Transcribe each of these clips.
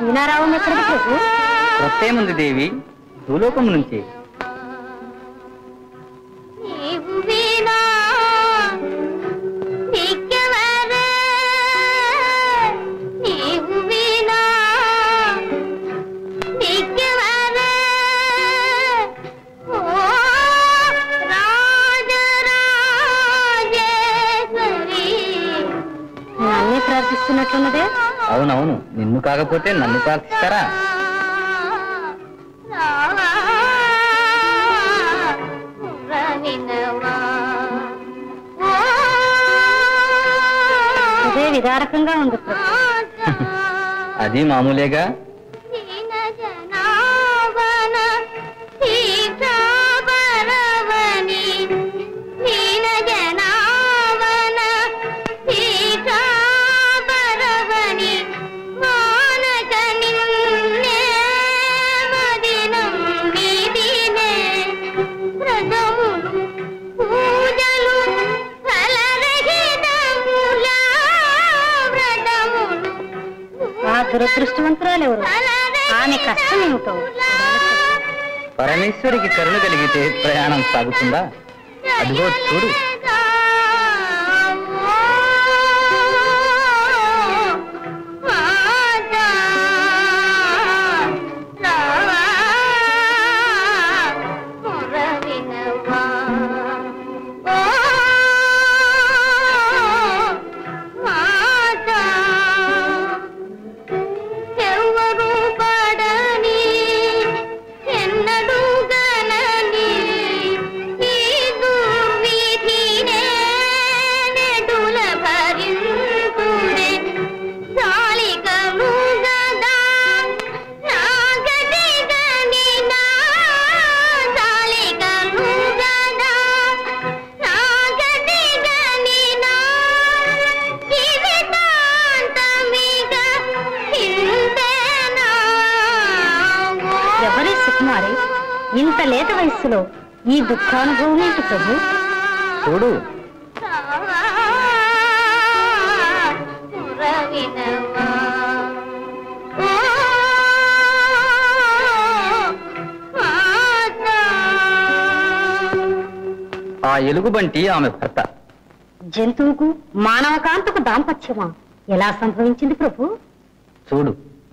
మీనారావం ఎక్కడికి ప్రభు ప్రత్యేముంది దేవి భూలోకం నుంచి నీవు వీణా నీకెవరే నీవు వీణా నీకెవరే ఓ రాజరాజేశ్వరి నన్నే ప్రార్థిస్తున్నట్లున్నదే అవునవును నిన్ను కాకపోతే నన్ను ప్రార్థిస్తారా రావా రవినవా ఓ అదే విదారకంగా ఉంది ప్రభు అది మామూలేగా దీన జనావన సీతాబరవని దీన జనావన సీతాబరవని మానక నిన్నే మదినం విదినే వ్రతములు పూజలు ఫలరహితముల వ్రతములు ఆ దురదృష్టవంతురాలు ఎవరు ఆమె కష్టం ఏమిటో పరమేశ్వరికి కరుణ కలిగితే ప్రయాణం సాగుతుందా అదిగో చూడు ఎవరు పడని ఎన్నడూ గనని ఈ దుర్విధినే నెడుల భరింతునే చాలికలు గదా నా గది గనినా చాలికలు గదా నా గది గనినా జీవితాంతమిగా ఇంతేనా ఎవరి సుకుమారి ఇంత లేత వయస్సులో ఈ దుఃఖానుభవం ఏంటి ప్రభు చూడు రవినవా ఓ మాతా ఆ ఎలుగుబంటి ఆమె భర్త జంతువుకు మానవకాంతకు దాంపత్యమా ఎలా సంభవించింది ప్రభు చూడు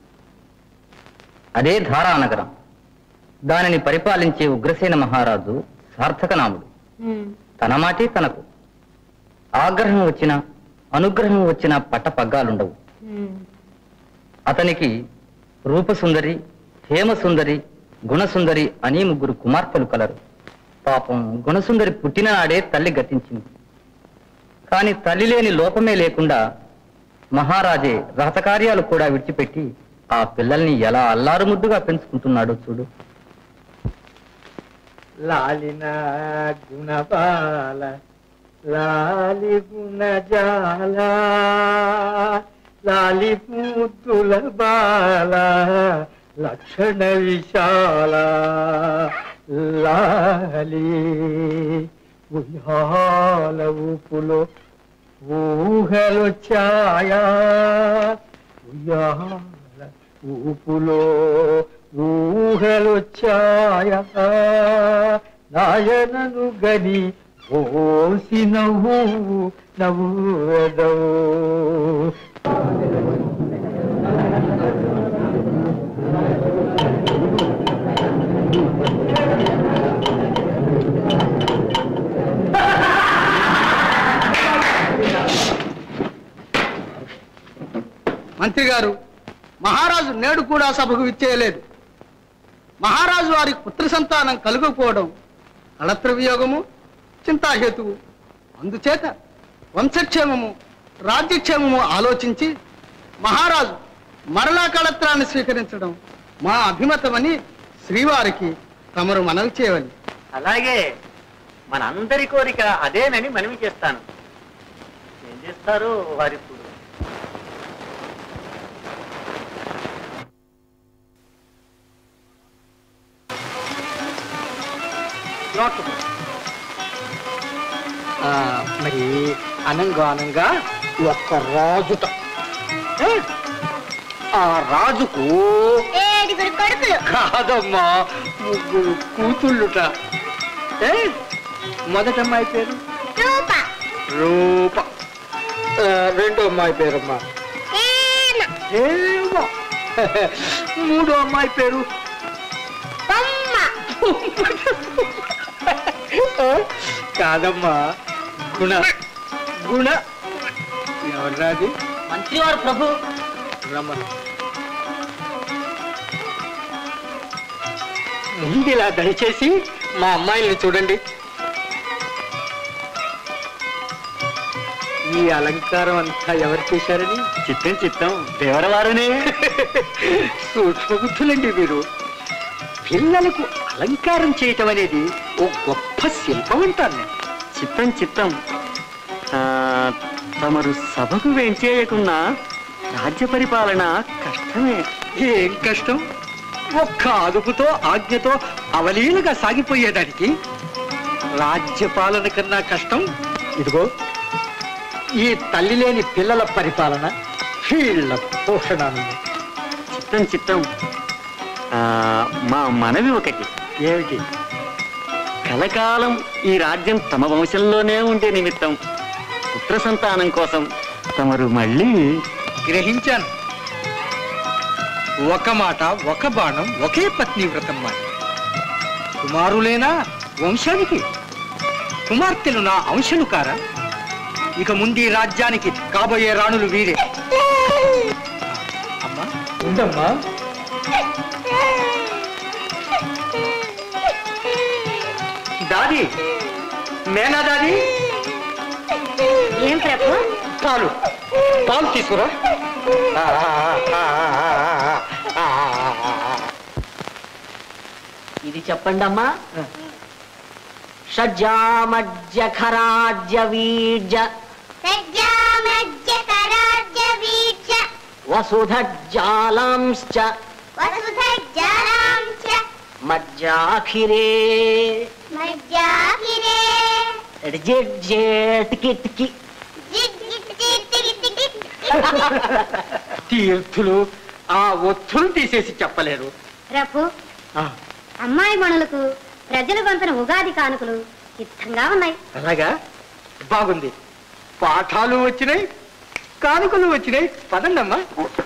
అదే ధారానగరం దానిని పరిపాలించే ఉగ్రసేన మహారాజు సార్థకనాముడు తన మాటే తనకు ఆగ్రహం వచ్చినా అనుగ్రహం వచ్చినా పట్టపగ్గాలుండవు అతనికి రూపసుందరి హేమసుందరి గుణసుందరి అని ముగ్గురు కుమార్తెలు కలరు పాపం గుణసుందరి పుట్టిన నాడే తల్లి గతించింది కాని తల్లి లేని లోపమే లేకుండా మహారాజే రహతకార్యాలు కూడా విడిచిపెట్టి ఆ పిల్లల్ని ఎలా అల్లారు ముద్దుగా పెంచుకుంటున్నాడో చూడు లాలిన గుణబాల లాలి గుణజాల లాలి పూతుల బాల లక్షణ విశాల లాలి ఉయ్యాల ఊపులో ఊహలు ఛాయా ఉయ్యాల ఊపులో ఊహలు ఛాయ నాయనను గని ఓసి నవ్వు నవ్వెదవు మంత్రి గారు మహారాజు నేడు కూడా సభకు విచ్చేయలేదు మహారాజు వారికి పుత్ర సంతానం కలుగకపోవడం కళత్ర వియోగము చింతాహేతువు అందుచేత వంశక్షేమము రాజ్యక్షేమము ఆలోచించి మహారాజు మరలా కళత్రాన్ని స్వీకరించడం మా అభిమతమని శ్రీవారికి తమరు మనవి చేయవని అలాగే మనందరి కోరిక అదేనని మనవి చేస్తాను ఏం చేస్తారు వారిప్పుడు ఆ, మరి అనంగా అనంగా ఒక్క రాజుట ఏ? ఆ రాజుకు ఏడుగురు కొడుకులు కాదమ్మా ముగ్గురు కూతుళ్ళుట ఏ మొదట అమ్మాయి పేరు రూప రూప ఆ, రెండో అమ్మాయి పేరమ్మా హేమ ఏమో మూడో అమ్మాయి పేరు బొమ్మ ఆ, కాదమ్మా గుణ గుణ ఎవరాది మంత్రివారు ప్రభు రమణ ముందులా దయచేసి మా అమ్మాయిల్ని చూడండి ఈ అలంకారం అంతా ఎవరు చేశారని చిత్తం చిత్తం దేవరవారునే సూక్ష్మబుద్ధులండి మీరు పిల్లలకు అలంకారం చేయటం అనేది ఓ గొప్ప శిల్పం అంటాను నేను చిత్తం చిత్తం ఆ, తమరు సభకు వెంచేయకున్నా రాజ్య పరిపాలన కష్టమే ఏం కష్టం ఒక్క అదుపుతో ఆజ్ఞతో అవలీలగా సాగిపోయేదానికి రాజ్యపాలన కన్నా కష్టం ఇదిగో ఈ తల్లి లేని పిల్లల పరిపాలన వీళ్ళ పోషణ అన్నది. చిత్తం చిత్తం ఆ, మా మనవి ఒకటి ఏమిటి కలకాలం ఈ రాజ్యం తమ వంశంలోనే ఉండే నిమిత్తం పుత్ర సంతానం కోసం తమరు మళ్ళీ గ్రహించాను ఒక మాట ఒక బాణం ఒకే పత్ని వ్రతం మాట కుమారులేనా వంశానికి కుమార్తెలు నా అంశలు కారా ఇక ముందు ఈ రాజ్యానికి కాబోయే రాణులు వీరే అమ్మా ఉందమ్మా దాది మేనా దాది ఏం ప్రభు పాలు పాలు తీసుకురా ఇది చెప్పండి అమ్మా షడ్జామజ్జ ఖరాజ్య వీర్జ సజ్జామజ్జ కరాజ్య వీక్ష వసుధజ్జాలాంశ్చ వసుధజ్జలాం చ మజ్జాఖిరే మజ్జాహిరే జెట్ కిట్ కి జిగ్ జిగ్ జిగ్ జిగ్ జిగ్ జిగ్. తీర్థులు ఆ ఒత్తులు తీసేసి చెప్పలేరు ప్రభు ఆ, అమ్మాయి మణులకు ప్రజలు పంపిన ఉగాది కానుకలు సిద్ధంగా ఉన్నాయి అలాగా బాగుంది పాఠాలు వచ్చినాయి కానుకలు వచ్చినాయి పదండమ్మా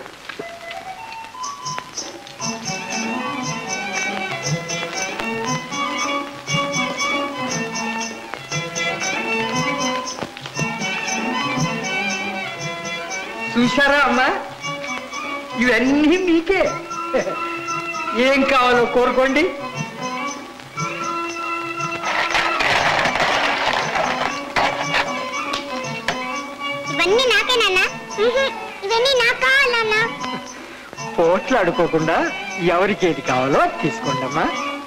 చూశారా అమ్మా ఇవన్నీ మీకే ఏం కావాలో కోరుకోండి ఇవన్నీ నాకే నాన్న ఉహు, ఇవన్నీ నాకు కావాలన్న పోట్లాడుకోకుండా ఎవరికి ఏది కావాలో అది తీసుకోండి అమ్మా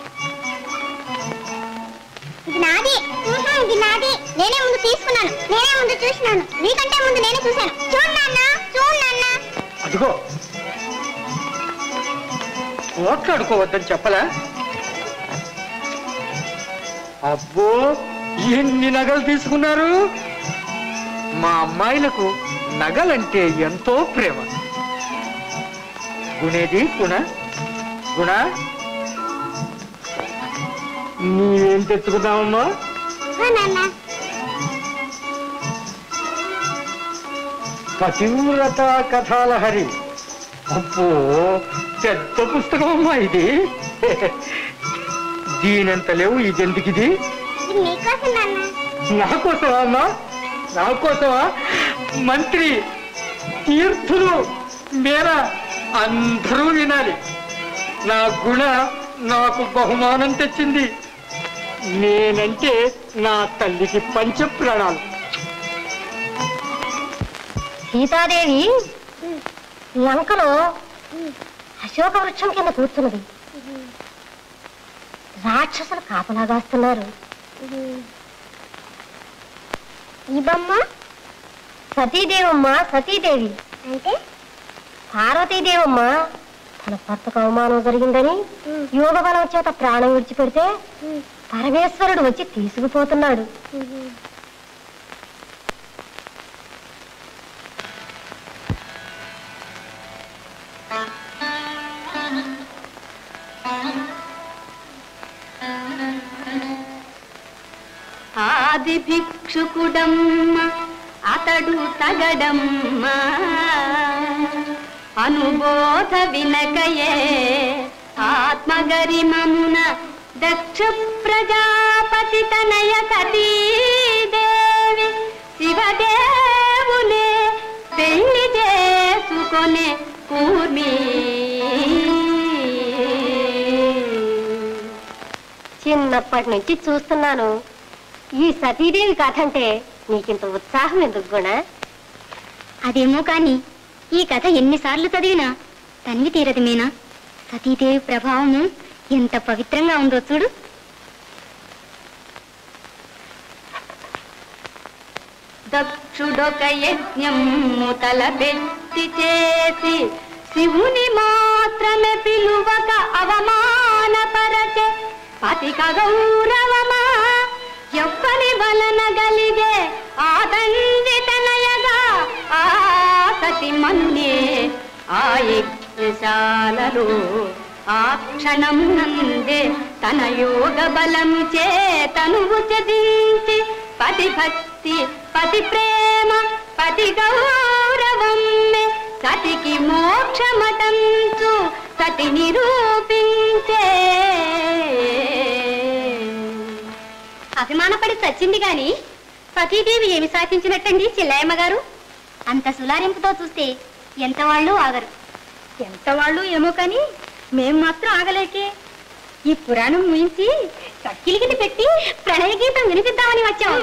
ఇది నాది ఉహు, ఇది నాది నేనే ముందు తీసుకున్నాను నేనే ముందు చూసినాను నీకంటే ముందు నేనే చూశాను చూడు నాన్న చూడు నాన్న అదిగో పోట్లాడుకోవద్దని చెప్పలా అబ్బో ఎన్ని నగలు తీసుకున్నారు మా అమ్మాయిలకు నగలంటే ఎంతో ప్రేమ గుణేది గుణ గుణ నీవేం తెచ్చుకున్నావమ్మా ఇదిగో నాన్న పతివ్రత కథాలహరి అబ్బో పెద్ద పుస్తకం అమ్మా ఇది దీనంత లేవు ఇదెందుకు ఇది ఇది నీకోసం నాన్న నా కోసమా అమ్మా నా కోసమా మంత్రి తీర్థులు మేరా అందరూ వినాలి నా గుణ నాకు బహుమానం తెచ్చింది నేనంటే నా తల్లికి పంచ ప్రాణాలు సీతాదేవి లంకలో అశోక వృక్షం కింద కూర్చున్నది రాక్షసులు కాపలాగాస్తున్నారు ఈ బొమ్మ సతీదేవమ్మ సతీదేవి అంటే పార్వతీదేవమ్మ తన భర్తకు అవమానం జరిగిందని యోగ బలం చేత ప్రాణం విడిచిపెడితే పరమేశ్వరుడు వచ్చి తీసుకుపోతున్నాడు ఆది భిక్షుకుడమ్మ అతడు తగడమ్మ అనుబోధ వినకయే ఆత్మగరిమమున దక్ష ప్రజాపతి తనయ సతీదేవి శివదేవులే పెళ్లి చేసుకొనే కూర్మి చిన్నప్పటి నుంచి చూస్తున్నాను ఈ సతీదేవి కథ అంటే నీకింత ఉత్సాహం ఎందుకు గుణ అదేమో కాని ఈ కథ ఎన్నిసార్లు చదివినా తనివి తీరదు మీనా సతీదేవి ప్రభావము ఎంత పవిత్రంగా ఉందో చూడు దక్షుడొక యజ్ఞము తలపెట్టి చేసి శివుని మాత్రమే పిలువక అవమానపరచే పతిక గౌరవమా ఎవ్వని వలన గలిగే ఆ తండ్రి తనయగా ఆ సతి మన్నే ఆ యజ్ఞశాలలో ఆ క్షణం నందే తన యోగ బలం చే తనువు చదించి పతి భక్తి పతి ప్రేమ పతి గౌరవం సతికి మోక్షమటంచు సతి నిరూపించే అభిమానపడి చచ్చింది గాని సతీదేవి ఏమి సాధించినట్టండి చిల్లయ్యమ్మ గారు అంత సులారింపుతో చూస్తే ఎంత వాళ్ళు ఆగరు ఎంత వాళ్ళు ఏమో కానీ మేం మాత్రం ఆగలేకే ఈ పురాణం ముయించి కక్కిలిగిని పెట్టి ప్రణయ గీతం వినిపిద్దామని వచ్చాం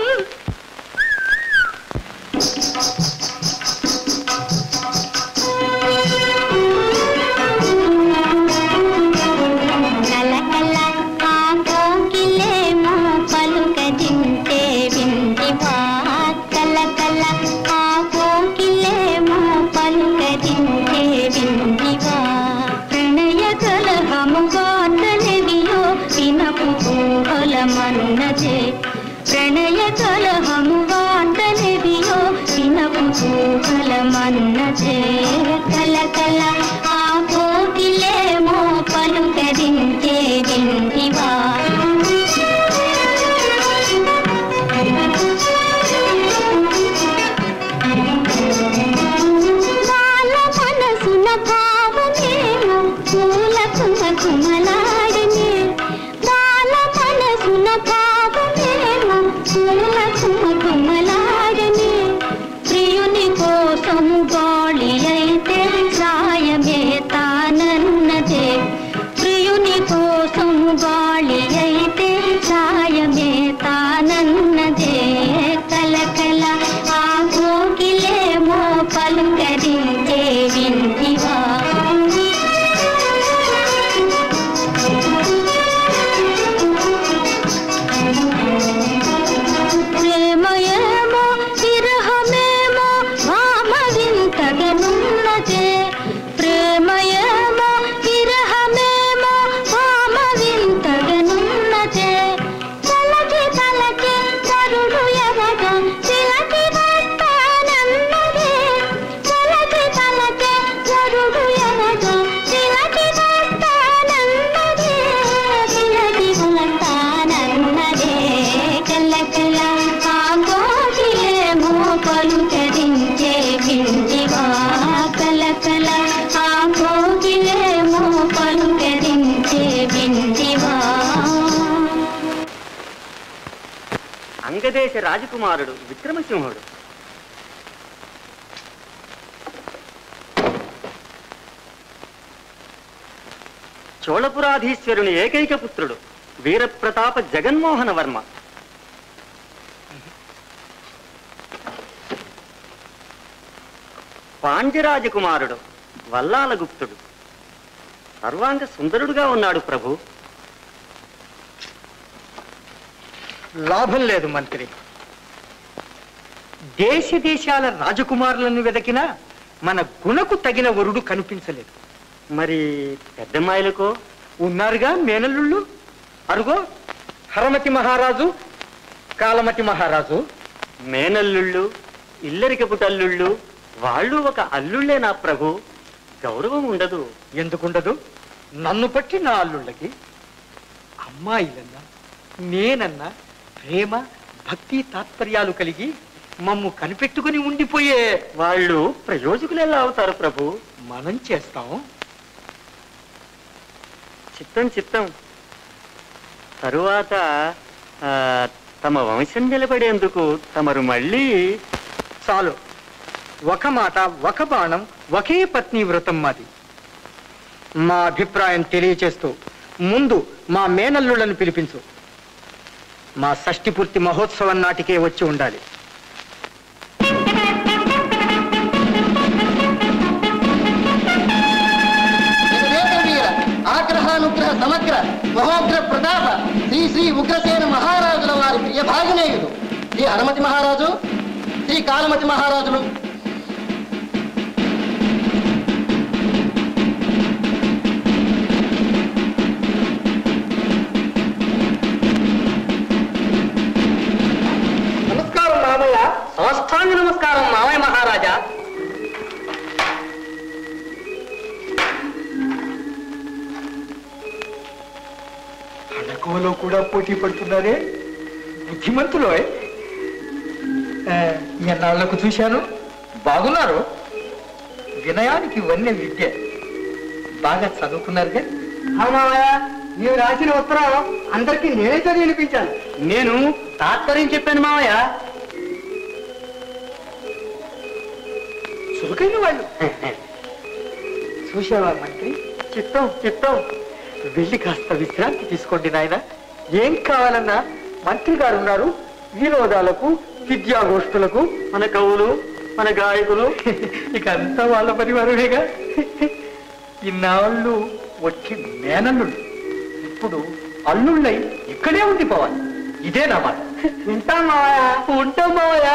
కలకల కాకోకిలేమో పలుకదింటే వింటివా కలకల కాకోకిలేమో పలుకదింటే వింటివా ప్రణయ కలహము గాథలెవియో వినపు ఊహలమన్నదే ప్రణయ కలహము వార్తలెవియో వినపు ఊహలమన్నదే కలకల ఆ కోకిలేమో పలుకరించే వింటివా వాళ్ళ మనసున భావమేమో పూల కుమ కుమలాడనే వాళ్ళ మనసున భావమేమో పూల కుమ కుమలాడనే ప్రియుని కోసము గాళి అయితే సాయమే తానన్నదే ప్రియుని కోసము గాళి అయితే సాయమే తానన్నదే కలకల ఆ కోకిలేమో పలుకరించే వింటివా ప్రేమయేమో విరహమేమో వామ వింతగనున్నదే ప్రేమయేమో విరహమేమో వామ వింతగనున్నదే తలకి తలకి తరుడు ఎరగా తిలకి వస్తానన్నదే తలకి తలకి తరుడు ఎరగా తిలకి వస్తానన్నదే తిలకి వస్తానన్నదే కల్ల కల్ల ఆ కోకిలేమో పలుకరించే వింటివా కల కల ఆ కోకిలేమో పలుకరించే వింటివా అంగదేశ రాజకుమారుడు విక్రమసింహుడు చోళపురాధీశ్వరుని ఏకైక పుత్రుడు వీరప్రతాప జగన్మోహన వర్మ పాండ్యరాజకుమారుడు వల్లాల గుప్తుడు సర్వాంగ సుందరుడుగా ఉన్నాడు ప్రభు లాభం లేదు మంత్రి దేశ దేశాల రాజకుమారులను వెదకినా మన గుణకు తగిన వరుడు కనిపించలేదు మరి పెద్దమ్మాయిలకో ఉన్నారుగా మేనల్లుళ్ళు అరుగో హరమతి మహారాజు కాలమతి మహారాజు మేనల్లుళ్ళు ఇల్లరికపు తల్లుళ్ళు వాళ్ళు ఒక అల్లుళ్ళే నా ప్రభు గౌరవం ఉండదు ఎందుకుండదు నన్ను పట్టి నా అల్లుళ్ళకి అమ్మాయిలన్నా నేనన్నా ప్రేమ భక్తి తాత్పర్యాలు కలిగి మమ్ము కనిపెట్టుకుని ఉండిపోయే వాళ్ళు ప్రయోజకులు ఎలా అవుతారు ప్రభు మనం చేస్తాం చిత్తం చిత్తం తరువాత ఆ, తమ వంశం నిలబడేందుకు తమరు మళ్ళీ చాలు ఒక మాట ఒక బాణం ఒకే పత్ని వ్రతం మాది మా అభిప్రాయం తెలియచేస్తూ ముందు మా మేనల్లులను పిలిపించు మా షష్ఠి పూర్తి మహోత్సవం నాటికే వచ్చి ఉండాలి వీర ఆగ్రహానుగ్రహ సమగ్ర మహోగ్ర ప్రతాప శ్రీ శ్రీ ఉగ్రసేన మహారాజుల వారి ప్రియ భాగనేయుడు శ్రీ హనుమతి మహారాజు శ్రీ కాలమతి మహారాజులు నమస్కారం మామయ్య సాష్టాంగ నమస్కారం మామయ్య మహారాజా అడకోలో కూడా పోటీ పడుతున్నారే బుద్ధిమంతులో ఎన్నాళ్లకు చూశాను బాగున్నారు వినయానికి వన్య విద్య బాగా చదువుకున్నారుగా నీవు రాసిన ఉత్తరం అందరికీ నేనే చదివి వినిపించాను నేను తాత్పర్యం చెప్పాను మామయ్య చురుకైన వాళ్ళు చూసావా మంత్రి చిత్తం చిత్తం వెళ్ళి కాస్త విశ్రాంతి తీసుకోండి నాయన ఏం కావాలన్నా మంత్రి గారు ఉన్నారు వినోదాలకు విద్యాగోష్ఠులకు మన కవులు మన గాయకులు ఇక అంతా వాళ్ళ పరివారమేగా ఇన్నాళ్ళు వచ్చి మేనల్లుళ్ళు ఇప్పుడు అల్లుళ్ళై ఇక్కడే ఉండిపోవాలి ఇదే నా మాట ఉంటాం మావయ్య ఉంటాం మావయ్య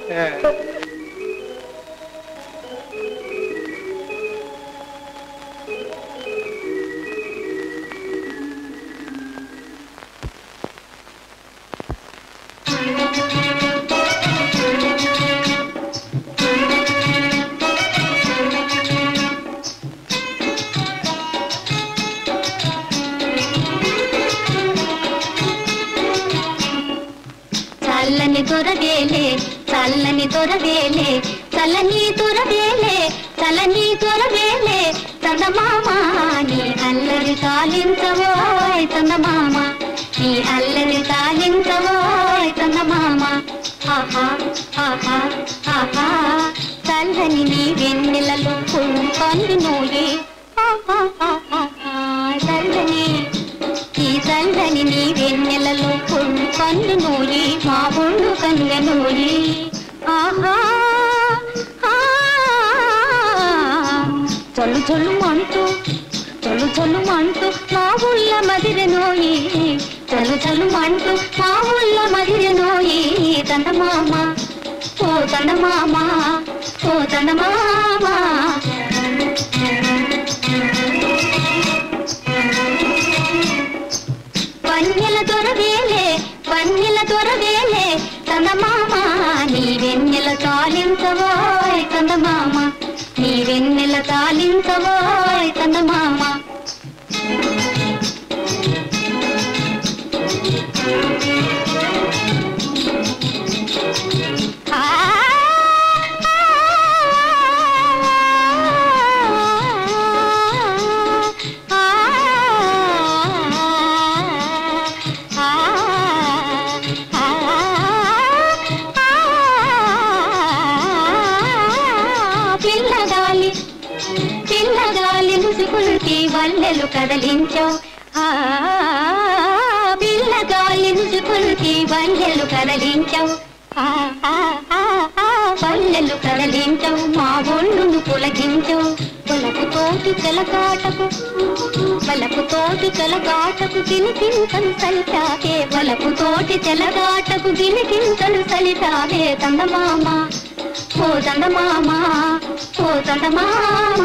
చల్లని దొరవేలే చల్లని దొరవేలే చల్లని దొరవేలే చల్లని దొరవేలే చందమామ నీ అల్లరి తాలించవోయ్ చందమామ నీ అల్లరి తాలించవోయ్ చందమామ ఆహా ఆహా ఆహా చల్లని నీ వెన్నెలలో పండు నోయి ఆహా ఆహా చల్లని ఈ చల్లని నీ వెన్నెలలో పొళ్ళు కన్ను నూరి మా ఒళ్ళు కన్ను నూరి ఆహా ఆ, చల్లు చల్లు అంటూ చల్లు చల్లు అంటూ మా ఊళ్ళ మదిరె నోయి చల్లు చల్లు అంటూ మా ఊళ్ళ మదిరె నోయి తందమామ ఓ తందమామ ఓ తందమామ వన్యల దొరవేలే వన్యల దొరవేలే చందమామ నీ వెన్నెల తాలించవోయ్ చందమామ నీ వెన్నెల తాలించవోయ్ చందమామ ఆ పిల్లగాలి పిల్లగాలి ముసుగులకి వల్లెలు కదలించావు ఆ పిల్లగాలి ముసుగులకి వల్లెలు కదలించావు ఆ, ఆ, ఆ, ఆ, వల్లెలు కదలించావు మా ఒళ్ళును పులకించావు పొలకు తోటి చెలకాటకు వలపు తోటి చెలగాటకు గిలికింతలు సలితావే వలపు తోటి చెలగాటకు గిలికింతలు సలితావే తందమామ ఓ తందమామ ఓ తందమామ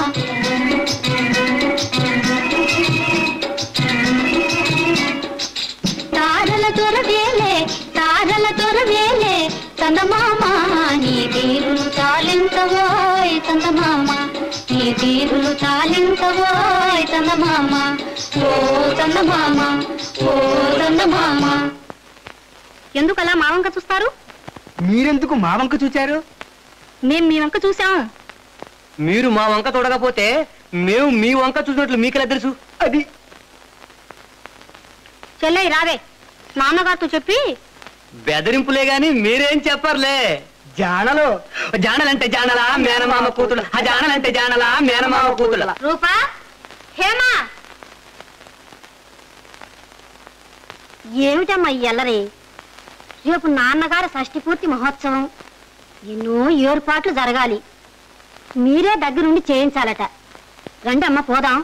తారల దొరవేలే తారల దొరవేలే చందమామ నీ తీరును తాలించవోయ్ చందమామ నీ వీరులు చాలించవోయ్ చందమామ ఓ చందమామ ఓ చందమామ ఎందుకు అలా మా వంక చూస్తారు మీరెందుకు మా వంక చూచారు మేం మీ వంక చూసాం మీరు మా వంక చూడకపోతే మేము మీ వంక చూసినట్లు మీకెలా తెలుసు అది చెల్లె రావే నాన్నగారితో చెప్పి బెదిరింపులే గాని మీరేం చెప్పర్లే జానలో జానలంటే జానలా మేనమామ కూతురు ఆ జానలంటే జానలా మేనమామ కూతురు రూపా హేమా ఏమిటమ్మా ఈ అల్లరి రేపు నాన్నగారి షష్ఠి పూర్తి మహోత్సవం ఎన్నో ఏర్పాట్లు జరగాలి మీరే దగ్గరుండి చేయించాలట రండి అమ్మ పోదాం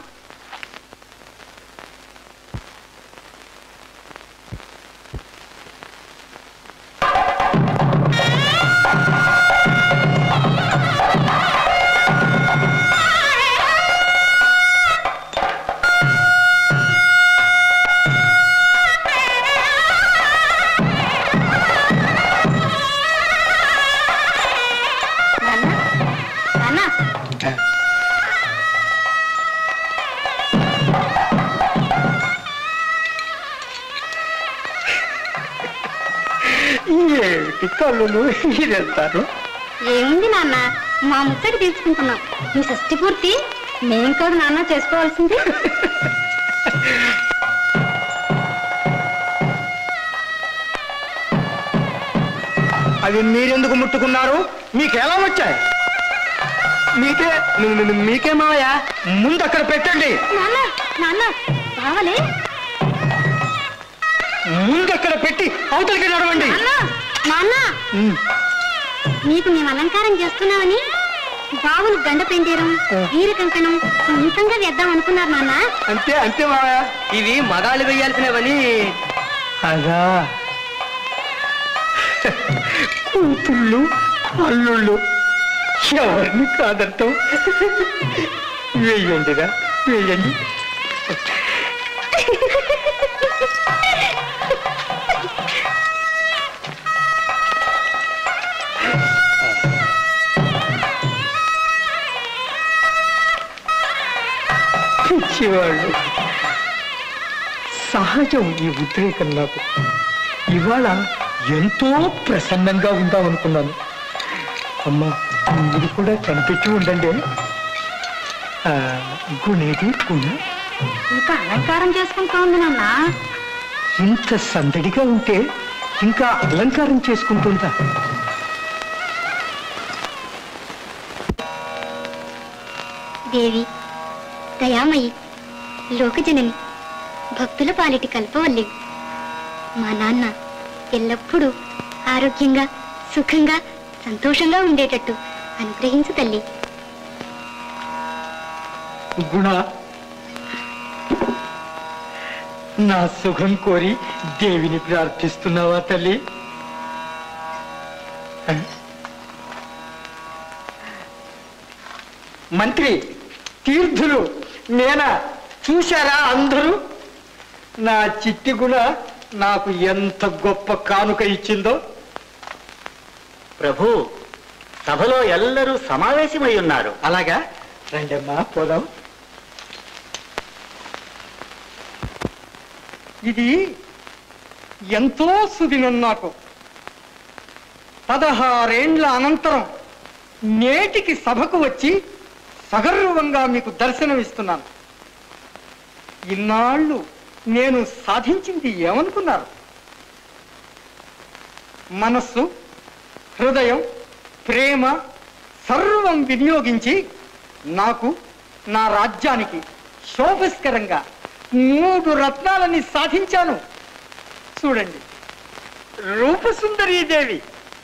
నాన్న నాన్న ఏమిటి కళ్ళు మీరెళ్తారు ఏముంది నాన్న మా ముచ్చటి తీర్చుకుంటున్నాం మీ షష్ఠి పూర్తి మేం కాదు నాన్న చేసుకోవాల్సింది అది మీరెందుకు ముట్టుకున్నారు మీకు ఎలా వచ్చాయి మీకే మీకే మావయ్య ముందు అక్కడ పెట్టండి నాన్న నాన్న కావాలి ముందు అక్కడ పెట్టి అవతలికి నడవండి నాన్న నాన్న ఉమ్. నీకు మేము అలంకారం చేస్తున్నామని బావులు గండ పెండేరం ఈర కంకణం సొంతంగా వేద్దాం అనుకున్నారు నాన్న అంతే అంతే మావయ్య ఇవి మగాళ్ళు వేయాల్సినవని అదా కూతుళ్ళు అల్లుళ్ళు ఎవరిని కాదంటాం వేయండిరా వేయండి పిచ్చివాళ్ళు సహజం ఈ ఉద్రేకం నాకు ఇవాళ ఎంతో ప్రసన్నంగా ఉందామనుకున్నాను అమ్మా మీరు కూడా కనిపెట్టి ఉండండి ఆ, గుణేది గుణ ఇంకా అలంకారం చేసుకుంటా ఉంది నాన్న ఇంత సందడిగా ఉంటే ఇంకా అలంకారం చేసుకుంటుందా దేవి దయామయి లోకజనని భక్తుల పాలిటి కల్పవల్లి మా నాన్న ఎల్లప్పుడూ ఆరోగ్యంగా సుఖంగా సంతోషంగా ఉండేటట్టు అనుగ్రహించు తల్లి గుణ నా సుఖం కోరి దేవిని ప్రార్థిస్తున్నావా తల్లి ఆ? మంత్రి తీర్థులు నేనా చూశారా అందరూ నా చిట్టి గుణ నాకు ఎంత గొప్ప కానుక ఇచ్చిందో ప్రభు సభలో ఎల్లరూ సమావేశమై ఉన్నారు అలాగా రండమ్మా పోదాం ఇది ఎంతో సుదినం నాకు పదహారేండ్ల అనంతరం నేటికి సభకు వచ్చి సగర్వంగా మీకు దర్శనమిస్తున్నాను ఇన్నాళ్ళు నేను సాధించింది ఏమనుకున్నారు మనస్సు హృదయం ప్రేమ సర్వం వినియోగించి నాకు నా రాజ్యానికి శోభస్కరంగా మూడు రత్నాలని సాధించాను చూడండి రూపసుందరీదేవి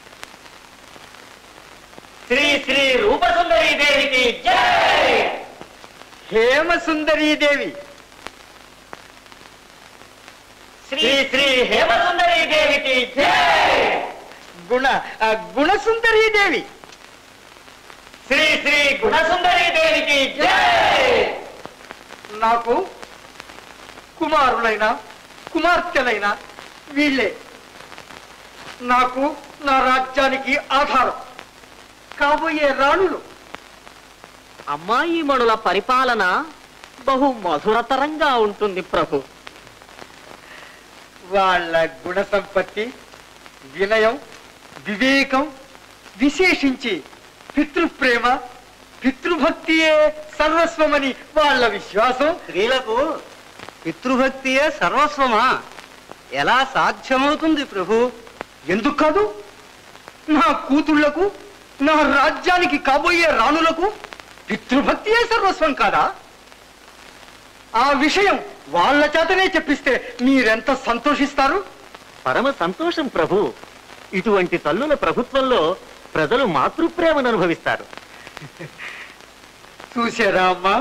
శ్రీ శ్రీ రూపసుందరి దేవికి జై హేమసుందరీదేవి శ్రీ శ్రీ హేమసుందరి దేవికి జై గుణ ఆ, గుణసుందరీదేవి శ్రీ శ్రీ గుణసుందరి దేవికి జై నాకు కుమారులైన కుమార్తెలైన వీళ్ళే నాకు నా రాజ్యానికి ఆధారం కాబోయే రాణులు అమ్మాయి మణుల పరిపాలన బహు మధురతరంగా ఉంటుంది ప్రభు వాళ్ళ గుణ సంపత్తి వినయం వివేకం విశేషించి పితృప్రేమ పితృభక్తియే సర్వస్వమని వాళ్ళ విశ్వాసం స్త్రీలకు పితృభక్తియే సర్వస్వమా ఎలా సాధ్యమవుతుంది ప్రభు ఎందుకు కాదు నా కూతుళ్లకు నా రాజ్యానికి కాబోయే రాణులకు పితృభక్తియే సర్వస్వం కాదా ఆ విషయం వాళ్ళ చేతనే చెప్పిస్తే మీరెంత సంతోషిస్తారు పరమ సంతోషం ప్రభు ఇటువంటి తల్లుల ప్రభుత్వంలో ప్రజలు మాతృప్రేమను అనుభవిస్తారు చూసారా అమ్మా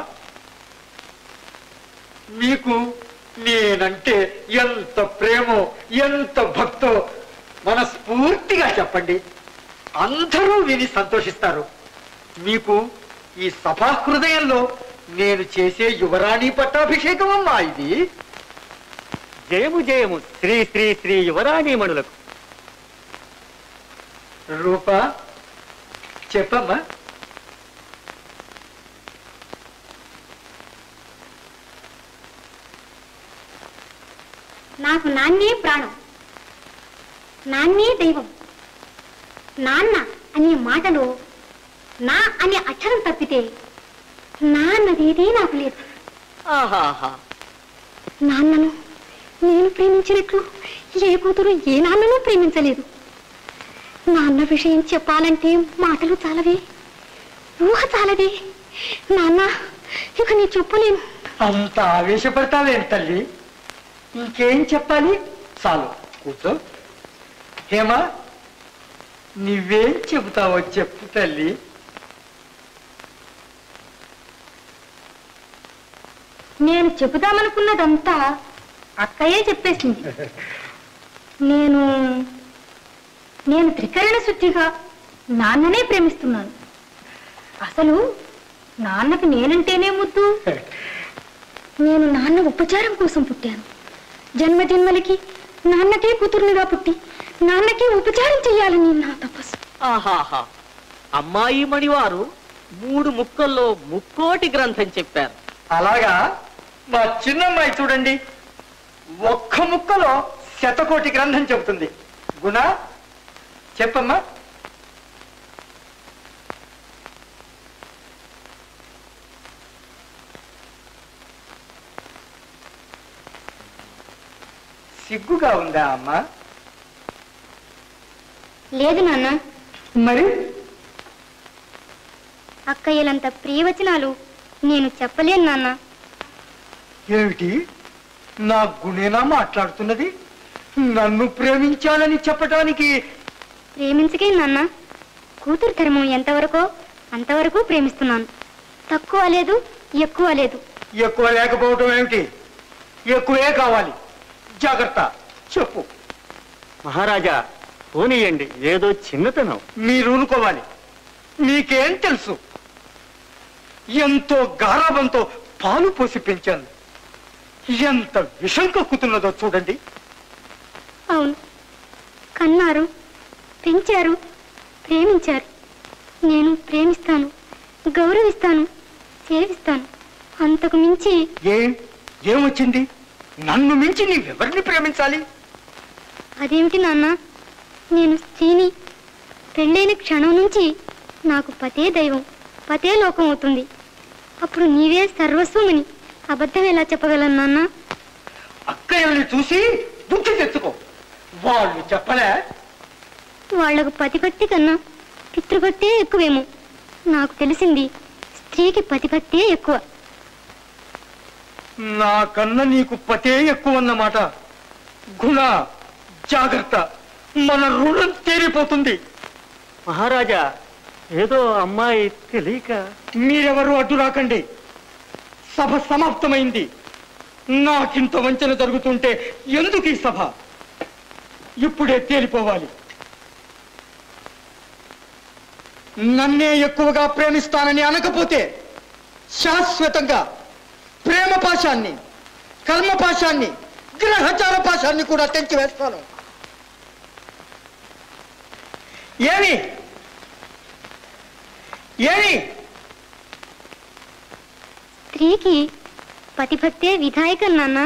మీకు నేనంటే ఎంత ప్రేమో ఎంత భక్తో మనస్ఫూర్తిగా చెప్పండి అందరూ విని సంతోషిస్తారు మీకు ఈ సభా హృదయంలో నేను చేసే యువరాణి పట్టాభిషేకం అమ్మా ఇది జయము జయము శ్రీ శ్రీ శ్రీ యువరాణీమణులకు రూప చెప్పమ్మా నాకు నాన్నే ప్రాణం నాన్నే దైవం నాన్న అనే మాటలో నా అనే అక్షరం తప్పితే నా అన్నదేదీ నాకు లేదు ఆహాహా నాన్నను నేను ప్రేమించినట్లు ఏ కూతురు ఏ నాన్నను ప్రేమించలేదు నాన్న విషయం చెప్పాలంటే మాటలు చాలవే ఊహ చాలదే నాన్న ఇక నీ చెప్పలేను అంత ఆవేశపడతావేం తల్లి ఇంకేం చెప్పాలి చాలు కూర్చో హేమా నువ్వేం చెబుతావో చెప్పు తల్లి నేను చెబుదామనుకున్నదంతా అక్కయ్యే చెప్పేసింది నేను నేను త్రికరణ శుద్ధిగా నాన్ననే ప్రేమిస్తున్నాను అసలు నాన్నకి నేనంటేనే ముద్దు నేను నాన్న ఉపచారం కోసం పుట్టాను జన్మ జన్మలకి నాన్నకే కూతురునిగా పుట్టి నాన్నకే ఉపచారం చెయ్యాలని నా తపస్సు ఆహాహా అమ్మాయి మణివారు మూడు ముక్కల్లో ముక్కోటి గ్రంథం చెప్పారు అలాగా మా చిన్నమ్మాయి చూడండి ఒక్క ముక్కలో శతకోటి గ్రంథం చెబుతుంది గుణ చెప్పమ్మా సిగ్గుగా ఉందా అమ్మా లేదు నాన్న మరి అక్కయ్యలంత ప్రియవచనాలు నేను చెప్పలేను నాన్న ఏమిటి నా గుణేనా మాట్లాడుతున్నది నన్ను ప్రేమించాలని చెప్పటానికి ప్రేమించకే నాన్న కూతురు ధర్మం ఎంతవరకో అంతవరకు ప్రేమిస్తున్నాను తక్కువ లేదు ఎక్కువ లేదు ఎక్కువ లేకపోవటం ఏమిటి ఎక్కువే కావాలి జాగ్రత్త చెప్పు మహారాజా పోనీయండి ఏదో చిన్నతనం మీరు ఊరుకోవాలి మీకేం తెలుసు ఎంతో గారాబంతో పాలు పోసి పెంచాను ఎంత విషం కక్కుతున్నదో చూడండి అవును కన్నారు పెంచారు ప్రేమించారు నేను ప్రేమిస్తాను గౌరవిస్తాను సేవిస్తాను అంతకు మించి ఏం ఏమొచ్చింది నన్ను మించి నీవెవరిని ప్రేమించాలి అదేమిటి నాన్న నేను స్త్రీని పెళ్ళైన క్షణం నుంచి నాకు పతే దైవం పతే లోకం అవుతుంది అప్పుడు నీవే సర్వస్వమని అబద్ధం ఎలా చెప్పగలను నాన్న అక్కయ్యల్ని చూసి బుద్ధి తెచ్చుకో వాళ్ళు చెప్పలే వాళ్లకు పతిభక్తి కన్నా పితృభక్తే ఎక్కువేమో నాకు తెలిసింది స్త్రీకి పతిభక్తే ఎక్కువ నాకన్నా నీకు పతే ఎక్కువన్నమాట గుణ జాగ్రత్త మన రుణం తీరిపోతుంది మహారాజా ఏదో అమ్మాయి తెలియక మీరెవరు అడ్డు రాకండి సభ సమాప్తమైంది నాకింత వంచన జరుగుతుంటే ఎందుకు ఈ సభ ఇప్పుడే తేలిపోవాలి నన్నే ఎక్కువగా ప్రేమిస్తానని అనకపోతే శాశ్వతంగా ప్రేమ పాశాన్ని కర్మ పాశాన్ని గ్రహచార పాశాన్ని కూడా తెంచివేస్తాను ఏమి ఏమి స్త్రీకి పతిభక్తే విధాయకం నాన్న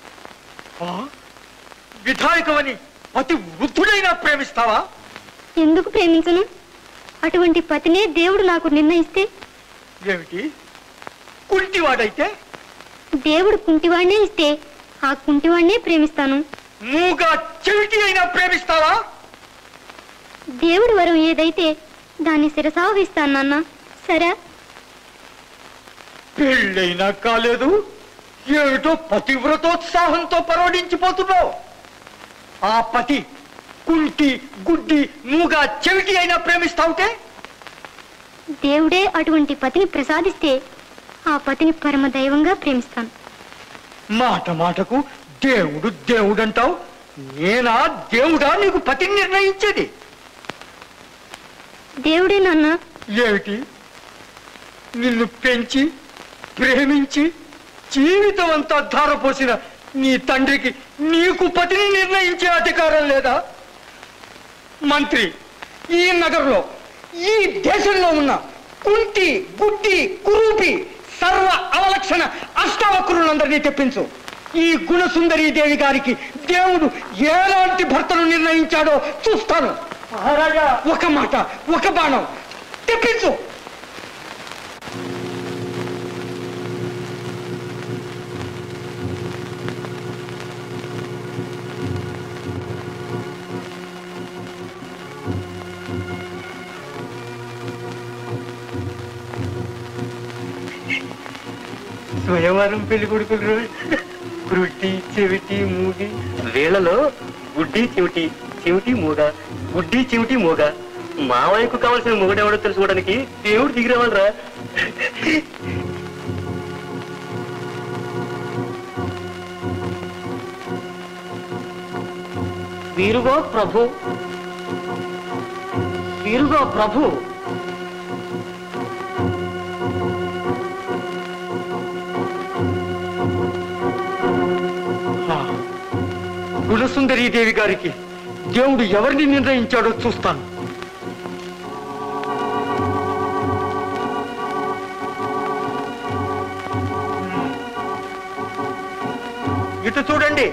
విధాయకమని అతి వృద్ధుడైనా ప్రేమిస్తావా ఎందుకు ప్రేమించను అటువంటి పతినే దేవుడు నాకు నిర్ణయిస్తే ఏమిటి కుంటివాడైతే దేవుడు కుంటివాణ్ణే ఇస్తే ఆ కుంటివాణ్ణే ప్రేమిస్తాను మూగా చెవిటి అయినా ప్రేమిస్తావా దేవుడు వరం ఏదైతే దాన్ని శిరసావహిస్తాను నాన్న సరే పెళ్ళైనా కాలేదు ఏమిటో పతివ్రతోత్సాహంతో పరవడించిపోతున్నావు ఆ పతి కుంటి గుడ్డి మూగా చెవిటి అయినా ప్రేమిస్తావుటే దేవుడే అటువంటి పతిని ప్రసాదిస్తే ఆ పతిని పరమ దైవంగా ప్రేమిస్తాను మాట మాటకు దేవుడు దేవుడంటావు నేనా దేవుడా నీకు పతిని నిర్ణయించేది దేవుడే నాన్న ఏమిటి నిన్ను పెంచి ప్రేమించి జీవితం అంతా ధారపోసిన నీ తండ్రికి నీకు పతిని నిర్ణయించే అధికారం లేదా మంత్రి ఈ నగరంలో ఈ దేశంలో ఉన్న కుంటి గుడ్డి కురూపి సర్వ అవలక్షణ అష్టావక్రులందరినీ తెప్పించు ఈ గుణసుందరీ దేవి గారికి దేవుడు ఎలాంటి భర్తను నిర్ణయించాడో చూస్తాను మహారాజా ఒక మాట ఒక బాణం తెప్పించు స్వయంవరం పెళ్లి కొడుకులు రోజు కృటి చెవిటి మూగి వీళ్ళలో గుడ్డి చెవిటి చెవిటి మూగ గుడ్డి చెవిటి మూగ మావయ్యకు కావాల్సిన మూగడెవడో తెలుసుకోవడానికి దేవుడు దిగి రావాలరా వీరుగో ప్రభు వీరుగో ప్రభు గుణసుందరీ దేవి గారికి దేవుడు ఎవరిని నిర్ణయించాడో చూస్తాను ఇటు చూడండి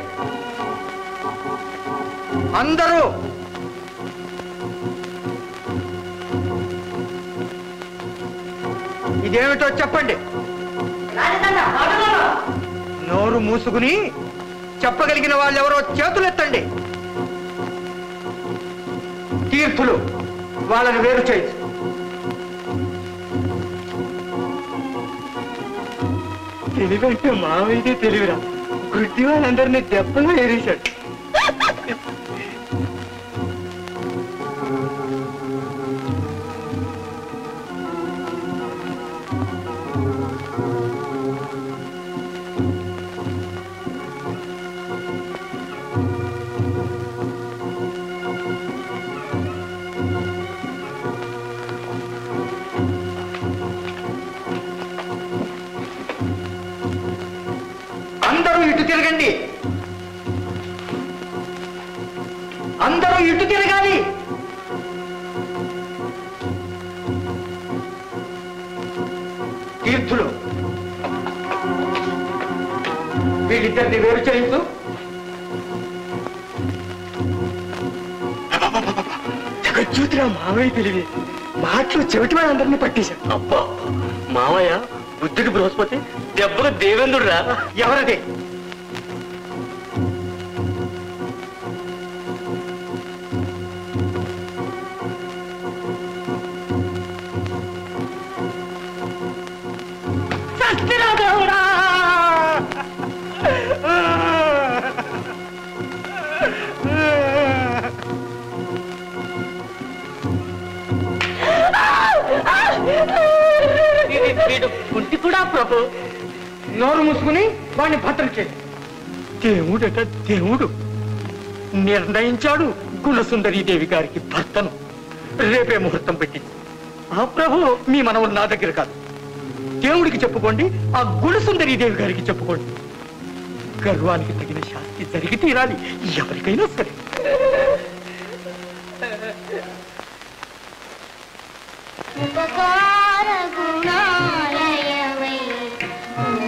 అందరూ ఇదేమిటో చెప్పండి నోరు మూసుకుని చెప్పగలిగిన వాళ్ళెవరో చేతులెత్తండి తీర్థులు వాళ్ళని వేరు చేయి తెలివంటే మావైతే తెలివిరా గుడ్డి వాళ్ళందరినీ దెబ్బలు ఏరేశాడు అందరూ ఇటు తిరగండి అందరూ ఇటు తిరగాలి తీర్థులు వీళ్ళిద్దరిని వేరు చేయించు జగజ్యోతిరా మావయ్య తెలివి మాటలు చెవిటి వాళ్ళందరినీ పట్టేశాడు అబ్బా మావయ్య బుద్ధుడి బృహస్పతి దెబ్బలు దేవేంద్రుడు రా ఎవరది వీడు గుడ్డి కూడా ప్రభు నోరు మూసుకుని వాడిని భద్రం చేయి దేవుడట దేవుడు నిర్ణయించాడు గుణసుందరీ దేవి గారికి భర్తను రేపే ముహూర్తం పెట్టింది ఆ ప్రభు మీ మనవులు నా దగ్గర కాదు దేవుడికి చెప్పుకోండి ఆ గుణసుందరీ దేవి గారికి చెప్పుకోండి గర్వానికి తగిన శాస్తి జరిగి తీరాలి ఎవరికైనా సరే ఉపకార గుణాలయవై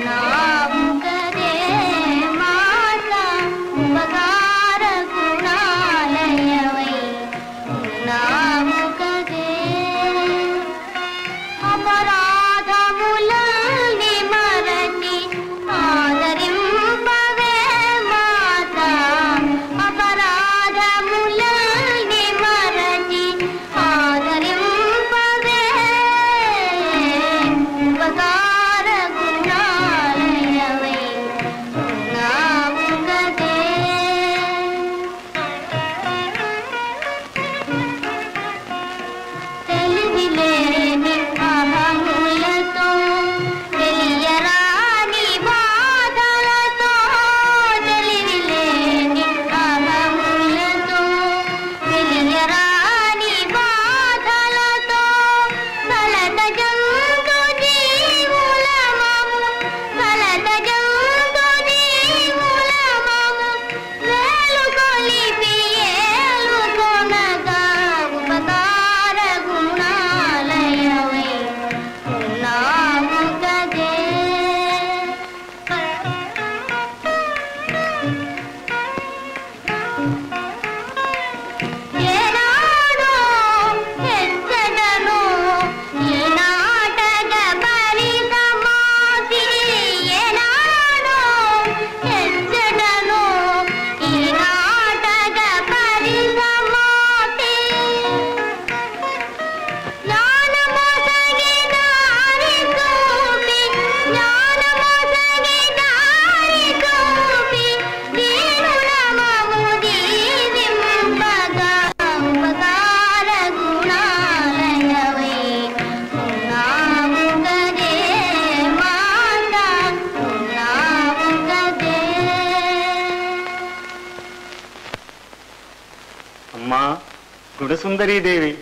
గుణసుందరీదేవి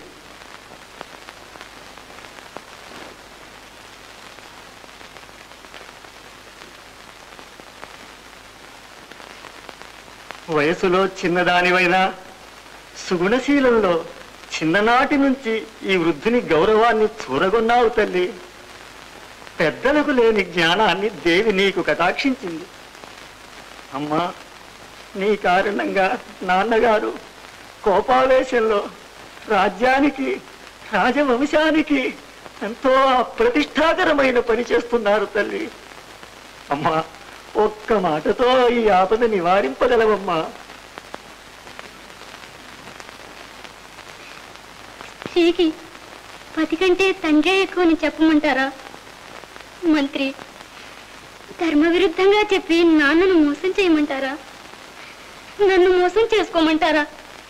వయసులో చిన్నదానివైనా సుగుణశీలంలో చిన్ననాటి నుంచి ఈ వృద్ధుని గౌరవాన్ని చూరగొన్నావు తల్లి పెద్దలకు లేని జ్ఞానాన్ని దేవి నీకు కటాక్షించింది అమ్మా నీ కారణంగా నాన్నగారు కోపావేశంలో రాజ్యానికి రాజవంశానికి ఎంతో అప్రతిష్టాకరమైన పని చేస్తున్నారు తల్లి అమ్మా ఒక్క మాటతో ఈ ఆపద నివారింపగలవమ్మా స్త్రీకి పతి కంటే తండ్రే ఎక్కువని చెప్పమంటారా మంత్రి ధర్మ విరుద్ధంగా చెప్పి నాన్నను మోసం చేయమంటారా నన్ను మోసం చేసుకోమంటారా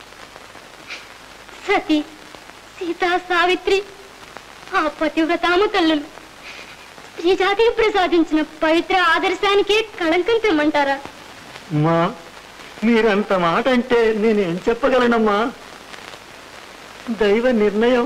సతి సీతా సావిత్రి ఆ పతివ్రతాము తల్లులు స్త్రీ జాతికి ప్రసాదించిన పవిత్ర ఆదర్శానికే కళంకం తెమ్మంటారా అమ్మా మీరంత మాట అంటే నేనేం చెప్పగలనమ్మా దైవ నిర్ణయం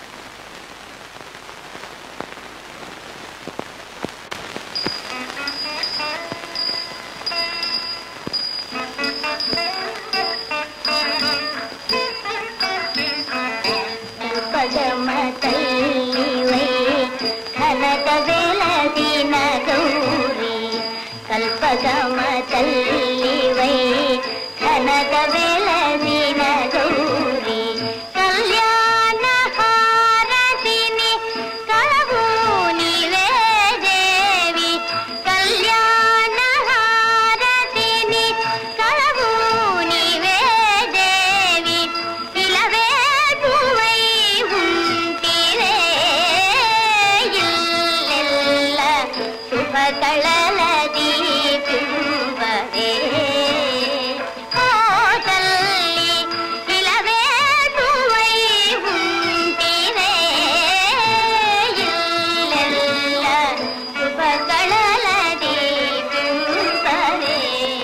పదమ తల్లివై కనక వెలసిన గౌరీ కల్పగమ తల్లివై కనక వెలసిన గౌరీ కళ్యాణ హారతిని కలవు నీవే దేవి కళ్యాణ హారతిని కలవు నీవే దేవి ఇలవేటువై ఉంటిరే ఇల్లెల్ల శుభకళల దీపింపవే ఓ తల్లి ఇలవేటువై ఉంటిరే ఇల్లెల్ల శుభకళల దీపింపవే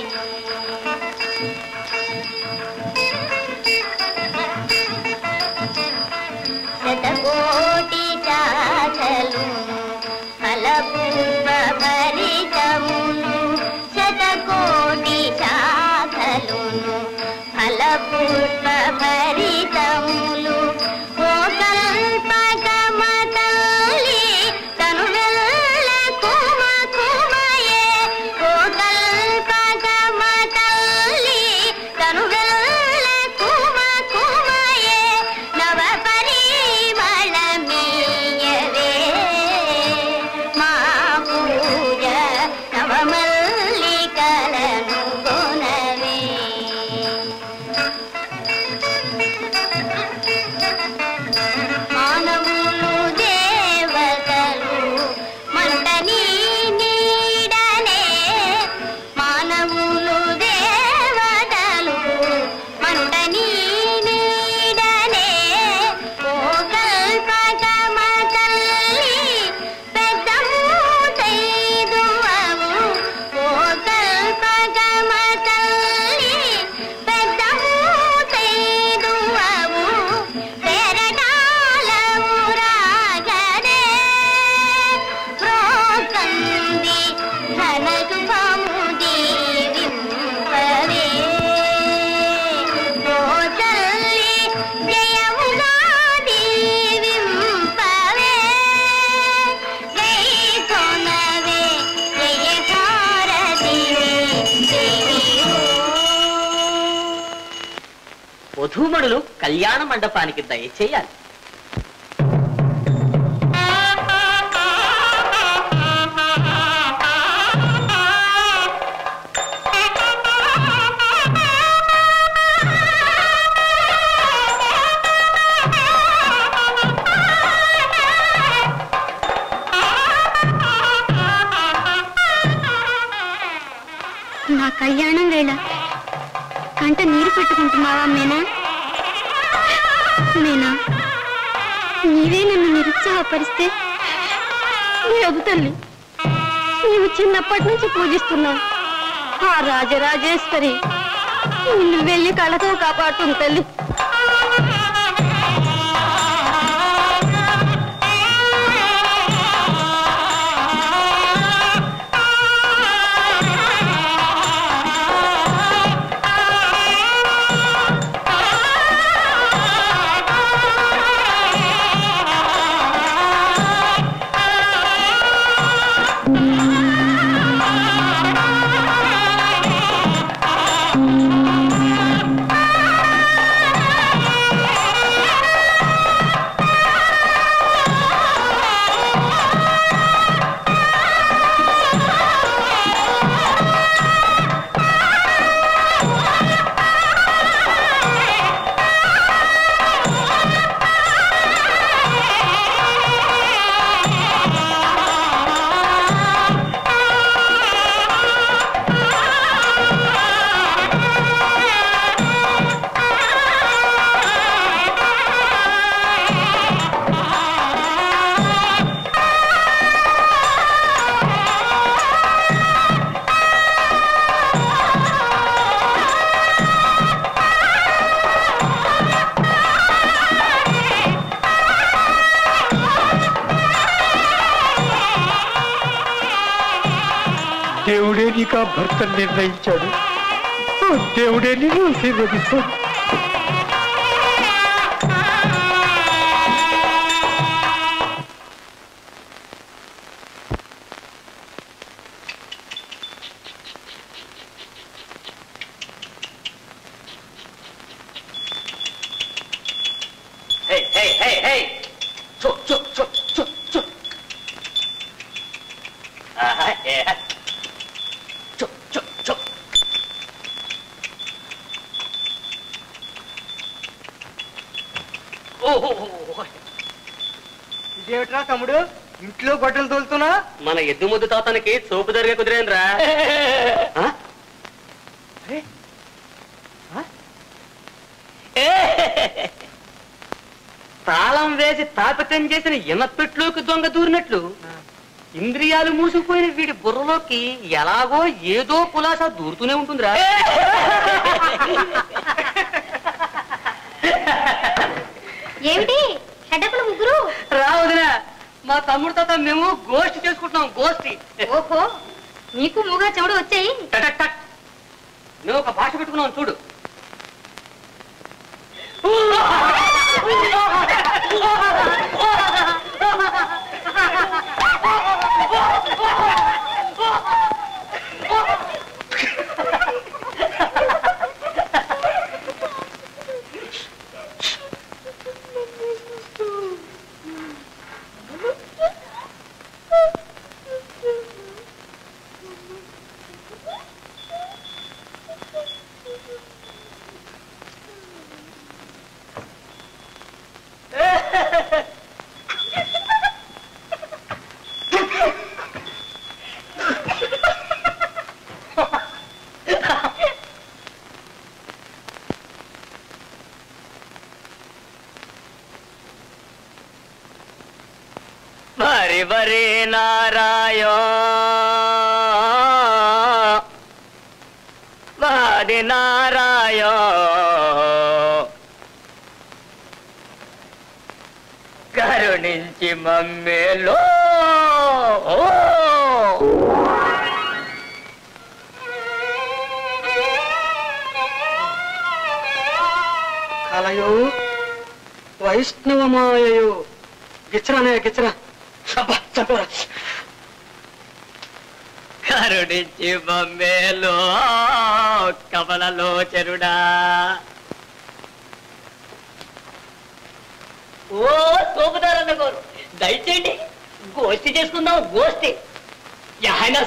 శతకోటి చాచలు ఫలపుష్ప భరితమును శతకోటి శాఖలును ఫలపుష్ప భరితములు ఓ కల్పకమ తల్లి తను వెళ్ళ కుమ కుమయే ఓ కల్పకమ తల్లి తను వెళ్ళ కుమ కుమయే నవ పరిమళమీయవే మా పూజ నవమల్లికలను కొనవే మానవులు దేవతలు మంటని నీడనే మానవులు దేవతలు మంటని నీడనే ఓ కల్పకమ తల్లి పెద్దము తైదువము ఓ కల్పకమ తల్లి పెద్దము తైదువము పెరటాలము రాగదే ప్రోకంది ధనశుభము దీవింపవే ఓ తల్లి జయముగా దీవింపవే జై కొనవే జయ హారతివే దేవి వధూమణులు కళ్యాణ మండపానికి దయచేయాలి నా కళ్యాణం వేళ కంట నీరు పెట్టుకుంటున్నావా మీనా మీనా నీవే నన్ను నిరుత్సాహపరిస్తే లేదు తల్లి నీవు చిన్నప్పటి నుంచి పూజిస్తున్నావు ఆ రాజరాజేశ్వరి నిన్ను వెయ్యి కళ్ళతో కాపాడుతుంది తల్లి దేవుడే నీకు ఆ భర్తను నిర్ణయించాడు ఆ దేవుడే నిన్ను ఆశీర్వదిస్తాడు Hey, hey, hey, hey! Chuk, chuk, chuk, chuk, chuk. Aha, yeah. Chuk, chuk, chuk. ఓహో ఇదేమిట్రా తమ్ముడు ఇంట్లో గొడ్డలు తోలుతున్నా మన ఎద్దు ముద్దు తాతానికి సోపు జరిగే కుదిరేనరా తాళం వేసి తాపితం చేసిన ఇనపెట్లోకి దొంగ దూరినట్లు ఇంద్రియాలు మూసుకుపోయిన వీడి బుర్రలోకి ఎలాగో ఏదో కులాసా దూరుతూనే ఉంటుందిరా ఏమిటి షడ్డకులు ముగ్గురు రావదినా మా తమ్ముడు తాత మేము గోష్ఠి చేసుకుంటున్నాం గోష్ఠి ఓహో నీకు మూగా చెవుడు వచ్చాయి టక్ టక్ టక్. నువ్వు ఒక భాష పెట్టుకున్నావు చూడు మరి మరి నారాయ వాది నారాయ కరుణించి మమ్మేలో కలయో వైష్ణవమాయయో గిచ్చరానే గిచ్చరా అబ్బా చంపరా కరుణించి మమ్మేలో కమలలో చెరుడా ఓ సోపుదారన్న గారు దయచేయండి గోష్ఠి చేసుకుందాం గోష్ఠి ఆయన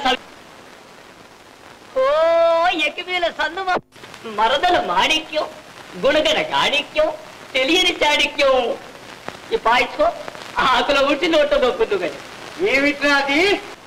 ఓ ఎక్కిమీల సందు మరదల మాణిక్యం గుణగణ గాణిక్యం తెలియని చాణిక్యం ఈ పాయించుకో ఆకులో ఉంచి నోట్లో నొక్కుందు కానీ ఏమిట్రా అది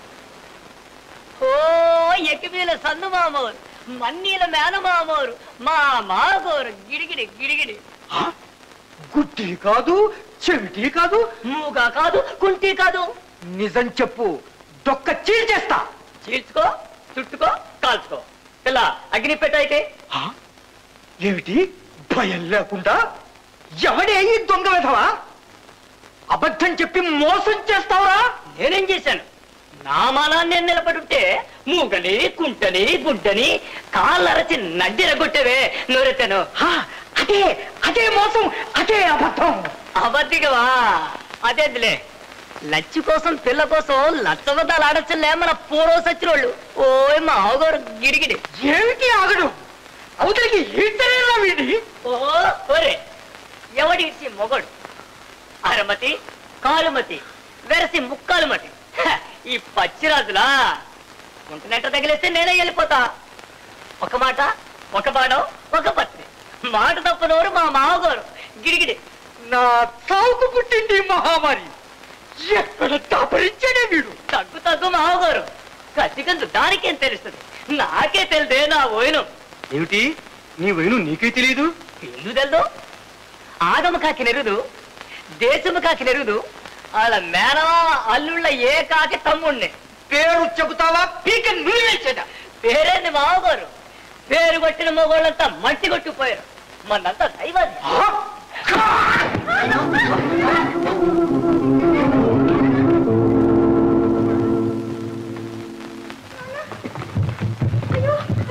ఓ ఎక్కిమీల సందు మామోరు మన్నీల మేనమామోరు మా మాగోరు గిడిగిడి గిడిగిడి గుడ్డి కాదు చెవిటి కాదు మూగా కాదు కుంటి కాదు నిజం చెప్పు దొక్క చీల్చేస్తా చీల్చుకో చుట్టుకో కాల్చుకో పిల్ల అగ్ని పెట్టయితే ఆ? ఏమిటి భయం లేకుండా ఎవడే ఈ దొంగ విధవా అబద్ధం చెప్పి మోసం చేస్తావురా నేనేం చేశాను నా మానాన్ని నేను నిలబడుంటే మూగని కుంటని గుడ్డని కాళ్ళరచి నడ్డిరగొట్టేవే నూరెత్తాను హా, అదే అదే మోసం అదే అబద్ధం అబద్ధికవా అదేదిలే లచ్చి కోసం పిల్ల కోసం లచ్చబద్దాలు ఆడచ్చులే మన పూర్వ సచ్చినోళ్ళు ఓయ్ మా అవగారు గిడిగిడి ఏమిటి ఆగడు అవతలికి ఈటరేలా వీడి ఓ ఒరే ఎవడిసి మొగడు అరమతి కాలుమతి వెరసి ముక్కాలుమతి హ, ఈ పచ్చిరాజులా ఉంటున్నట్టు తగిలేస్తే నేనే వెళ్ళిపోతా ఒక మాట ఒక బాణం ఒక పత్రి మాట తప్పనోరు మా మామగారు గిడిగిడి నా చావుకు పుట్టింది ఈ మహామారి ఎక్కడ దాపరించాడే వీడు తగ్గు తగ్గు మామగారు కసిగందు దానికేం తెలుస్తుంది నాకే తెలిదే నా ఓయను ఏమిటి నీ వైను నీకే తెలియదు ఎందుకు తెల్దు ఆగమ కాకి నెరుదు దేశము కాకి నెరుదు వాళ్ళ మేనమామ అల్లుళ్ళ ఏ కాకి తమ్ముణ్ణి పేరు చెబుతావా పీక నులివేసేట పేరేంది మామగారు పేరు కొట్టిన మగోళ్ళంతా మట్టి కొట్టుకుపోయారు మనంతా దైవాది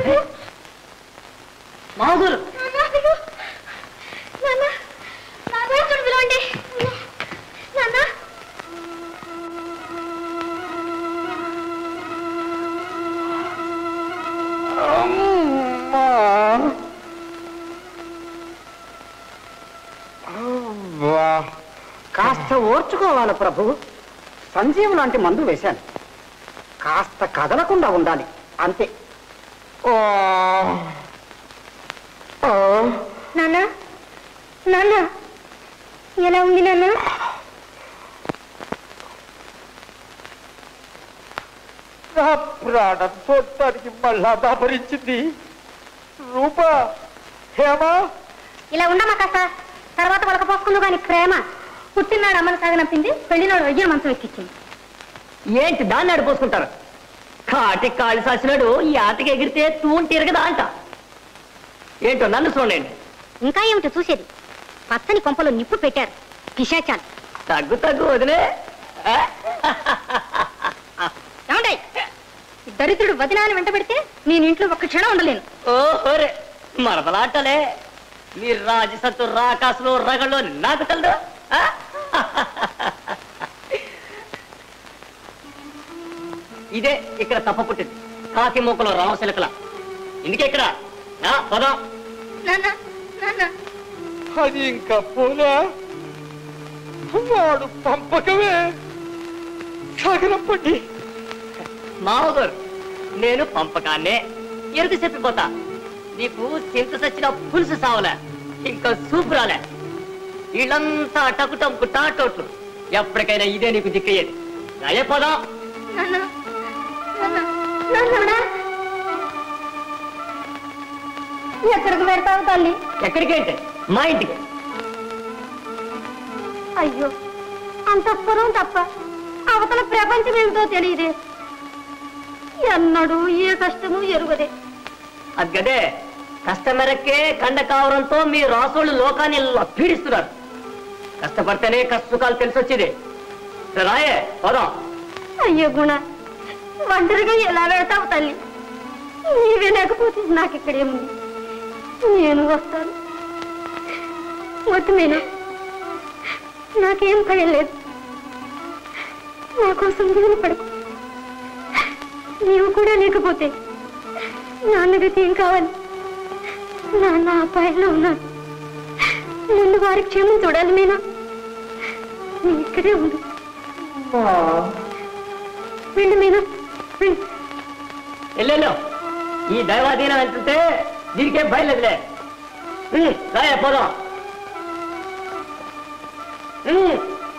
మాధురు నాన్న నాన్న ఇక్కడ పిలవండి నాన్న కాస్త ఓర్చుకోవాలి ప్రభు సంజీవం లాంటి మందు వేశాను కాస్త కదలకుండా ఉండాలి అంతే ఓ ఓ నాన్న నాన్న ఎలా ఉంది నాన్న నా ప్రాణం చూడటానికి మళ్ళా దాపరించింది రూపా హేమా ఇలా ఉండమా కాస్త తర్వాత వలకపోసుకుందు కానీ ప్రేమ పుట్టినాడు అమ్మని సాగనంపింది పెళ్లినాడు వయ్య మంచం ఎక్కించింది ఏంటి దాన్ని అడిపోసుకుంటారు కాటి కాళ్ళు సాసినాడు ఈ ఆటకి ఎగిరితే తూన్ తిరగదా అంట ఏంటో నన్ను చూడండి ఇంకా ఏమిటో చూసేది పచ్చని కొంపలో నిప్పు పెట్టారు పిశాచాలు తగ్గు తగ్గు వదిలే ఆ? ఏమంటాయి దరిద్రుడు వదినాన్ని వెంట పెడితే నేను ఇంట్లో ఒక్క క్షణం ఉండలేను ఓ హోరే మరదలాటలే మీ రాజసత్తు రాకాసులు రగళ్ళు నాకు కలదు ఆ? ఇదే ఇక్కడ తప్ప పుట్టింది కాకి మూకలో రామశిలకల ఇందుకే ఇక్కడ ఆ, పదం నాన్న నాన్న అది ఇంకా పోలే వాడు పంపకమే సాగరంపండి మామగారు నేను పంపకాన్నే ఎరుకు చెప్పిపోతా నీకు చింత సచ్చిన పులుసు సావలే ఇంకా సూపు రాలే వీళ్ళంతా టకుటంకు టాటోట్లు ఎప్పటికైనా ఇదే నీకు దిక్కయ్యేది అయ్యే పోదాం నాన్న నాన్న నాన్న ఎక్కడికి పెడతావు తల్లి ఎక్కడికేంటి మా ఇంటికి అయ్యో అంతఃపురం తప్ప అవతల ప్రపంచం ఏమిటో తెలియదే ఎన్నడూ ఏ కష్టము ఎరుగదే అగ్గదే కష్టమెరక్కే కండ కావడంతో మీ రాసోళ్ళు లోకాన్ని పీడిస్తున్నారు కష్టపడితేనే కష్టసుఖాలు తెలిసొచ్చేది సరే రాయే పోదాం అయ్యో గుణ ఒంటరిగా ఎలా పెడతావు తల్లి నీవే లేకపోతే నాకు ఇక్కడేముంది నేను వస్తాను వద్దు నేను నాకేం భయం లేదు నా కోసం దిగులు పడకు నీవు కూడా లేకపోతే నాన్నగతి ఏం కావాలి నాన్న అపాయంలో ఉన్నాను ముందు వారి క్షేమం చూడాలి మీనా నీ ఇక్కడే ఉండు వెళ్ళు మీనా వెళ్ళు ఎల్లెల్లో ఈ దైవాధీనం వెళ్తుంటే దీనికే బయలుదేలే రాయే పోదాం ఉమ్.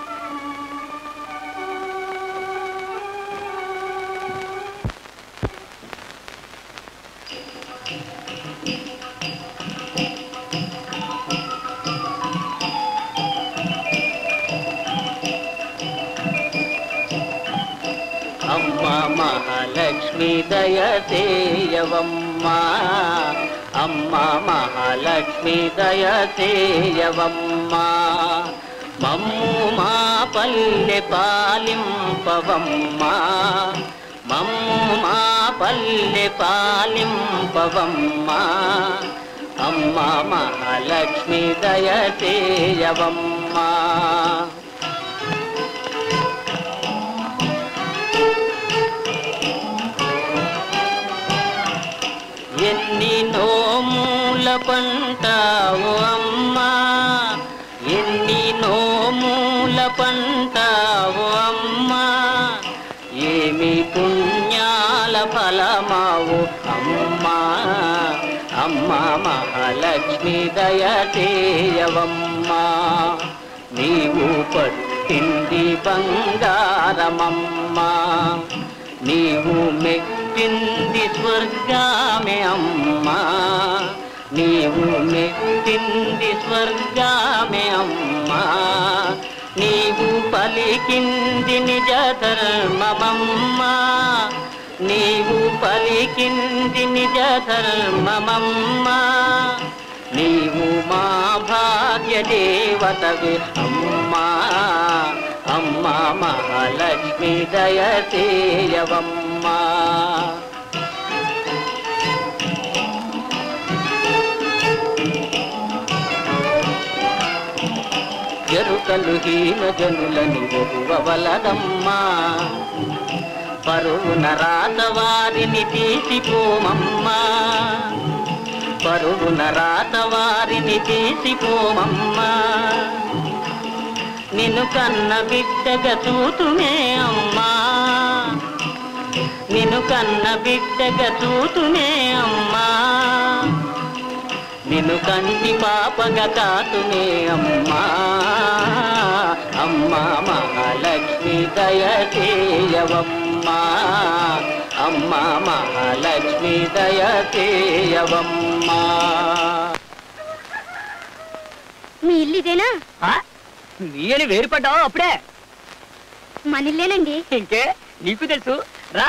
అమ్మ మహాలక్ష్మి దయసేయవమ్మా అమ్మ మహాలక్ష్మి దయసేయవమ్మా మమ్ము మా పల్లె పాలింపవమ్మా మమ్ము మా పల్లె పాలింపవమ్మా అమ్మ మహాలక్ష్మి దయసేయవమ్మా ఎన్ని నోముల పంటావు అమ్మా ఎన్ని నోముల పంటావు అమ్మా ఏమి పుణ్యాల ఫలమావు అమ్మా అమ్మా మహాలక్ష్మి దయచేయవమ్మా నీవు పట్టింది బంగారమమ్మా నీవు మెట్టింది స్వర్గామే అమ్మా నీవు మెట్టింది స్వర్గామే అమ్మా నీవు పలికింది నిజ ధర్మమమ్మా నీవు పలికింది నిజ ధర్మమమ్మా నీవు మా భాగ్య దేవతవి అమ్మా అమ్మా మహాలక్ష్మి దయచేయవమ్మా అసలు హీన జనులని వెరువవలదమ్మా పరువున రాత వారిని తీసిపోమమ్మా పరువున రాత వారిని తీసిపోమమ్మా నిన్ను కన్న బిడ్డగా చూతుమే అమ్మా నిన్ను కన్న బిడ్డగా చూతుమే అమ్మా నిన్ను కంటి పాపగా కాతుమే అమ్మా అమ్మా మహాలక్ష్మి దయచేయవమ్మా అమ్మా మహాలక్ష్మి దయచేయవమ్మా మీ ఇల్లు ఇదేనా నీ అని వేరుపడ్డావు అప్పుడే మన ఇల్లేనండి ఇంకే నీకు తెలుసు రా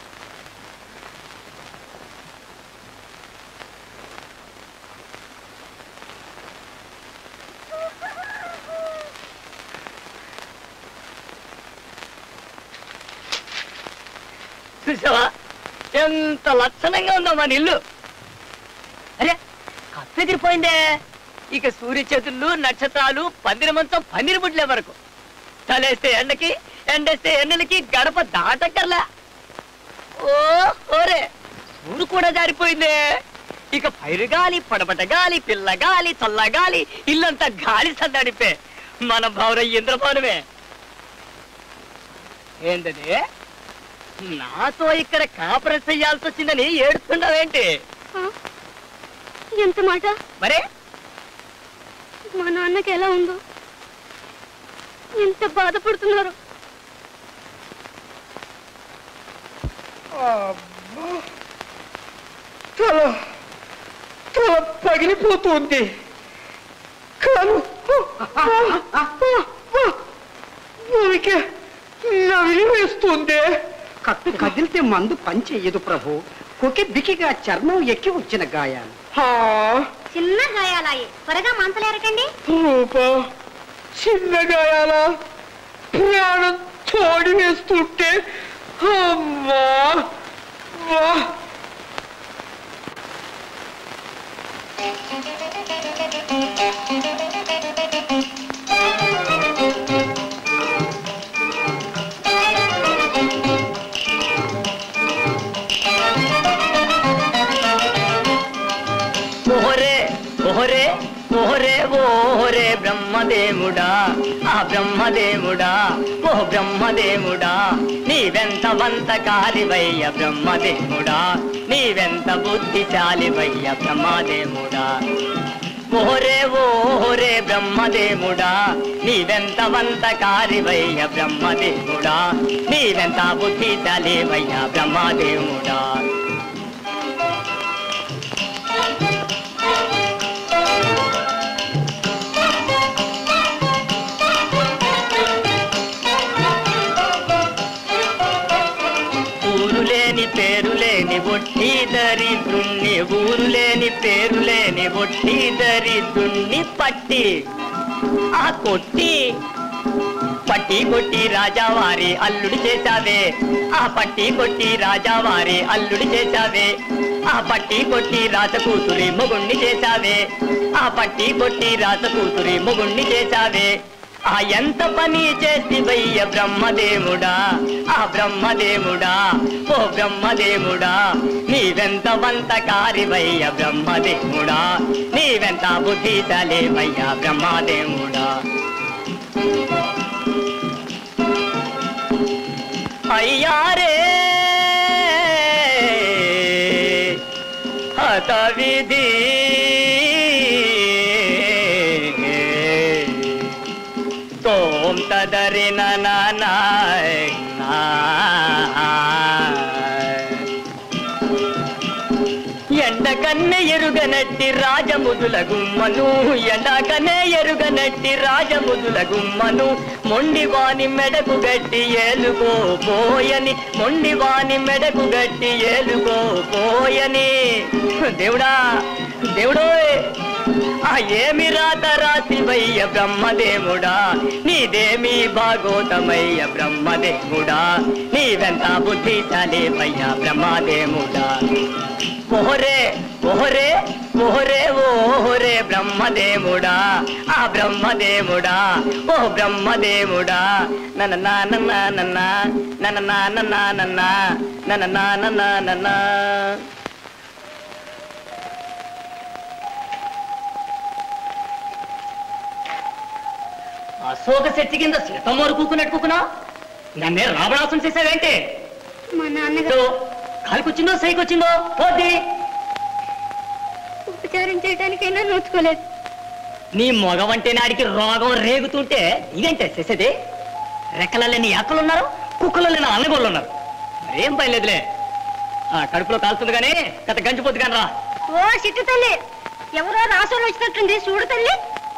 చూసావా ఎంత లక్షణంగా ఉందో మన ఇల్లు అరే కప్పెదిరిపోయిందే ఇక సూర్య చేతులు నక్షత్రాలు పందిరి మంచం పందిరి బుడ్లే వరకు చలేస్తే ఎండకి ఎండేస్తే ఎండలకి గడప దాటక్కర్లా ఓ ఓరే ఊరు కూడా జారిపోయిందే ఇక పైరుగాలి పడబట గాలి పిల్లగాలి చల్లగాలి ఇల్లంతా గాలి సద్దడిపే మన భవన ఇంద్రభవనమే ఏంటది నాతో ఇక్కడ కాపురం చెయ్యాల్సి వచ్చిందని ఏడుస్తున్నావేంటి ఆ? ఎంత మాట మరే మా నాన్నకి ఎలా ఉందో ఎంత బాధపడుతున్నారు తల తల పగిలిపోతుంది కాలు భూమికి నవిలి వేస్తుంది కట్టు కదిలితే మందు పనిచేయదు ప్రభు కొకి బికిగా చర్మం ఎక్కి వచ్చిన గాయాలు హా, చిన్న గాయాలాయే త్వరగా మంచలేరకండి రూప చిన్న గాయాల ప్రాణం తోడి వేస్తుంటే అమ్మా వా ఓహరే ఓహరే ఓహరే ఓహరే బ్రహ్మదేవుడా ఆ బ్రహ్మదేవుడా ఓ బ్రహ్మదేవుడా నీవెంత వంత కాలివయ్య బ్రహ్మదేవుడా నీవెంత బుద్ధిశాలివయ్య బ్రహ్మదేవుడా ఓహరే ఓహరే బ్రహ్మదేవుడా నీవెంత వంత కారివయ్య బ్రహ్మదేవుడా నీవెంత బుద్ధిశాలివయ్య బ్రహ్మదేవుడా ఊరు లేని పేరు లేని ఒట్టి దరిద్రుణ్ణి ఊరు లేని పేరు లేని ఒట్టి దరిద్రుణ్ణి పట్టి ఆ కొట్టి పట్టి కొట్టి రాజావారి అల్లుడు చేశావే ఆ పట్టి కొట్టి రాజావారి అల్లుడు చేశావే ఆ పట్టి కొట్టి రాత కూతురి మొగుణ్ణి చేశావే ఆ పట్టి కొట్టి రాత కూతురి మొగుణ్ణి చేశావే ఆ ఎంత పని చేసివయ్య బ్రహ్మదేవుడా ఆ బ్రహ్మదేవుడా ఓ బ్రహ్మదేవుడా నీవెంత వంత కారివయ్య బ్రహ్మదేవుడా నీవెంత బుద్ధిశాలివయ్య బ్రహ్మదేవుడా అయ్యారే హత విధి తోం తదరి నాయ్ ఎండ కన్నె ఎరుగనట్టి రాజముదుల గుమ్మను ఎండ కన్నే ఎరుగనట్టి రాజముదుల గుమ్మను మొండివాని మెడకు గట్టి ఏలుకో పోయని మొండివాని మెడకు గట్టి ఏలుకో పోయని దేవుడా దేవుడోయ్ ఆ ఏమి రాత రాసివయ్య బ్రహ్మదేవుడా నీదేమి భాగోతమయ్య బ్రహ్మదేవుడా నీవెంత బుద్ధిశాలివయ్య బ్రహ్మదేవుడా ఓహరే ఓహరే ఓహరే ఓహరే బ్రహ్మదేవుడా ఆ బ్రహ్మదేవుడా ఓ బ్రహ్మదేవుడా నన్న నన్న నన్న నన్న నన్న నన్న నన్న నన్న నన్న అశోక శక్తి కింద సీతమ్మోరు కూకున్నట్టు కూకున్నా నన్నే రావణాసం చేసావేంటి మా నాన్నగారు కాలికొచ్చిందో సైకొచ్చిందో పోద్ది ఉపచారం చేయడానికైనా నోచుకోలేదు నీ మగవంటే నాడికి రోగం రేగుతుంటే ఇదేంటే చేసేది రెక్కలలో నీ అక్కలు ఉన్నారు కుక్కలలో నా అన్నగోళ్ళు ఉన్నారు మరేం పనిలేదులే ఆ కడుపులో కాలుతుంది కానీ గత గంజిపోద్ది కానీ రా ఓ చిట్టు తల్లి ఎవరో రాసోలు వచ్చినట్టుంది చూడు తల్లి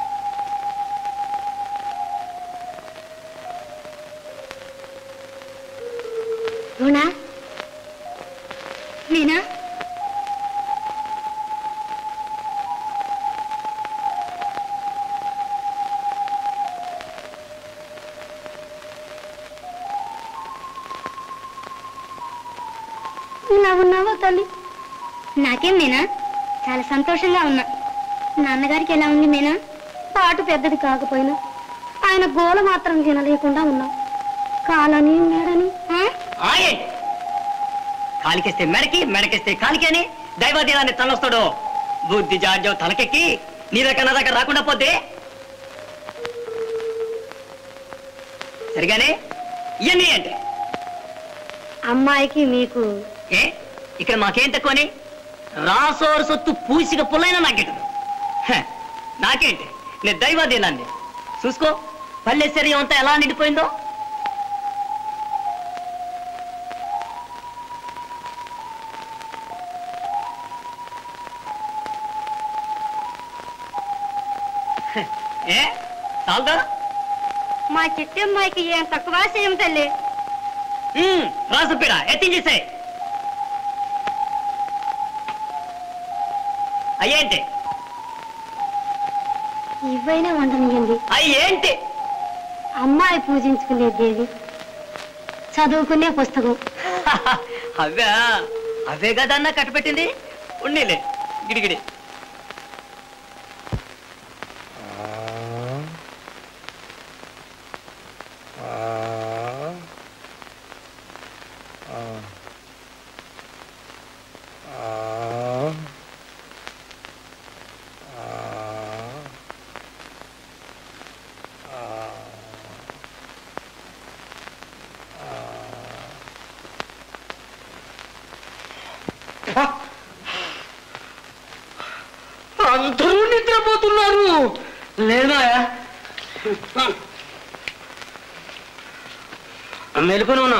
అవునా నేనా ఇలా ఉన్నావా తల్లి నాకేం మీనా చాలా సంతోషంగా ఉన్నా నాన్నగారికి ఎలా ఉంది మీనా పాటు పెద్దది కాకపోయినా ఆయన గోల మాత్రం తినలేకుండా ఉన్నాం కాలని మేడని ఆ? ఆగే కాలికేస్తే మెడకి మెడకేస్తే కాలికి అని దైవాధీనాన్ని తనొస్తాడు బుద్ధి జాడ్యం తలకెక్కి నీ దగ్గర నా దగ్గర రాకుండా పోతే సరిగానే ఇవన్నీ అంటే అమ్మాయికి మీకు ఏ ఇక్కడ మాకేం తక్కువని రాసోరు సొత్తు పూసిక పుల్లైనా నాకెట్టదు హ, నాకేంటి నేను దైవాధీనాన్ని చూసుకో పల్లె శరీరం అంతా ఎలా నిండిపోయిందో హ, ఏ చాలదా మా చిట్టి అమ్మాయికి ఏం తక్కువ చేయం తల్లి రాసుపీడ ఎత్తించేసాయి అయ్యేంటి ఇవైనా వండనియండి అయ్యేంటి అమ్మాయి పూజించుకునే దేవి చదువుకునే పుస్తకం అవే అవే కదా అన్న కట్టపెట్టింది ఉండేలే గిడిగిడి అందరూ నిద్రపోతున్నారు లేదా మెలుకుని ఉన్నా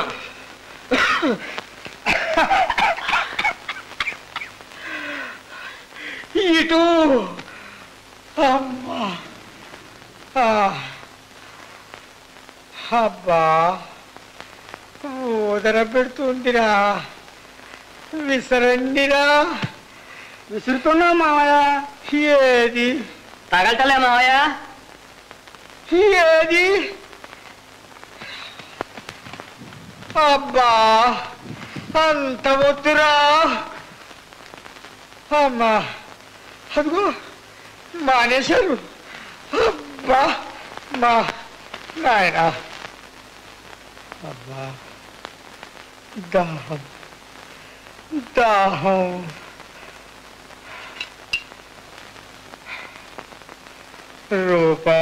ఇటు అమ్మా ఆ. అబ్బా ఊదర పెడుతుందిరా విసరండిరా విసురుతున్నా మావయ్య ఏది తగలటలే మావయ్య ఏది అబ్బా అంత వద్దురా అమ్మా అదిగో మానేశారు అబ్బా మా నాయన అబ్బా దాహం దాహం రూపా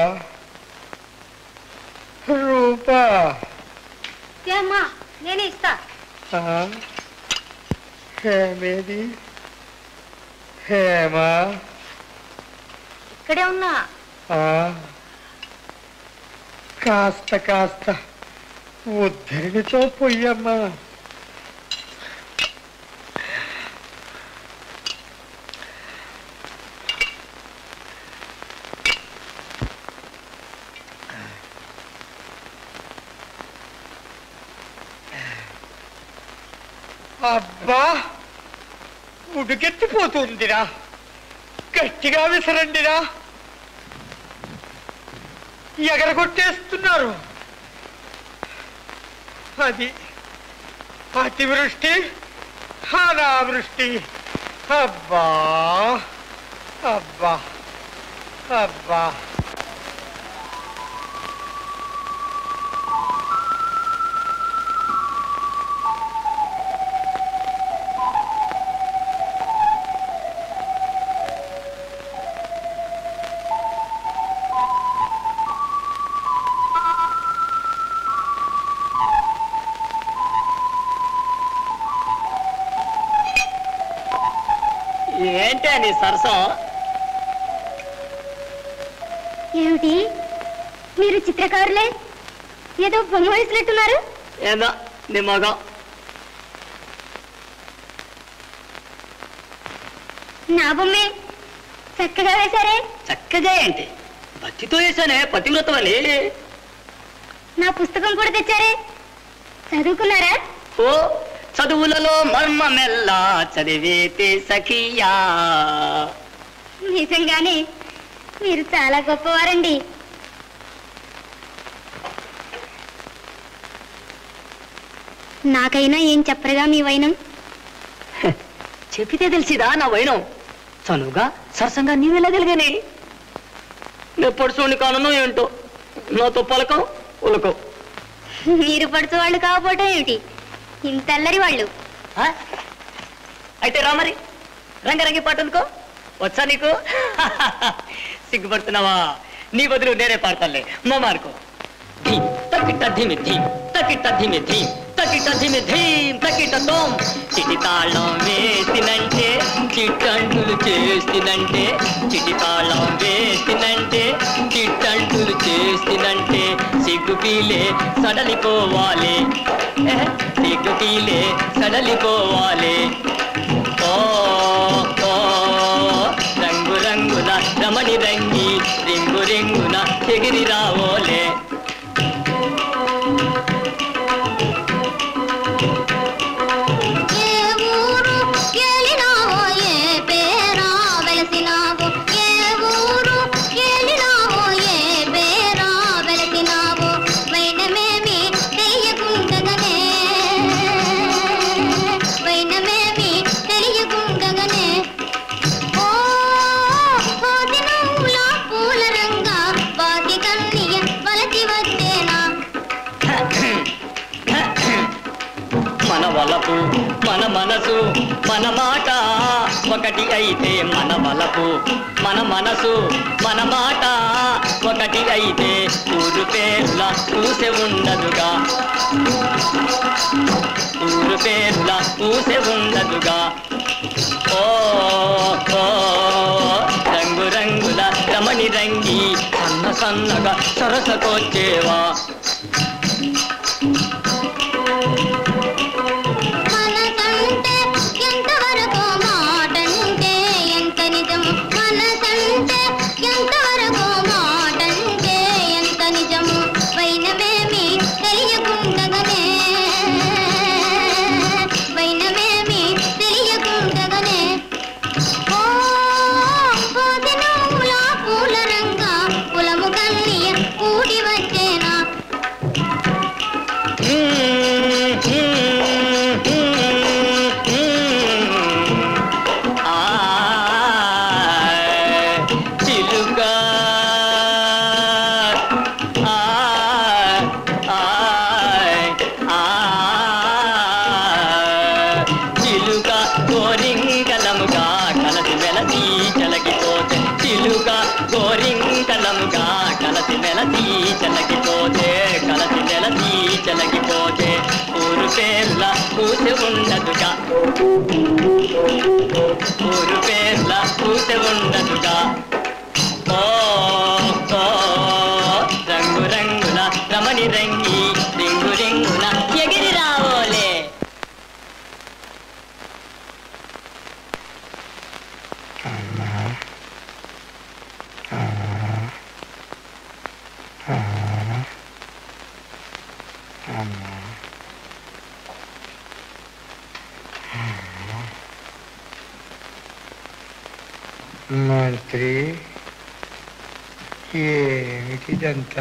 రూపా ఏమ్మా నేనే ఇస్తా ఆ? హేమేది హేమా ఇక్కడే ఉన్నా ఆ? కాస్త కాస్త ఉద్ధరినితో పొయ్యమ్మా అబ్బా ఉడికెత్తిపోతుందిరా గట్టిగా విసరండిరా ఎగరగొట్టేస్తున్నారు అది అతివృష్టి అనావృష్టి అబ్బా అబ్బా అబ్బా ఏంటి నీ సరసం ఏమిటి మీరు చిత్రకారులే ఏదో బొమ్మ వేసినట్టున్నారు ఏదో నీ మగం నా బొమ్మే చక్కగా వేశారే చక్కగా ఏంటి భక్తితో వేసానే పతివ్రతం అని నా పుస్తకం కూడా తెచ్చారే చదువుకున్నారా ఓ చదువులలో మర్మమెల్లా చదివేతే సఖియా నిజంగానే మీరు చాలా గొప్పవారండి నాకైనా ఏం చెప్పరుగా మీ వైనం చెప్పితే తెలిసిదా నా వైనం చనువుగా సరసంగా నీవెళ్ళగలిగానే నేను పడుచోని కానునో ఏంటో నాతో పలకం ఉలకం మీరు పడుతు వాళ్ళు కాకపోవటం ఏమిటి ఇంతల్లరి వాళ్ళు ఆ? అయితే రా మరి రంగరంగి పాట అనుకో వచ్చా నీకు సిగ్గుపడుతున్నావా నీ బదులు నేనే పాడతానులే మా మార్కో ధీం తకిట ధిమి ధీం తకిట ధిమి ధీం తకిట ధిమి ధీం తకిట తోం చిటి తాళం వేసినంటే చిట్టంటులు చేసినంటే చిటి తాళం వేసినంటే చిట్టంటులు చేసినంటే సిగ్గు పీలే సడలిపోవాలి ఏ, సిగ్గు పీలే సడలిపోవాలి ఓ ఓ రంగు రంగుల రమణి రంగి రింగు రింగున ఎగిరి రావోలే ఏ ఊరు ఏలినావో ఏ పేరా వెలసినావో ఏ ఊరు ఏలినావో ఏ పేరా వెలసినావో వైనమేమి తెలియకుండగనే వైనమేమి తెలియకుండగనే ఓ కోదినూల పూల రంగా వాటి కన్నీయ వలకి వచ్చేనా మన వలపు మన మనసు మన మాట ఒకటి అయితే మన వలపు మన మనసు మన మాట ఒకటి అయితే ఊరు పేర్ల ఊసె ఉండదుగా ఊరు పేర్ల ఊసె ఉండదుగా ఓ ఓ రంగు రంగుల రమణి రంగి సన్న సన్నగా సరసకొచ్చేవా మనసంటే ఎంతవరకు మాటంటే ఎంత నిజం మనసంటే ఎంతవరకు మాటంటే ఎంత నిజము వైనమేమి తెలియకుండగనే వైనమేమి తెలియకుండగనే ఓ పోదినూల పూల రంగా కులము కన్నీయ కూడి వచ్చేనా చిలుక చిలుక గోరింకలముగా కలసి వెలసి చలకిపోతే చిలుక గోరింకలముగా కలసి వెలసి చలకిపోతే కలసి వెలసి చలకిపోతే ఊరు పేర్ల పూసి ఉండదుగా ఊరు పేర్ల పూసి ఉండదుగా ఓ ఓ రంగు రంగుల రమణి రంగి రింగు రింగున ఎగిరి రావోలే మంత్రి ఏమిటిదంతా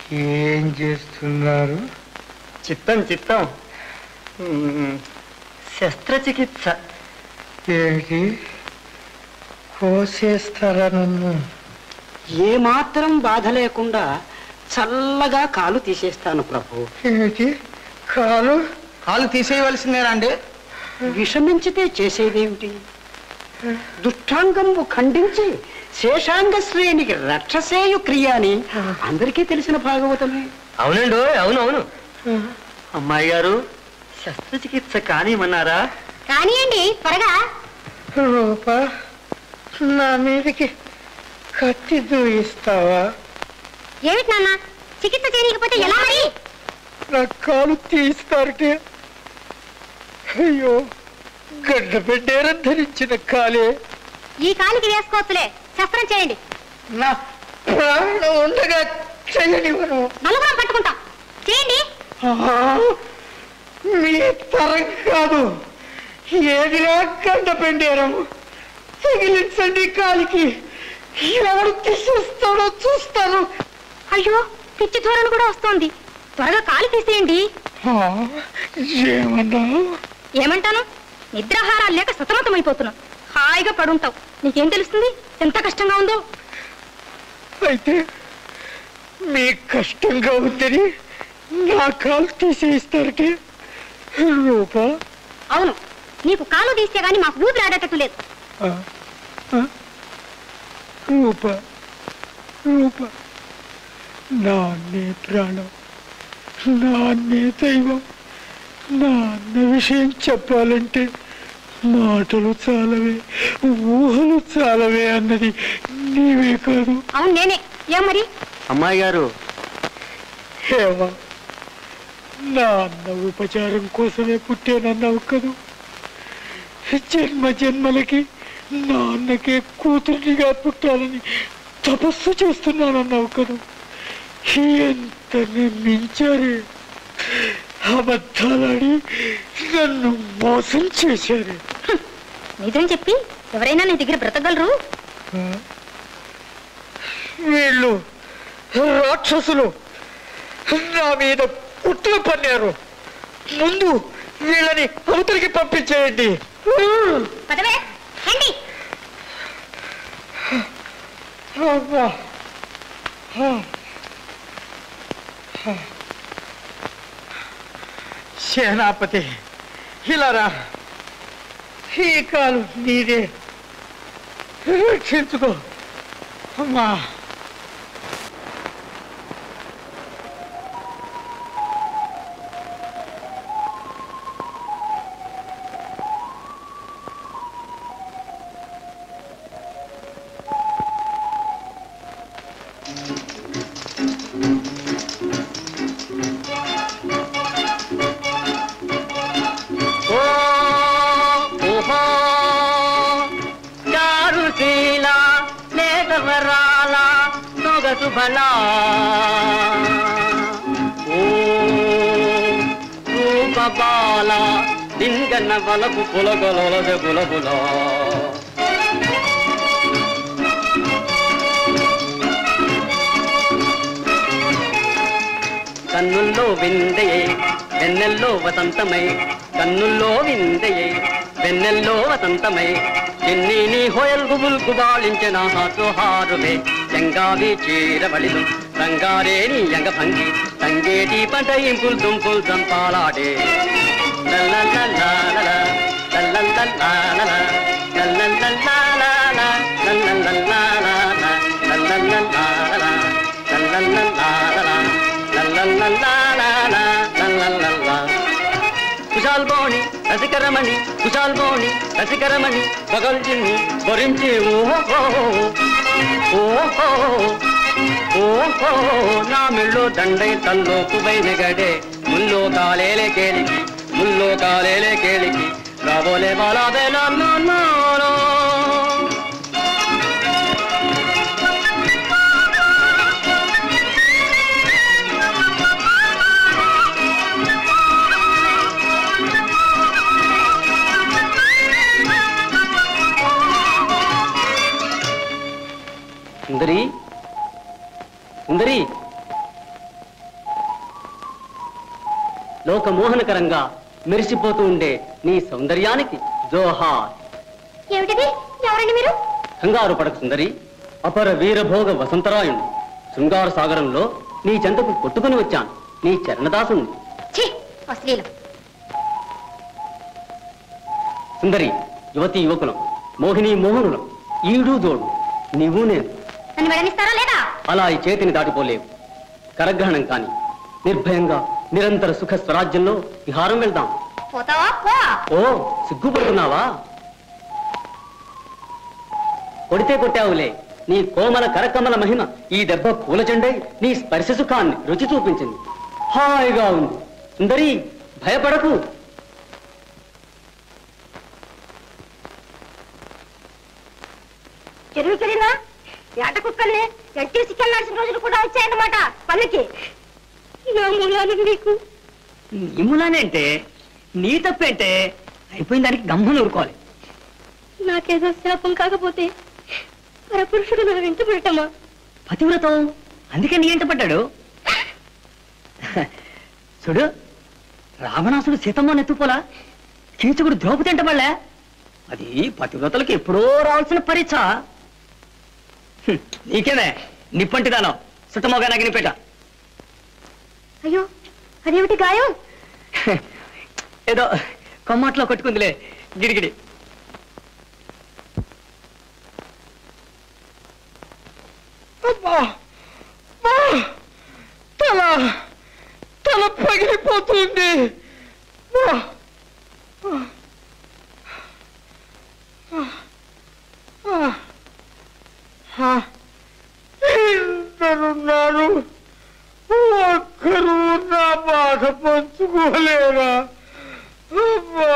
ఏం చేస్తున్నారు చిత్తం చిత్తం మ్మ్. శస్త్రచికిత్స ఏంటి కోసేస్తారా నన్ను ఏమాత్రం బాధ లేకుండా చల్లగా కాలు తీసేస్తాను ప్రభు ఏంటి కాలు కాలు తీసేయవలసిందేనా అండి విషమించితే చేసేదేమిటి దుష్టాంగంబు ఖండించి శేషాంగ శ్రేణికి రక్షసేయు క్రియ అని అందరికీ తెలిసిన భాగవతమే అవునండు అవును అవును అమ్మాయి గారు శస్త్రచికిత్స కానిమన్నారా కానియండి త్వరగా రూప నా మీదకి కత్తి దూయిస్తావా ఏమిటి నాన్న చికిత్స చేయకపోతే ఎలా మరి నా కాలు తీస్తారటే అయ్యో గడ్డ పెట్టేరం ధరించిన కాలే ఈ కాలికి వేసుకోవచ్చులే శస్త్రం చేయండి నా ప్రాణం ఉండగా చేయనివ్వను నలుగురం పట్టుకుంటాం చేయండి ఆహా, మీ తరం కాదు ఏదిలా గడ్డ పెండేరం తగిలించండి కాలికి ఎవరు తీసేస్తాడో చూస్తాను అయ్యో పిచ్చి ధోరణి కూడా వస్తోంది త్వరగా కాలు తీసేయండి ఆ, ఏమన్నావు ఏమంటాను నిద్రాహారాలు లేక సతమతమైపోతున్నాం హాయిగా పడుంటావు నీకేం తెలుస్తుంది ఎంత కష్టంగా ఉందో అయితే మీ కష్టంగా ఉందని నా కాలు తీసేస్తారటే రూపా అవును నీకు కాలు తీస్తే గాని మాకు ఊపిరి ఆడేటట్టు లేదు ఆ, ఆ, రూప రూప నాన్నే ప్రాణం నాన్నే దైవం నా అన్న విషయం చెప్పాలంటే మాటలు చాలవే ఊహలు చాలవే అన్నది నీవే కాదు అవును నేనే ఏం మరి అమ్మాయి గారు హేమా నా అన్న ఉపచారం కోసమే పుట్టానన్నావు కదూ జన్మ జన్మలకి నా అన్నకే కూతురిగా పుట్టాలని తపస్సు చేస్తున్నానన్నావు కదూ ఎంత మించారే అబద్ధాలాడి నన్ను మోసం చేశారే నిజం చెప్పి ఎవరైనా నీ దగ్గర బ్రతకగలరు ఆ? వీళ్ళు రాక్షసులు నా మీద కుట్ర పన్నారు ముందు వీళ్ళని అవతలికి పంపించేయండి పదవే రండి అబ్బా. ఆ. ఆ. సేనాపతి ఇలా రా ఈ కాలు నీదే రక్షించుకో అమ్మా ఓ ఓహో చారుశీల నేతవరాల సొగసు బలా ఓ రూపబాల లింగన వలపు పులగొలొలద బులబుల కన్నుల్లో విందయే వెన్నెల్లో వసంతమై కన్నుల్లో విందయే వెన్నెల్లో వసంతమై చిన్ని నీ హోయల్గు బుల్కు బాళించిన హాసుహారువే చెంగావి చీరబడిలు రంగారే నీ యంగ భంగి తంగేటి పంట ఇంపుల్ దుంపుల్ సంపాలాడే లల్లల్లల్లాలల, లల్లల్లల్లాలల, లల్లల్లల్లాలల, లల్లల్లల్లాలల, లల్లల్లల్లాలల, లల్లల్లల్లాలల, లల్లల్లల్లాలల, లల్లల్లల్లా. కుశాల్ బోణి రసికరమణి కుశాల్ బోణి రసికరమణి పగల్జిన్ని భరించి ఓహో ఓహో ఓహో నా మెళ్ళో దండై తల్లో కుబైన గడే ముల్లో కాలేలే కేలికి ముల్లో కాలేలే కేలికి రాబోలే బాలా బేలా నో సుందరి సుందరి లోక మోహనకరంగా మెరిసిపోతూ ఉండే నీ సౌందర్యానికి జోహార్ ఏమిటిది ఎవరండి మీరు కంగారు పడక సుందరి అపర వీరభోగ వసంతరాయుడు శృంగార సాగరంలో నీ చెంతకు కొట్టుకుని వచ్చాను నీ చరణదాసుని ఛీ అశ్లీలం సుందరి యువతి యువకులం మోహిని మోహనులం ఈడు జోడు నీవు నేను నన్ను వెళ్ళనిస్తారా లేదా అలా ఈ చేతిని దాటిపోలేవు కరగ్రహణం కాని నిర్భయంగా నిరంతర సుఖ స్వరాజ్యంలో విహారం వెళ్దాం పోతావా పో ఓ సిగ్గుపడుతున్నావా కొడితే కొట్టావులే నీ కోమల కరకమల మహిమ ఈ దెబ్బ పూల చెండై నీ స్పర్శ సుఖాన్ని రుచి చూపించింది హాయిగా ఉంది సుందరి భయపడకు చెరువుకెళ్ళినా ఏట కుక్కల్ని ఎట్టేసికెళ్లాల్సిన రోజులు కూడా వచ్చాయన్నమాట పల్లకి నా మూలాన నీకు నీ మూలానేంటే నీ తప్పేంటే అయిపోయిన దానికి గమ్మని ఊరుకోవాలి నాకేదో శాపం కాకపోతే పరపురుషుడు నా వెంట పెట్టమా పతివ్రతం అందుకే నీ ఎంట పడ్డాడు చూడు రావణాసుడు సీతమ్మ నెత్తుపోలా కీచకుడు ద్రౌపది ఎంట పడలే అది పతివ్రతలకు ఎప్పుడో రావాల్సిన పరీక్ష హ్మ్, నీకేనే నిప్పంటి దానం సుతమోగా నగినిపేట అయ్యో అదేమిటి గాయం ఏదో కొమ్మట్లో కొట్టుకుందిలే గిడిగిడి అబ్బా అబ్బా! తల తల పగిలిపోతుంది అబ్బా! ఆ! ఆ! ఇద్దరున్నారు ఒక్కరు నా బాధ పంచుకోలేరా అబ్బా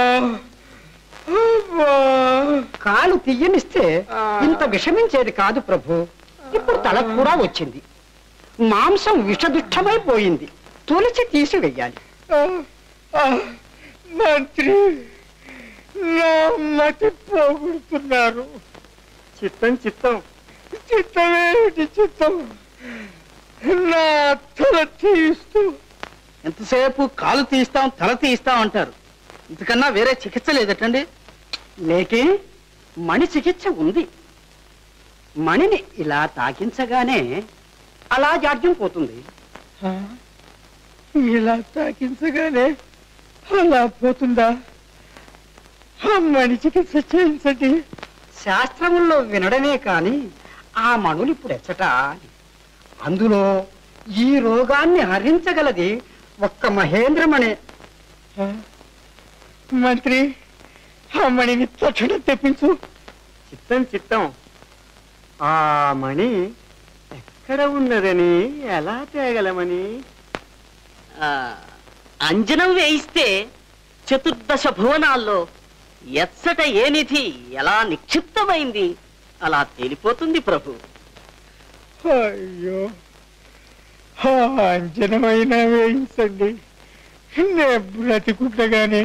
అబ్బా కాలు తీయనిస్తే ఇంత విషమించేది కాదు ప్రభు ఇప్పుడు తల కూడా వచ్చింది మాంసం విషదుష్టమైపోయింది తొలిచి తీసివేయాలి ఆ, ఆ, మంత్రి నా మతి పోగొడుతున్నారు చిత్తం చిత్తం చిత్తమేమిటి చిత్తం నా తల తీస్తూ ఎంతసేపు కాలు తీస్తాం తల తీస్తాం అంటారు ఇంతకన్నా వేరే చికిత్స లేదటండి లేకే మణి చికిత్స ఉంది మణిని ఇలా తాకించగానే అలా జాడ్యం పోతుంది ఆ, ఇలా తాకించగానే అలా పోతుందా అమ్మని చికిత్స చేయించండి శాస్త్రముల్లో వినడమే కాని ఆ మణులు ఇప్పుడు ఎచ్చట అని. అందులో ఈ రోగాన్ని హరించగలది ఒక్క మహేంద్రమణే ఆ, మంత్రి అమ్మని తక్షణం తెప్పించు చిత్తం చిత్తం ఆ మణి ఎక్కడ ఉన్నదని ఎలా తేగలమని ఆ, అంజనం వేయిస్తే చతుర్దశ భువనాల్లో ఎచ్చట ఏ నిధి ఎలా నిక్షిప్తమైంది అలా తేలిపోతుంది ప్రభు అయ్యో ఆ అంజనమైనా వేయించండి నే బ్రతికుండగానే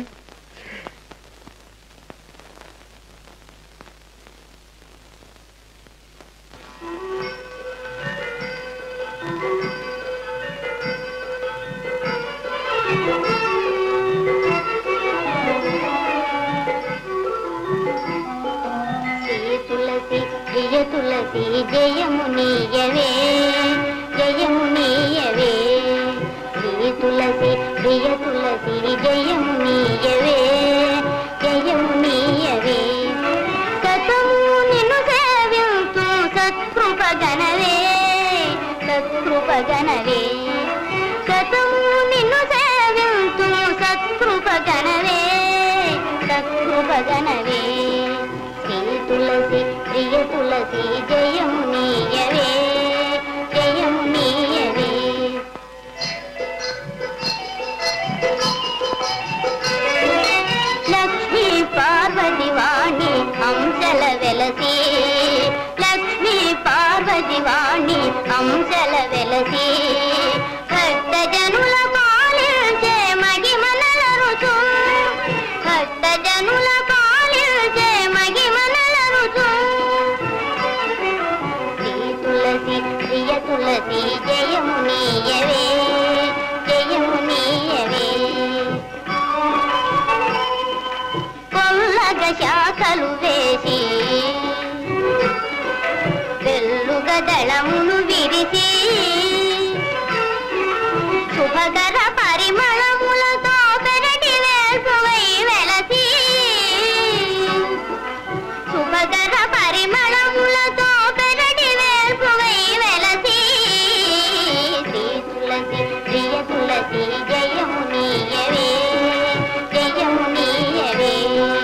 శ్రీ తులసి ప్రియ తులసి జయము నీయవే జయము నీయవే శ్రీ తులసి ప్రియ తులసి జయము నీయవే జయము నీయవే సతము నిన్ను సేవింతు సత్కృపగనవే సత్కృపగనవే సతము నిన్ను సేవింతు సత్కృపగనవే సత్కృపగనవే శ్రీ తులసి ప్రియ తులసి జయము నీయవే జయము నీయవే లక్ష్మీ పార్వతి వాణి హంసల వెలసి లక్ష్మీ పార్వతి వాణి హంసల వెలసి భక్త జనుల పాలించే మగిమనల రుచు భక్త జనుల పాలించే మగిమనల రుచు శ్రీ తులసి ప్రియ తులసి జయము నీయవే జయము నీయవే సన్నగ శాఖలు వేసి వెల్లుగదళములు విరిసి శుభకర పరిమళములతో పెరటి వేల్పువై వెలసి శుభకర పరిమళములతో పెరటి వేల్పువై వెలసి శ్రీ తులసి ప్రియ తులసి జయము నీయవే జయము నీయవే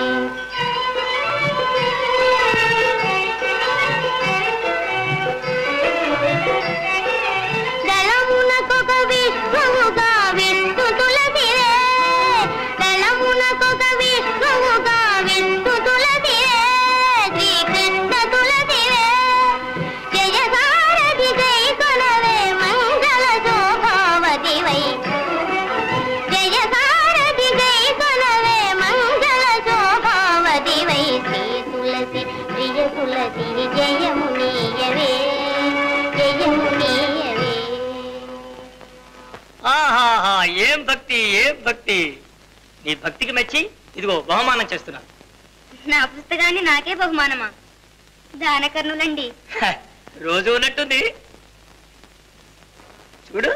దళమునకొక విష్ణువుగా విష్ణు తులసివే దళమునకొక విష్ణువుగా విష్ణు తులసివే శ్రీకృష్ణ తులసివే జయ సారథి జై కొనవే మంగళ శోభావతివై జయ సారథి జై కొనవే మంగళ శోభావతివై శ్రీ తులసి ప్రియ తులసి జయము నీయవే జయము నీయవే ఆహాహా ఏం భక్తి ఏం భక్తి నీ భక్తికి మెచ్చి ఇదిగో బహుమానం చేస్తున్నా నా పుస్తకాన్ని నాకే బహుమానమా దానకర్ణులండి హ, రోజు ఉన్నట్టుంది చూడు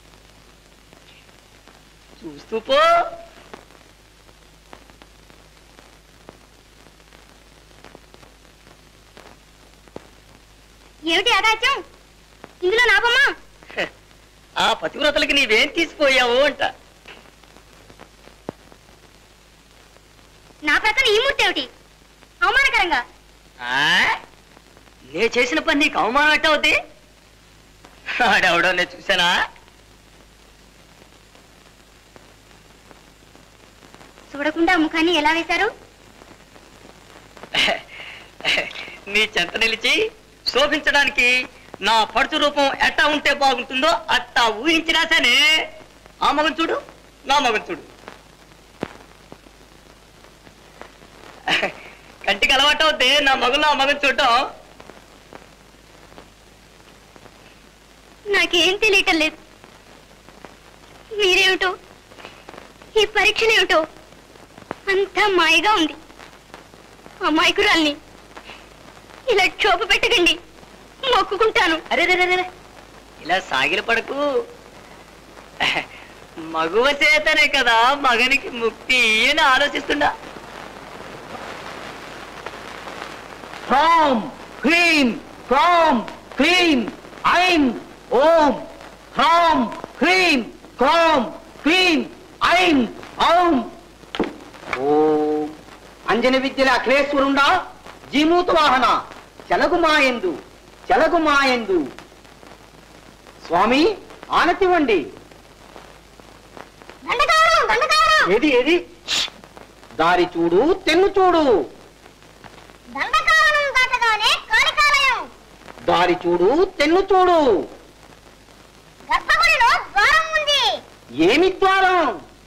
చూస్తూ పో ఏమిటి ఆకాశం ఇందులో నా బొమ్మ హ, ఆ పతివ్రతలకి నీవేం తీసిపోయావు అంట నా ప్రక్కన ఈ మూర్తి ఏమిటి అవమానకరంగా ఆ? నే చేసిన పని నీకు అవమానం ఎట్ట అవుద్ది ఆడెవడో నేను చూసానా చూడకుండా ముఖాన్ని ఎలా వేశారు నీ చెంత నిలిచి శోభించడానికి నా పడుచు రూపం ఎట్టా ఉంటే బాగుంటుందో అట్టా ఊహించి రాశానే ఆ మగం చూడు నా మగం చూడు కంటికి అలవాటు అవుతే నా మగంలో ఆ మగం చూడటం నాకేం తెలియటం లేదు మీరేమిటో ఈ పరీక్షలేమిటో అంతా మాయగా ఉంది అమాయకురాల్ని ఇలా క్షోభ పెట్టకండి మొక్కుకుంటాను అరే రే రే, రే ఇలా సాగిల పడకు మగువ చేతనే కదా మగనికి ముక్తి అని ఆలోచిస్తుండా హ్రాం హ్రీం క్రాం క్లీం ఐం ఓం హ్రాం హ్రీం క్రాం క్లీం ఐం ఔం ఓం అంజని విద్యల అఖిలేశ్వరుండా జీమూత వాహన చెలగు మాయందు చెలగు మాయందు స్వామి ఆనతివ్వండి దండకారం దండకారం ఏది ఏది దారి చూడు తెన్ను చూడు దండకారణం దాటగానే కాళికాలయం దారి చూడు తెన్ను చూడు గర్భగుడిలో ద్వారం ఉంది ఏమి ద్వారం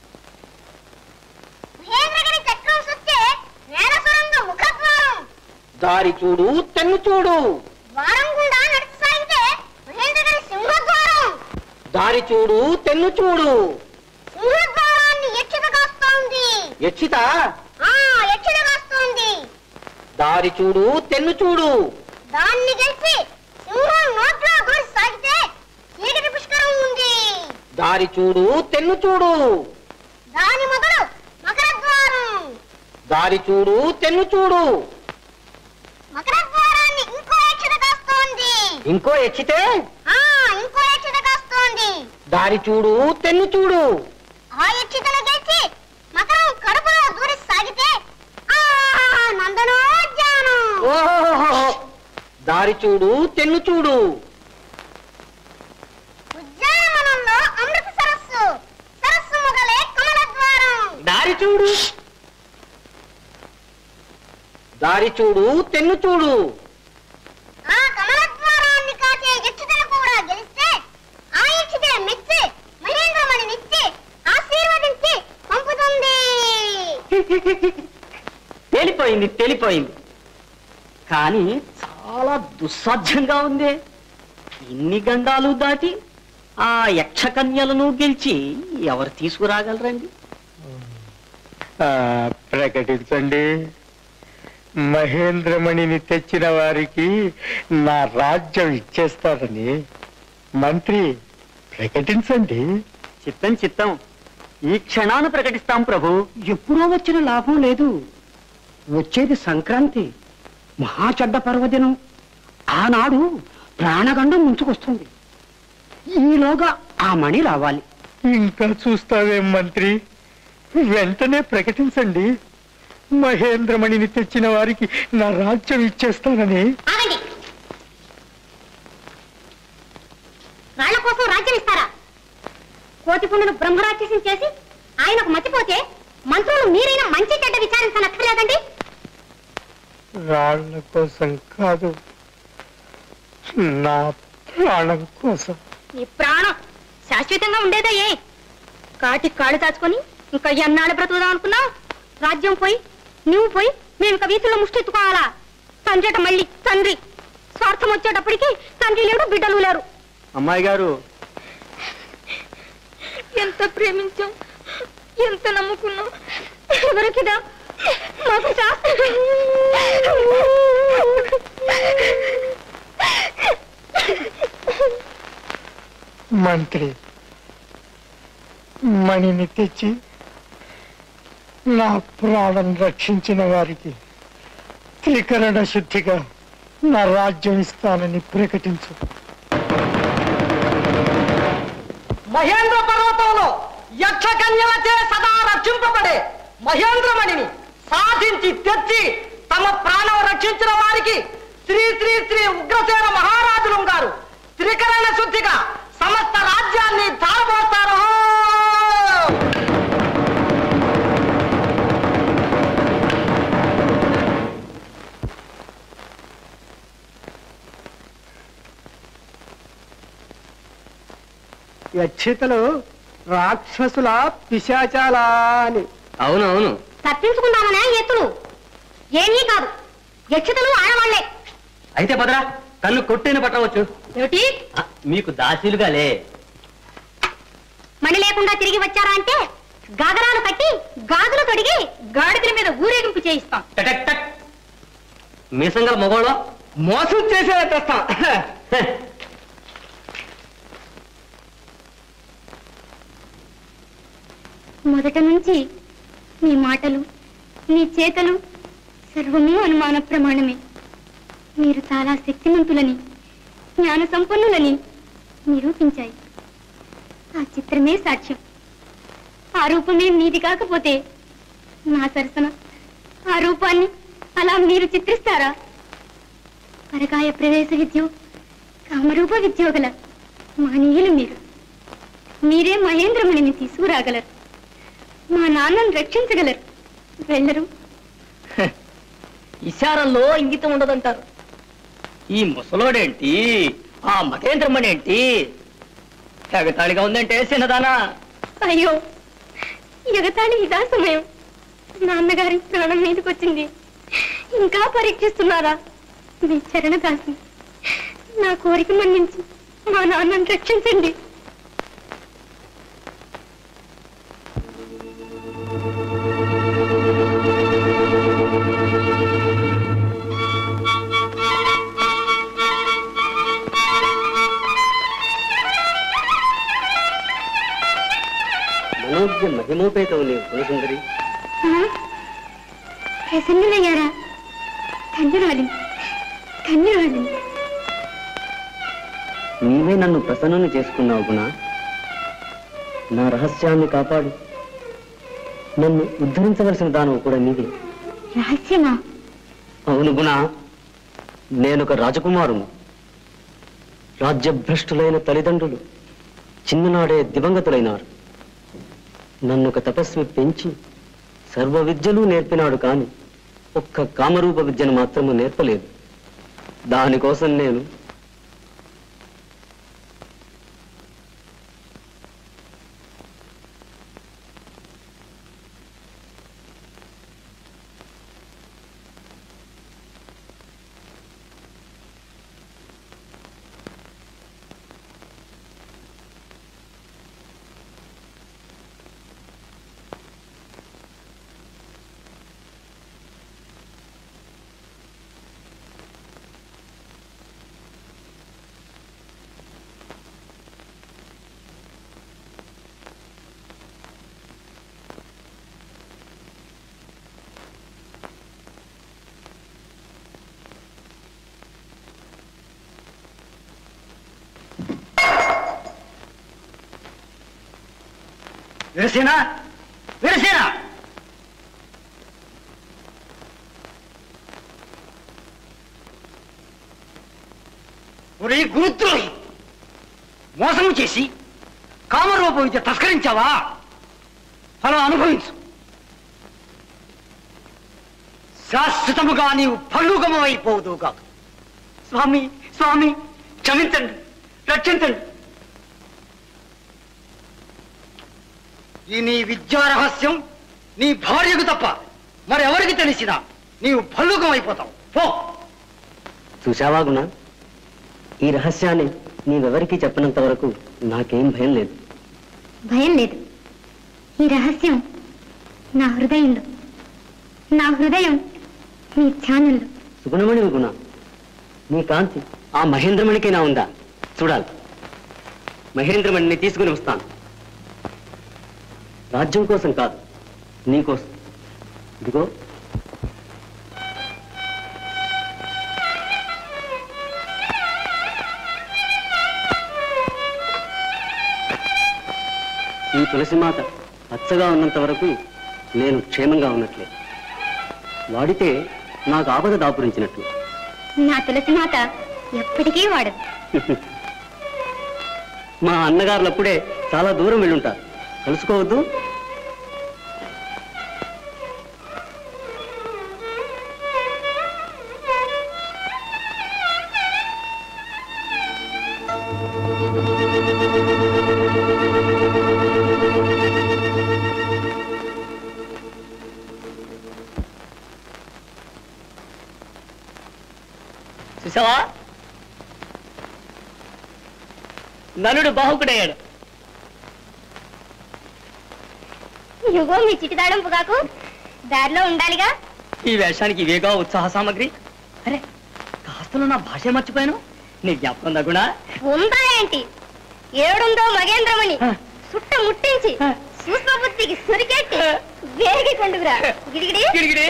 మహేంద్రగిరి చక్రం సుత్తే నేల సురంగ ముఖద్వారం దారి చూడు తెన్ను చూడు ద్వారం గుండా నడిచి సాగితే మహేంద్రగిరి సింహద్వారం దారి చూడు తెన్ను చూడు సింహద్వారాన్ని ఎచ్చిత కాస్తోంది యక్షిత ఆ ఎచ్చిత కాస్తోంది దారి చూడు తెన్ను చూడు దాన్ని గెలిచి సింహం నోట్లో దూరి సాగితే చీకటి పుష్కరం ఉంది దారి చూడు తెన్ను చూడు దాని మొదలు మకరద్వారం దారి చూడు తెన్ను చూడు మకరద్వారాన్ని ఇంకో ఎచ్చిత కాస్తోంది ఇంకో ఎచ్చితే ఆ ఇంకో ఎచ్చిత కాస్తోంది దారి చూడు తెన్ను చూడు ఆ ఎచ్చితను గెలిచి మకరం కడుపులో దూరి సాగితే ఆ నందనోద్యానం ఓహో దారి చూడు తెన్ను చూడు ఉద్యానవనంలో అమృత సరస్సు సరస్సు మొగలే కమల ద్వారం దారి చూడు దారి చూడు తెన్ను చూడు ఆ కమల ద్వారాన్ని కాచే యక్షితను కూడా గెలిస్తే ఆ యక్షితే మెచ్చి మహేంద్రమణినిచ్చి ఆశీర్వదించి పంపుతుంది తేలిపోయింది తేలిపోయింది కానీ చాలా దుస్సాధ్యంగా ఉంది ఇన్ని గండాలు దాటి ఆ యక్షకన్యలను గెలిచి ఎవరు తీసుకురాగలరండి ఆ, ప్రకటించండి మహేంద్రమణిని తెచ్చిన వారికి నా రాజ్యం ఇచ్చేస్తారని మంత్రి ప్రకటించండి చిత్తం చిత్తం ఈ క్షణాన ప్రకటిస్తాం ప్రభు ఎప్పుడో వచ్చిన లాభం లేదు వచ్చేది సంక్రాంతి మహా చెడ్డ పర్వదినం ఆనాడు ప్రాణగండం ముంచుకొస్తుంది ఈలోగా ఆ మణి రావాలి ఇంకా చూస్తావేం మంత్రి వెంటనే ప్రకటించండి మహేంద్రమణిని తెచ్చిన వారికి నా రాజ్యం ఇచ్చేస్తానని ఆగండి రాళ్ల కోసం రాజ్యం ఇస్తారా కోటి పుండును బ్రహ్మరాక్షసం చేసి ఆయనకు మతిపోతే మంత్రులు మీరైనా మంచి చెడ్డ విచారించనక్కర్లేదండి రాళ్ల కోసం కాదు నా ప్రాణం కోసం నీ ప్రాణం శాశ్వతంగా ఉండేదా ఏ కాటి కాళ్ళు దాచుకొని ఇంకా ఎన్నాళ్ళు బ్రతుకుదాం అనుకున్నావు రాజ్యం పోయి నువ్వు పోయి మేము ఇక వీధుల్లో ముష్టెత్తుకోవాలా తండ్రిట మళ్ళీ తండ్రి స్వార్థం వచ్చేటప్పటికి తండ్రి లేడు బిడ్డలు లేరు అమ్మాయి గారు ఎంత ప్రేమించాం ఎంత నమ్ముకున్నాం ఎవరికిదా మాకు శాస్త్రం మంత్రి మణిని తెచ్చి నా ప్రాణం రక్షించిన వారికి త్రికరణ శుద్ధిగా నా రాజ్యం ఇస్తానని ప్రకటించు మహేంద్ర పర్వతంలో యక్షకన్యలచే సదా రక్షింపబడే మహేంద్రమణిని సాధించి తెచ్చి తమ ప్రాణం రక్షించిన వారికి శ్రీ శ్రీ శ్రీ ఉగ్రసేన మహారాజులు గారు త్రికరణ శుద్ధిగా సమస్త రాజ్యాన్ని ధారపోస్తారు యక్షితలు రాక్షసుల పిశాచాల అని అవునవును తప్పించుకుందామనే ఎత్తులు ఏమీ కాదు యక్షితలు ఆడవాళ్లే అయితే పదరా కన్ను కొట్టైన పట్టవచ్చు ఏమిటి ఆ, మీకు దాసీలుగా లే మణి లేకుండా తిరిగి వచ్చారా అంటే గాగరాలు కట్టి గాజులు తొడిగి గాడిదల మీద ఊరేగింపు చేయిస్తాం టక్ టక్ మీసంగల మొగోళ్ళం మోసం చేసేలా తెస్తాం మొదట నుంచి మీ మాటలు మీ చేతలు సర్వము అనుమాన ప్రమాణమే మీరు చాలా శక్తిమంతులని జ్ఞాన సంపన్నులని నిరూపించాయి ఆ చిత్రమే సాక్ష్యం ఆ రూపమే మీది కాకపోతే నా సరసన ఆ రూపాన్ని అలా మీరు చిత్రిస్తారా పరకాయ ప్రవేశ విద్యో కామరూప విద్యోగల మానీయులు మీరు మీరే మహేంద్రమణిని తీసుకురాగలరు మా నాన్నను రక్షించగలరు వెళ్ళరు ఇషారంలో ఇంగితం ఉండదంటారు ఈ ముసలోడేంటి ఆ మహేంద్రమణి ఎగతాళిగా ఉందంటే చిన్నదానా అయ్యో ఎగతాళి ఇదా సమయం నాన్నగారి ప్రాణం మీదకి వచ్చింది ఇంకా పరీక్షిస్తున్నారా మీ చరణదాసి నా కోరిక మన్నించి మా నాన్నను రక్షించండి మనోజ్ఞ మహిమోపేతవు నీవు గుణసుందరి ఆ? ప్రసన్నులయ్యారా ధన్యురాలి ధన్యురాలి నీవే నన్ను ప్రసన్నుని చేసుకున్నావు గుణ నా రహస్యాన్ని కాపాడి నన్ను ఉద్ధరించవలసిన దానవు కూడా నీవే రహస్యమా అవును గుణ నేనొక రాజకుమారును రాజ్యభ్రష్టులైన తల్లిదండ్రులు చిన్ననాడే దివంగతులైనారు నన్ను ఒక తపస్వి పెంచి సర్వ విద్యలు నేర్పినాడు కాని ఒక్క కామరూప విద్యను మాత్రము నేర్పలేదు దానికోసం నేను వీరసేన వీరసేన ఒరే గురుద్రోహి మోసం చేసి కామరూప విద్య తస్కరించావా అలా అనుభవించు శాశ్వతముగా నీవు పలుగమైపోదుగా స్వామి స్వామి క్షమించండి రక్షించండి ఈ నీ విద్యా రహస్యం నీ భార్యకు తప్ప మరెవరికి తెలిసినా నీవు భల్లుకం అయిపోతావు పో చూశావా గుణ ఈ రహస్యాన్ని నీవెవరికీ చెప్పనంత వరకు నాకేం భయం లేదు భయం లేదు ఈ రహస్యం నా హృదయంలో నా హృదయం నీ ధ్యానంలో సుగుణమణి గుణ నీ కాంతి ఆ మహేంద్రమణికైనా ఉందా చూడాలి మహేంద్రమణిని తీసుకుని వస్తాను రాజ్యం కోసం కాదు నీకోసం ఇదిగో ఈ తులసిమాత పచ్చగా ఉన్నంత వరకు నేను క్షేమంగా ఉన్నట్లే వాడితే నాకు ఆపద దాపురించినట్లు నా తులసి మాత ఎప్పటికీ వాడదు మా అన్నగారులు అప్పుడే చాలా దూరం వెళ్ళుంటారు కలుసుకోవద్దు చూసావా నలుడు బాహుకుడయ్యాడు ఇదిగో మీ చిటిదాడం పొగాకు దారిలో ఉండాలిగా ఈ వేషానికి ఇవేగా ఉత్సాహ సామగ్రి అరే కాస్తలో నా భాష మర్చిపోయాను నీ జ్ఞాపకం దగునా ఉందా ఏంటి ఏడుందో మగేంద్రమణి సుట్ట ముట్టించి సూక్ష్మబుద్ధికి సురికెట్టి వేగి కొండుగురా గిడిగిడి గిడిగిడి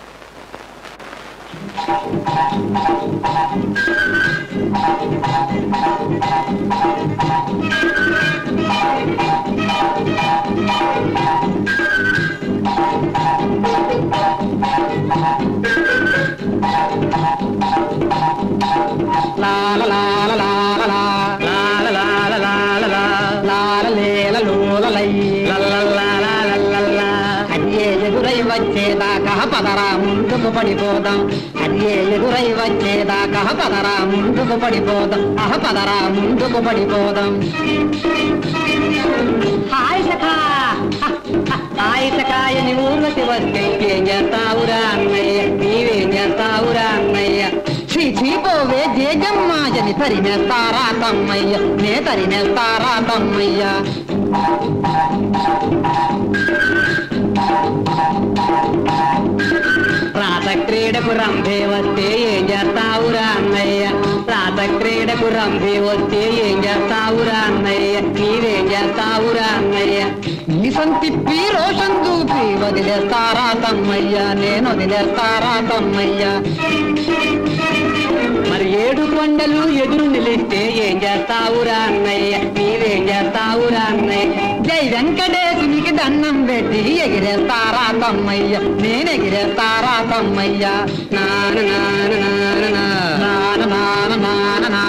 అదే ఎదురై వచ్చేదాకా పదరా ముందుకు పడిపోదాం అదే ఎదురై వచ్చేదాకా పదరా ముందుకు పడిపోదాం అహ పదరా ముందుకు పడిపోదాం హాయ్ సఖా హాయ్ సఖాయని ఊర్వశి వస్తే ఏం చేస్తావురా అన్నయ్య నీవేం చేస్తావురా అన్నయ్య శ్రీ చీపోవే జేజమ్మాజని తరిమేస్తారా తమ్మయ్య నే తరిమేస్తారా తమ్మయ్య రాత క్రీడకు రంభే వస్తే ఏం చేస్తావురా అన్నయ్య రాత క్రీడకు రంభే వస్తే ఏం చేస్తావురా అన్నయ్య నీవేం చేస్తావురా అన్నయ్య మీసం తిప్పి రోషన్ చూపి వదిలేస్తారా తమ్మయ్య నేను వదిలేస్తారా తమ్మయ్య మరి ఏడు కొండలు ఎదురు నిలిస్తే ఏం చేస్తావురా అన్నయ్య నీవేం చేస్తావురా అన్నయ్య జై వెంకటేశునికి దండం పెట్టి ఎగిరేస్తారా తమ్మయ్య నేను ఎగిరేస్తారా తమ్మయ్య నాన నాన నాన నాన నాన నాన నా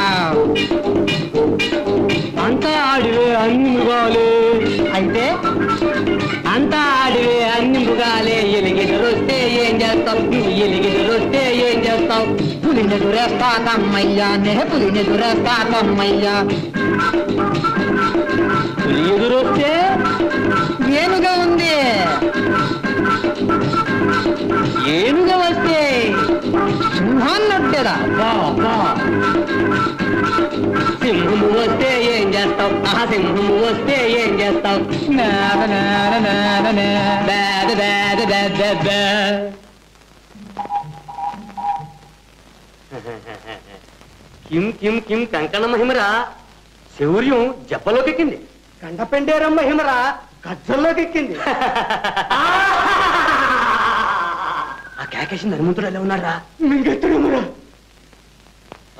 అంతా ఆడివే అన్ని ముగాలే అయితే అంతా ఆడివే అన్ని ముగాలే ఎలిగినరొస్తే ఏం చేస్తావు నువ్వు ఎలిగినరొస్తే ఏం చేస్తావు పులిని దురేస్తా తమ్మయ్యా నే పులిని దురేస్తా తమ్మయ్యా పులి ఎదురొస్తే ఏనుగా ఉంది ఏనుగా వస్తే సింహాన్నొట్టేదా బా బా సింహము వస్తే ఏం చేస్తావు ఆ సింహము వస్తే ఏం చేస్తావు నాన నాన నాన నా. బేద బేద బేద బే. కిం కిం కిం కంకణ మహిమరా శౌర్యం జబ్బలోకెక్కింది కండపెండేరం మహిమరా గజ్జల్లోకి ఎక్కింది ఆ కేకేసి హనుమంతుడు ఎలా ఉన్నారా మింగెత్తడమురా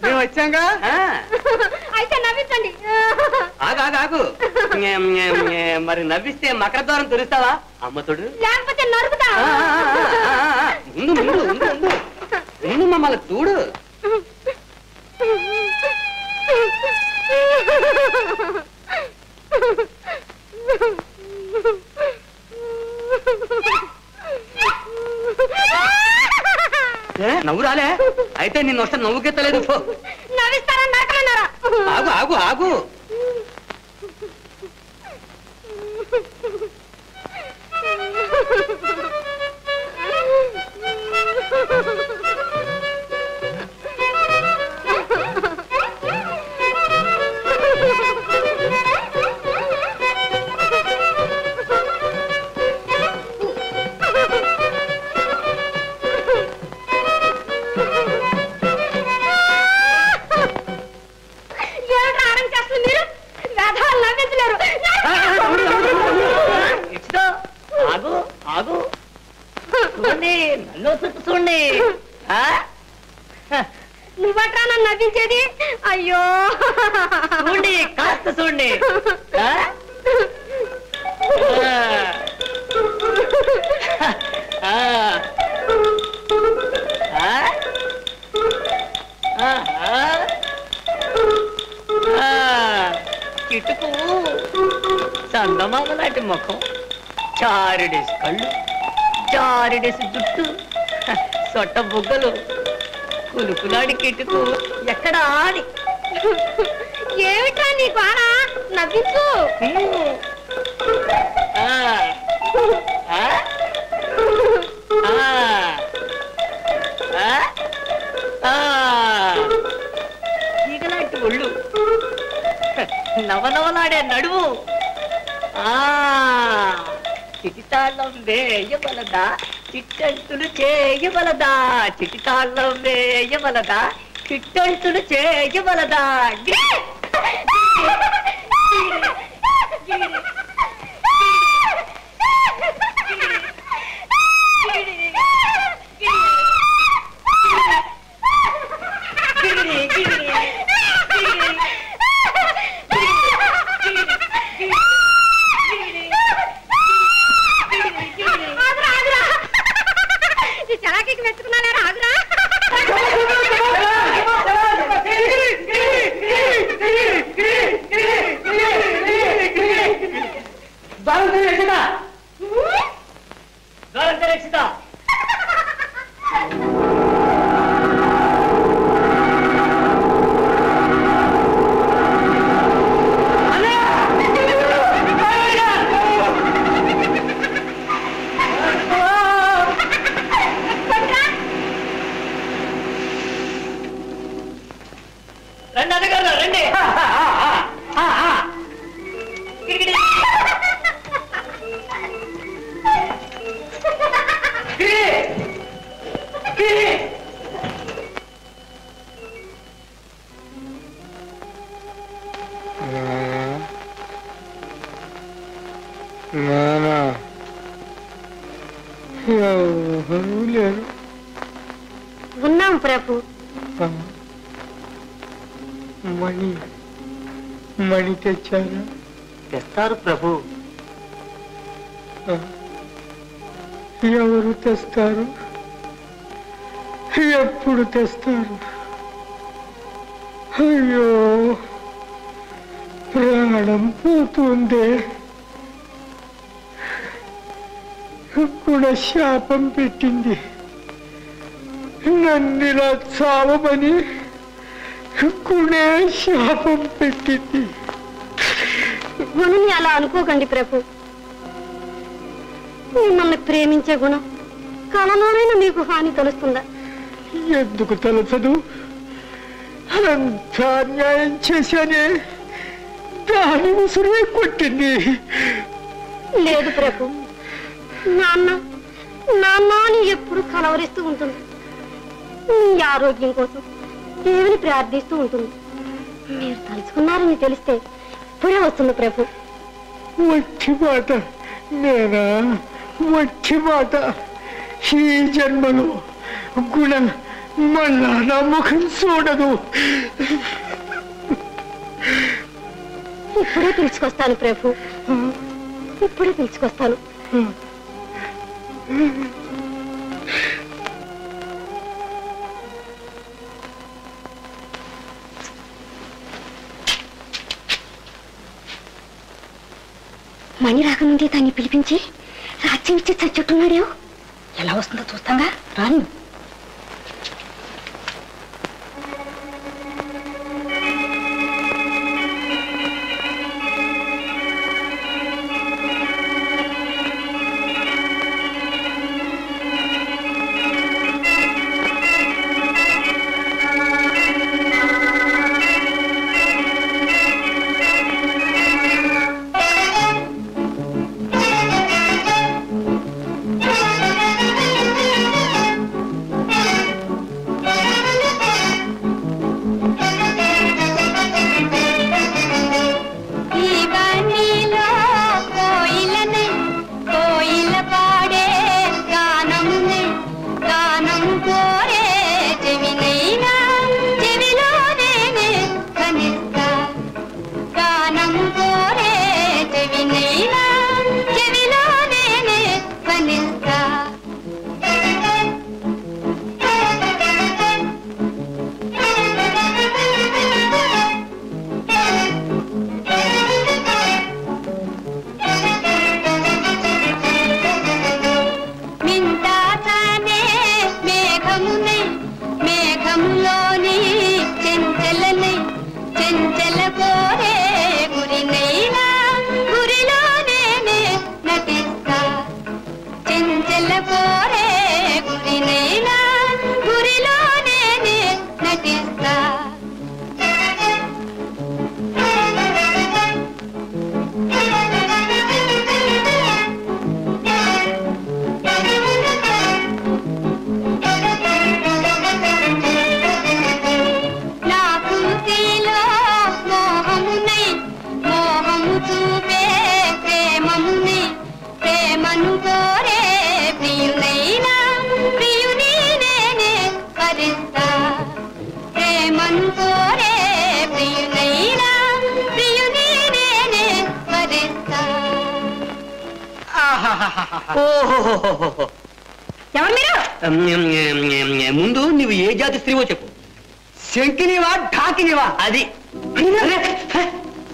మేము వచ్చాంగా అయితే నవ్వించండి ఆగు ఆగు ఆగు ఞం, ఞం, ఞం. మరి నవ్విస్తే మకర ద్వారం తెరుస్తావా అమ్మతుడు లేకపోతే నరుకుతా ముందు ముందు ముందు ముందు ముందు మమ్మల్ని చూడు ఏ, నవ్వు రాలే అయితే నిన్ను వస్తే నవ్వుకెత్తలేదు పో. నవ్విస్తారా నరకమన్నారా ఆగు ఆగు ఆగు ఏమిటి ఆరం చేస్తున్నారు మీరు వేధవాళ్ళు నవ్వించలేరు ఇచ్చుకో ఆగు ఆగు చూడండి నన్ను చుట్టూ చూడండి ఆ? నువ్వట్రా నన్ను నవ్వించేది అయ్యో చూడండి కాస్త చూడండి ఆ? ఆ. ఆ? ఆహా. ఆ. కిటుకు చందమామ లాంటి ముఖం చారుడేసి కళ్ళు చారుడేసి జుట్టు సొట్ట బుగ్గలు కులుకులాడి కిటుకు ఎక్కడా అని ఏమిట్రా నీ గోడ నవ్వించు ఆ. ఆ? ఆ. ఆ? ఆ. ఈగలాంటి ఒళ్ళు నవనవలాడే నడువు ఆ చిటితాళ్ళం వేయవలదా చిట్టంతులు చేయవలదా చిటితాళ్ళం వేయవలదా చిట్టంతులు చేయవలదా గిరి! ఆగురా, ఆగురా. ఈ చలాకీకి మెచ్చుకున్నానే ఆగురా ద్వారం రక్షిత రండి అన్నగారు రండి గిరిగిరి. గిరి. గిరి. నానా ఎవరు లేరు ఉన్నాం ప్రభు ఆ, మణి మణి తెచ్చారా తెస్తారు ప్రభు ఆ, ఎవరు తెస్తారు ఎప్పుడు తెస్తారు అయ్యో ప్రాణం పోతుంది కూడా శాపం పెట్టింది నన్నిలా చావమని కునే శాపం పెట్టింది గుణని అలా అనుకోకండి ప్రభు మిమ్మల్ని ప్రేమించే గుణం కళలోనైనా మీకు హాని తెలుస్తుందా ఎందుకు తలచదు అంత అన్యాయం చేశానే దాని ఉసురే కొట్టింది లేదు ప్రభు నాన్న నాన్న అని ఎప్పుడు కలవరిస్తూ ఉంటుంది మీ ఆరోగ్యం కోసం దేవుని ప్రార్థిస్తూ ఉంటుంది మీరు తలుచుకున్నారని తెలిస్తే ఇప్పుడే వస్తుంది ప్రభు వచ్చి మాట నేనా వచ్చి మాట ఈ జన్మలో గుణ మళ్ళా నా ముఖం చూడదు ఇప్పుడే పిలుచుకొస్తాను ప్రభు ఇప్పుడే పిలుచుకొస్తాను మణి రాకముందే దాన్ని పిలిపించి రాజ్యం ఇచ్చి చచ్చుట్టున్నాడు ఎలా వస్తుందో చూస్తాగా రాను ఈ బండిలో కోయిలనే కోయిల పాడే గానమునే గానం కోరే చెవినైనా చెవిలోనేనే కనిస్తా గానం కోరే చెవినైనా చెవిలోనేనే కనిస్తా మింటాతానే మేఘమునే మేఘములోని చెంచలనే చెంచల కోరే గురినైనా గురిలోనేనే నటిస్తా చెంచల కోరే గురినైనా గురిలోనేనే నటిస్తా నా కృతిలో మోహమునై మోహము చూపే ప్రేమమునై ప్రేమను కోరే ప్రియునైనా ప్రియుని నేనే వరిస్తా ప్రేమను కోరే ప్రియునైనా ప్రియుని నేనే వరిస్తా ఓహోహోహోహో. ఎవరు మీరు ఉమ్, ఉమ్, ఉమ్, ఉమ్, ముందు నువ్వు ఏ జాతి స్త్రీవో చెప్పు శంకినివా ఢాకినివా అది అరే, హే.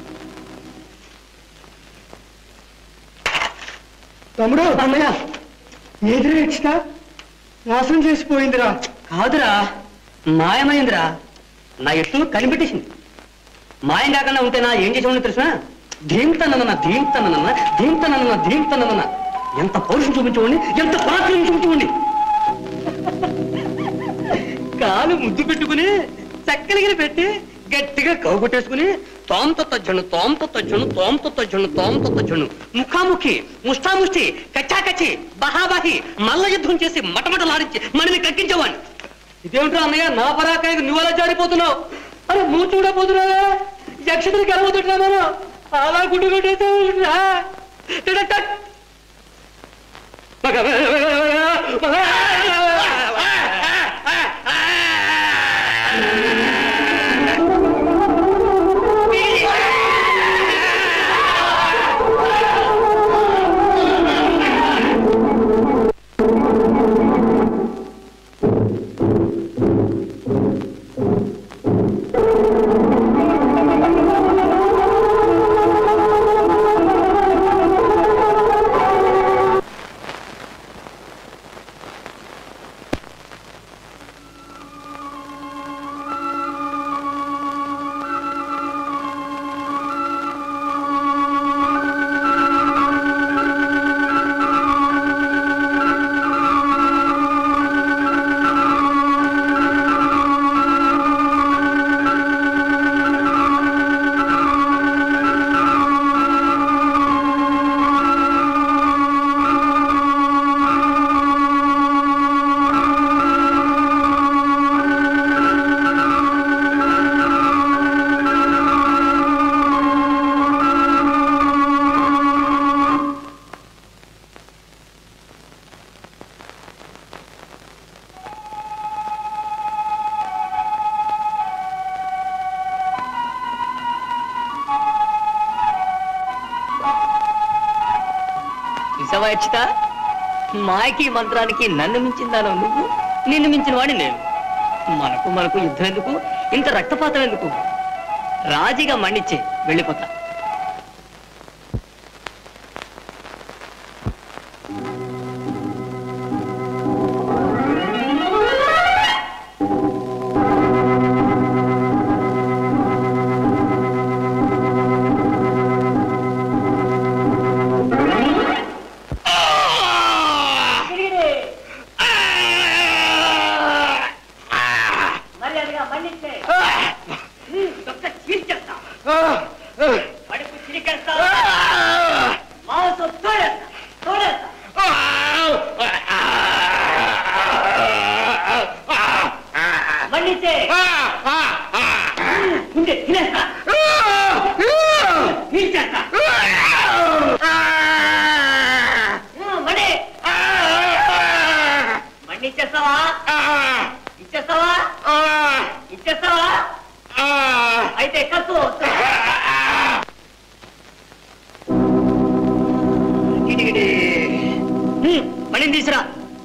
తమ్ముడు అమ్మయ్య ఎదురు ఇచ్చిన మోసం చేసిపోయిందిరా కాదురా మాయమైందిరా నా ఎత్తు కనిపెట్టేసింది మాయం కాకుండా ఉంటేనా ఏం చేసి ఉండదు తెలుసా ధీంతనన్న ధీంతనన్న ధీంతనన్న ధీంతనన్న ఎంత పౌరుషం చూపించుకోండి ఎంత పరాక్రమం చూపించుకోండి కాలు ముద్దు పెట్టుకుని చక్కలిగిన పెట్టి గట్టిగా కౌగుట్టేసుకుని తోంత తజ్జను తోంత తజ్జను తోంత తజ్జను తోంత తజ్జను ముఖాముఖి ముష్టాముష్టి కచ్చాకచ్చి బహాబాహి మల్ల యుద్ధం చేసి మటమటలాడించి మనని కక్కించేవాడిని ఇదేమిటో అన్నయ్య నా పరాకాయకు నువ్వు అలా జారిపోతున్నావు అరే నువ్వు చూడబోతున్నావా యక్షతలు గెలవబోతున్నాను అలా గుడ్డు కొట్టేసావు చూసావా అచ్చిత మాయకి మంత్రానికి నన్ను మించిందాను నువ్వు నిన్ను మించిన వాడి నేను మనకు మనకు యుద్ధం ఎందుకు ఇంత రక్తపాతం ఎందుకు రాజీగా మన్నిచ్చే వెళ్ళిపోతా మర్యాదగా మన్నించే దొక్క చీల్చేస్తా కడుపు చిరికేస్తా మాంసం తోడేస్తా తోడేస్తా మన్నించే ఉండే తినేస్తా చీల్చేస్తా మణి మన్నిచ్చేస్తావా ఇచ్చేస్తావా ఇచ్చేస్తావా అయితే కత్తు గిడిగిడి. హ్మ్, మణిని తీసురా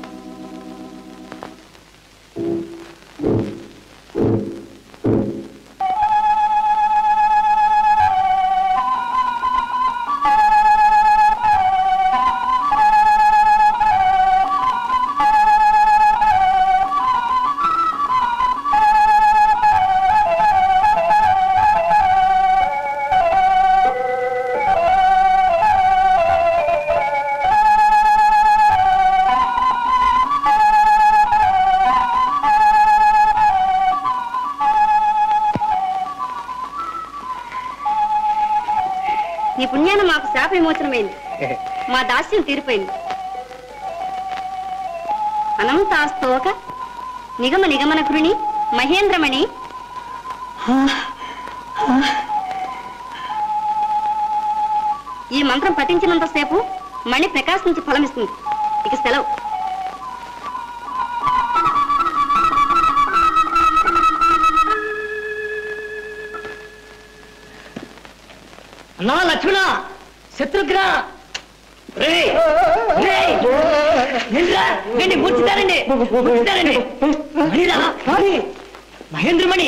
నీ పుణ్యాన మాకు శాప విమోచనమైంది మా దాస్యం తీరిపోయింది అనంతాస్తోక నిగమ నిగమన కృణి మహేంద్రమణి ఈ మంత్రం పఠించినంతసేపు మణి ప్రకాశించి ఫలమిస్తుంది ఇక సెలవు అన్నా లక్ష్మణ శత్రుఘ్న రేయ్! రేయ్! నిల్రా! వీడిని గుర్చుతారండి గుర్చుతారండి మణిరా! మహేంద్రమణి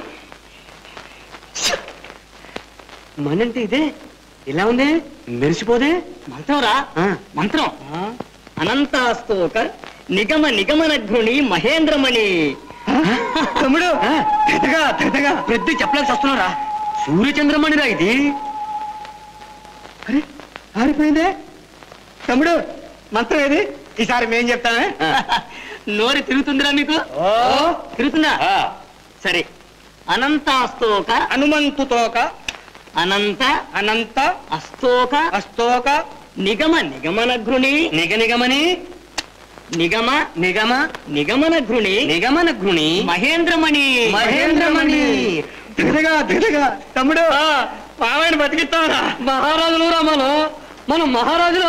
మని అంటే ఇదే ఇలా ఉంది మెరిసిపోదే మంత్రం రా మంత్రం అనంతాస్తోక నిగమ నిగమన ఘృణి మహేంద్రమణి తమ్ముడు పెద్దగా పెద్దగా పెద్ద చెప్పలేక వస్తున్నారా సూర్యచంద్రమణిరా ఇది అరే ఆరిపోయిందే తమ్ముడు మంత్రం ఏది ఈసారి మేం చెప్తామే నోరు తిరుగుతుందిరా మీకు తిరుగుతుందా సరే అనంతాస్తోక హనుమంతుతోక అనంత అనంత అస్తోక అస్తోక నిగమ నిగమన ఘృణి నిగ నిగమని నిగమ నిగమ నిగమన ఘృణి నిగమన ఘృణి మహేంద్రమణి మహేంద్రమణి దిగదగా దిగదగా తమ్ముడు పావాయిని బతికిస్తావరా మహారాజులు రా మనం మనం మహారాజులు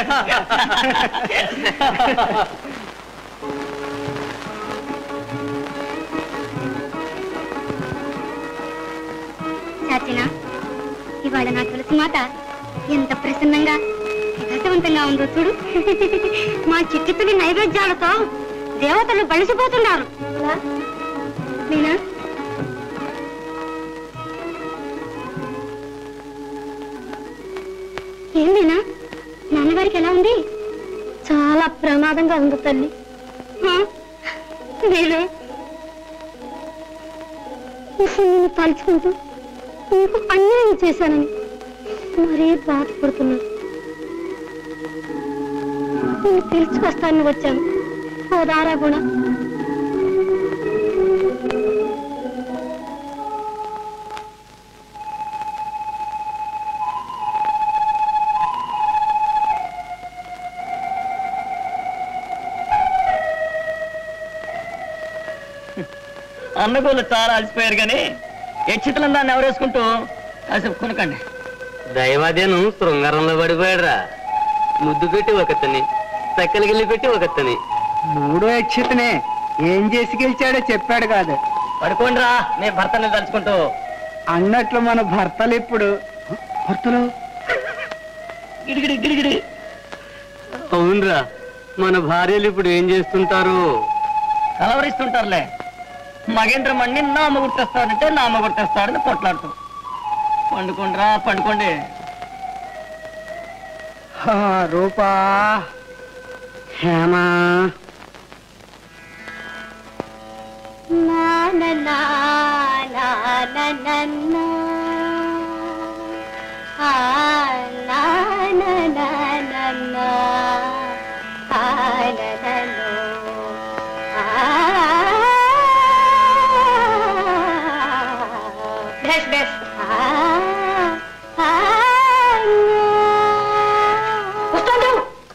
చాచిన ఇవాళ నా తులసి మాత ఎంత ప్రసన్నంగా విలాసవంతంగా ఉందో చూడు మా చిట్టుతుడి నైవేద్యాలతో దేవతలు బలిసిపోతున్నారు మీనా ఏం మీనా నాన్నగారికి ఎలా ఉంది చాలా ప్రమాదంగా ఉంది తల్లి నేను ఇప్పుడు నేను తలుచుకుంటూ నీకు అన్యాయం చేశానని మరీ బాధపడుతున్నాను నేను పిలుచుకొస్తానని వచ్చాను ఓదారా కూడా అన్నగోళ్ళు చాలా అలసిపోయారు కానీ యక్షితులను దాన్ని ఎవరేసుకుంటూ కాసేపు కొనకండి దైవాదేను శృంగారంలో పడిపోయాడురా ముద్దు పెట్టి ఒకతని చక్కలిగిల్లి పెట్టి ఒకతని మూడో యక్షితనే ఏం చేసి గెలిచాడో చెప్పాడు కాదు పడుకోండిరా నీ భర్తని తలుచుకుంటూ అన్నట్లు మన భర్తలు ఇప్పుడు భర్తలు గిడిగిడి గిడిగిడి అవునరా మన భార్యలు ఇప్పుడు ఏం చేస్తుంటారు కలవరిస్తుంటారులే మగేంద్ర మణ్ణి నామ గుర్తేస్తాడంటే నామ గుర్తేస్తాడని కొట్లాడుతూ పండుకోండిరా పండుకోండి ఆ, రూపా హేమా నా నా నా నా నా నా నా. ఆ, నా నా నా నా నా. ఆ, నా నా నో. ఆ. బెస్ బెస్ ఆ, ఆ, వస్తాను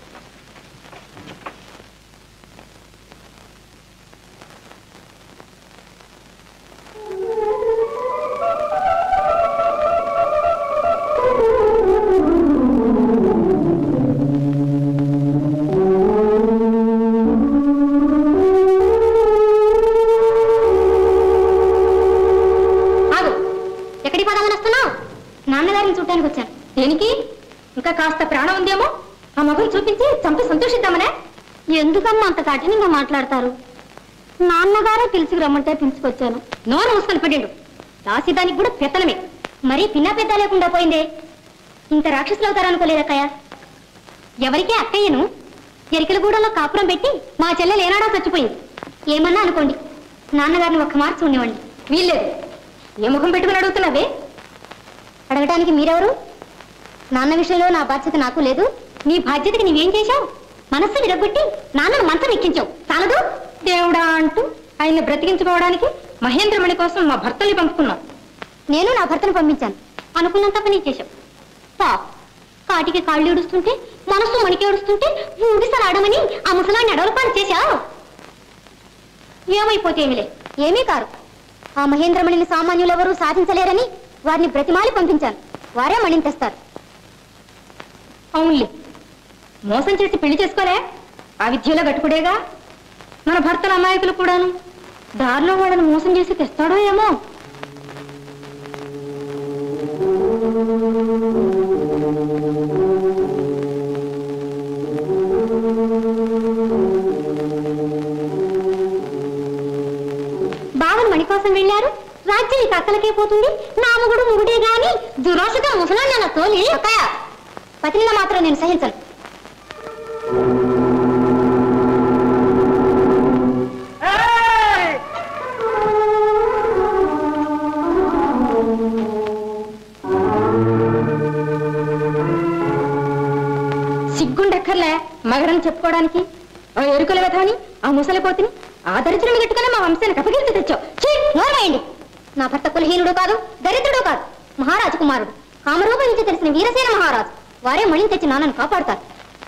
ఆగు ఎక్కడికి పోదామని వస్తున్నావు నాన్నగారిని చూడటానికి వచ్చాను దేనికి ఇంకా కాస్త ప్రాణం ఉందేమో ఆ మగం చూపించి చంపి సంతోషిద్దామనే ఎందుకమ్మా అంత కఠినంగా మాట్లాడతారు నాన్నగారే పిలిచికి రమ్మంటే పిలుచుకొచ్చాను నోరు మూసుకొని పెట్టిండు దాసిదానికి కూడా పెత్తనమే మరీ పిన్నా పెద్ద లేకుండా పోయిందే ఇంత రాక్షసులు అవుతారనుకోలేదక్కయ్య ఎవరికే అక్కయ్యను ఎరికలగూడలో కాపురం పెట్టి మా చెల్లెలు ఏనాడో చచ్చిపోయింది ఏమన్నా అనుకోండి నాన్నగారిని ఒక్క మార్చి ఉండేవండి వీల్లేదు ఏ ముఖం పెట్టుకుని అడుగుతున్నావే అడగడానికి మీరెవరు నాన్న విషయంలో నా బాధ్యత నాకు లేదు నీ బాధ్యతకి నీవేం చేశావు మనస్సు విరగొట్టి నాన్నను మంచం ఎక్కించావు చాలదు దేవుడా అంటూ ఆయన్ని బ్రతికించుకోవడానికి మహేంద్రమణి కోసం మా భర్తని పంపుకున్నావు నేను నా భర్తను పంపించాను అనుకున్నంత పని చేశావు పాప కాటికి కాళ్ళు ఏడుస్తుంటే మనస్సు మణికి ఏడుస్తుంటే ఊడిసలాడమని ఆ ముసలాన్ని అడవుల పాలు చేశావు ఏమైపోతే ఏమిలే ఏమీ కారు ఆ మహేంద్రమణిని సామాన్యులెవరూ సాధించలేరని వారిని బ్రతిమాలి పంపించాను వారే మణిని తెస్తారు అవునులే మోసం చేసి పెళ్లి చేసుకోలే ఆ విద్యలో గట్టుకుడేగా మన భర్తల అమాయకులు కూడాను దారిలో వాళ్ళని మోసం చేసి తెస్తాడో ఏమో బావన్ మణి కోసం వెళ్ళారు రాజ్యం ఇక అక్కలకే పోతుంది నా ముగుడు ముగుడే గాని దురాశగా ముసలాన్న నా తోలి అక్కయ్య పతినిల మాత్రం నేను సహించను సిగ్గుండక్కర్లే మగడని చెప్పుకోవడానికి ఆ ఎరుకల వెధవని ఆ ముసలిపోతిని ఆ దరిద్రం కట్టుకుని మా వంశాన్ని కపగిలిచి తెచ్చావు ఛీ, నోరమేయండి నా భర్త కులహీనుడు కాదు దరిద్రుడు కాదు మహారాజు కుమారుడు కామరూపం నుంచి తెలిసిన వీరసేన మహారాజు వారే మణిని తెచ్చి నాన్నను కాపాడుతారు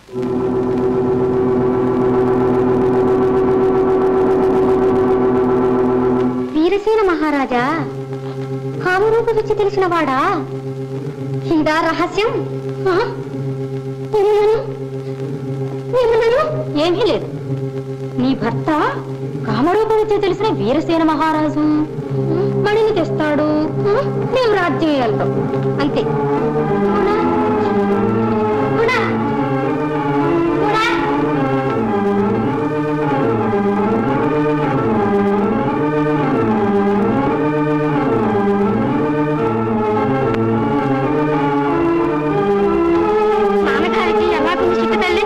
వీరసేన మహారాజా కామరూపం నుంచి తెలిసిన వాడా ఇదా రహస్యం ఆ? ఏమన్నాను? ఏమన్నాను? ఏమీ లేదు నీ భర్త కామరూపం వచ్చే తెలిసిన వీరసేన మహారాజు మణిని తెస్తాడు మేము రాజ్యం వెళ్తాం అంతే అవునా? అవునా? అవునా? నాన్నగారికి ఎలాగుంది చిక్క తల్లి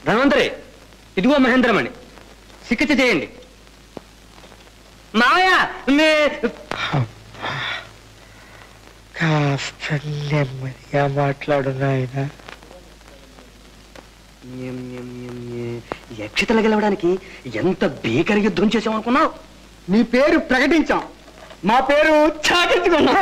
ధన్వంతరి ఇదిగో మహేంద్రమణి చికిత్స చేయండి మావయ్య నే కాస్త నెమ్మదిగా మాట్లాడు నాయన యక్షతలు గెలవడానికి ఎంత భీకర యుద్ధం చేసామనుకున్నావు నీ పేరు ప్రకటించాం మా పేరు చాటించుకున్నాం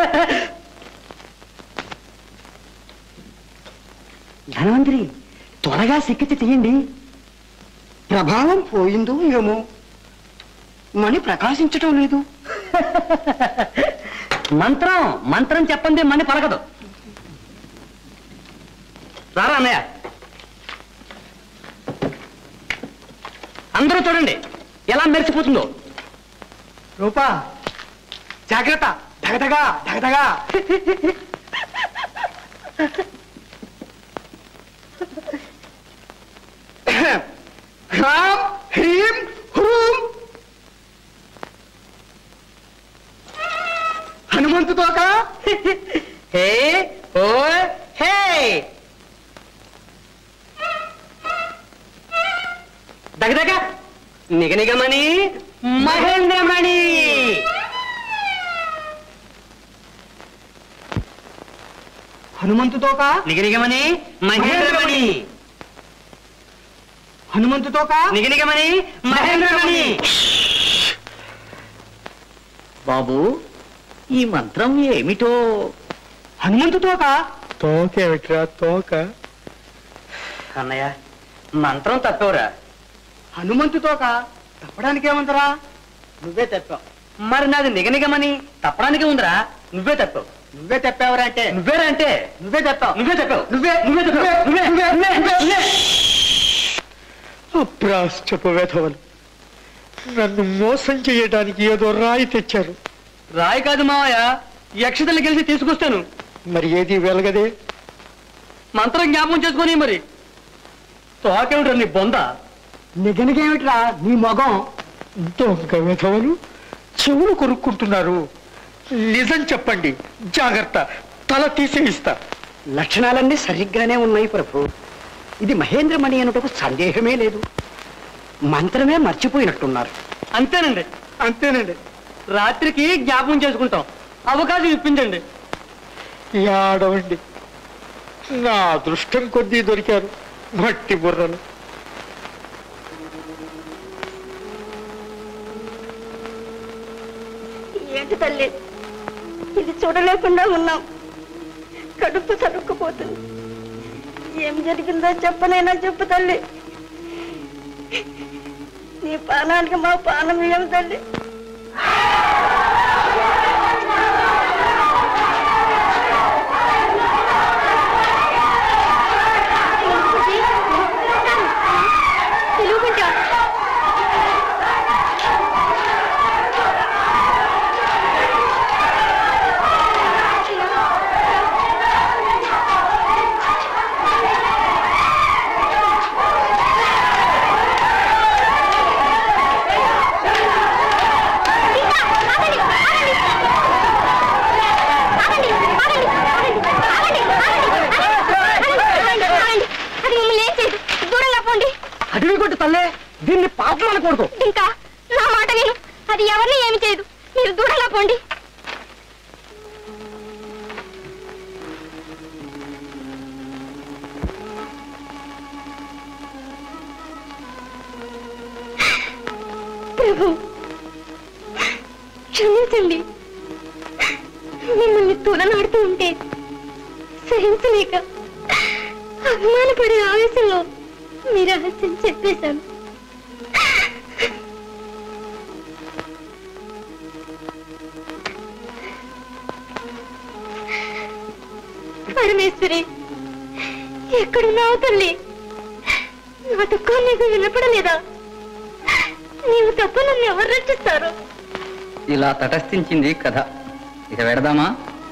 ధనవంతరి త్వరగా చికిత్స చేయండి ప్రభావం పోయిందో ఏమో మణి ప్రకాశించటం లేదు మంత్రం మంత్రం చెప్పండి మని పలకదు రారా అన్నయ్య అందరూ చూడండి ఎలా మెరిసిపోతుందో రూపా జాగ్రత్త ధగధగా ధగధగా హ్రాం హ్రీం హ్రూం హనుమంతుతోక హే ఓ హే దగదగ నిగనిగమణి మహేంద్రమణి హనుమంతుతోక నిగనిగమణి మహేంద్రమణి హనుమంతుతోక నిగనిగమణి మహేంద్రమణి బాబు ఈ మంత్రం ఏమిటో హనుమంతుతోక తోకేమిట్రా తోక అన్నయ్య మంత్రం తప్పవురా హనుమంతుతోక తప్పడానికి ఏమంతరా నువ్వే తప్పావు మరి నాది నిగనిగమని తప్పడానికి ఉందిరా నువ్వే తప్పావు నువ్వే తెప్పావరా అంటే నువ్వేరా అంటే నువ్వే తెప్పావు నువ్వే తప్పావు నువ్వే నువ్వే తప్పావు నువ్వే నువ్వే నువ్వే నువ్వే అప్రాష్టపు వెధవలు నన్ను మోసం చేయడానికి ఏదో రాయి తెచ్చారు రాయి కాదు మావయ్య యక్షతలు గెలిచి తీసుకొస్తాను మరి ఏది వెలగదే మంత్రం జ్ఞాపకం చేసుకొని మరి తోకేమిట్రా నీ బొంద నిగనిగేమిట్రా నీ మగం దొంగ వెధవలు చెవులు కొరుక్కుంటున్నారు నిజం చెప్పండి జాగ్రత్త తల తీసేయిస్తా లక్షణాలన్నీ సరిగ్గానే ఉన్నాయి ప్రభు ఇది మహేంద్రమణి అనుటకు సందేహమే లేదు మంత్రమే మర్చిపోయినట్టున్నారు అంతేనండి అంతేనండి రాత్రికి జ్ఞాపకం చేసుకుంటాం అవకాశం ఇప్పించండి ఆడవండి నా అదృష్టం కొద్దీ దొరికారు మట్టి బుర్రలు ఏంటి తల్లి ఇది చూడలేకుండా ఉన్నాం కడుపు సరుక్కుపోతుంది ఏం జరిగిందో చెప్పనైనా చెప్పు తల్లి నీ పానానికి మా పానం ఏం తల్లి తెలుగుకుంటా అది మిమ్మల్ని ఏం చేయదు దూరంగా పోండి అడవి కొట్టు తల్లే దీన్ని పాపం అనకూడదు ఇంకా నా మాట విను అది ఎవరిని ఏమి చేయదు మీరు దూరంగా పోండి ప్రభు క్షమించండి మిమ్మల్ని తులనాడుతూ ఉంటే సహించలేక అభిమానపడే ఆవేశంలో మీ రహస్యం చెప్పేశాను పరమేశ్వరి ఎక్కడున్నావు తల్లి నా దుఃఖం నీకు వినపడలేదా నీవు తప్ప నన్ను ఎవరు రక్షిస్తారు ఇలా తటస్థించింది కథ ఇక వెడదామా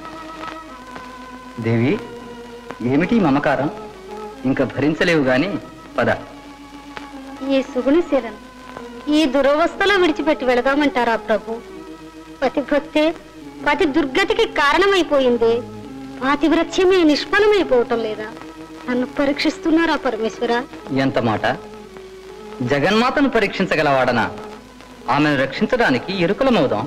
దేవి ఏమిటి ఈ మమకారం ఇంకా భరించలేవు గాని పద ఈ సుగుణశీలను ఈ దురవస్థలో విడిచిపెట్టి వెళదామంటారా ప్రభు పతిభక్తే పతి దుర్గతికి కారణమైపోయింది పాతివ్రత్యమే నిష్ఫలమైపోవటం లేదా నన్ను పరీక్షిస్తున్నారా పరమేశ్వర ఎంత మాట జగన్మాతను పరీక్షించగలవాడనా ఆమెను రక్షించడానికి ఎరుకలమవుదాం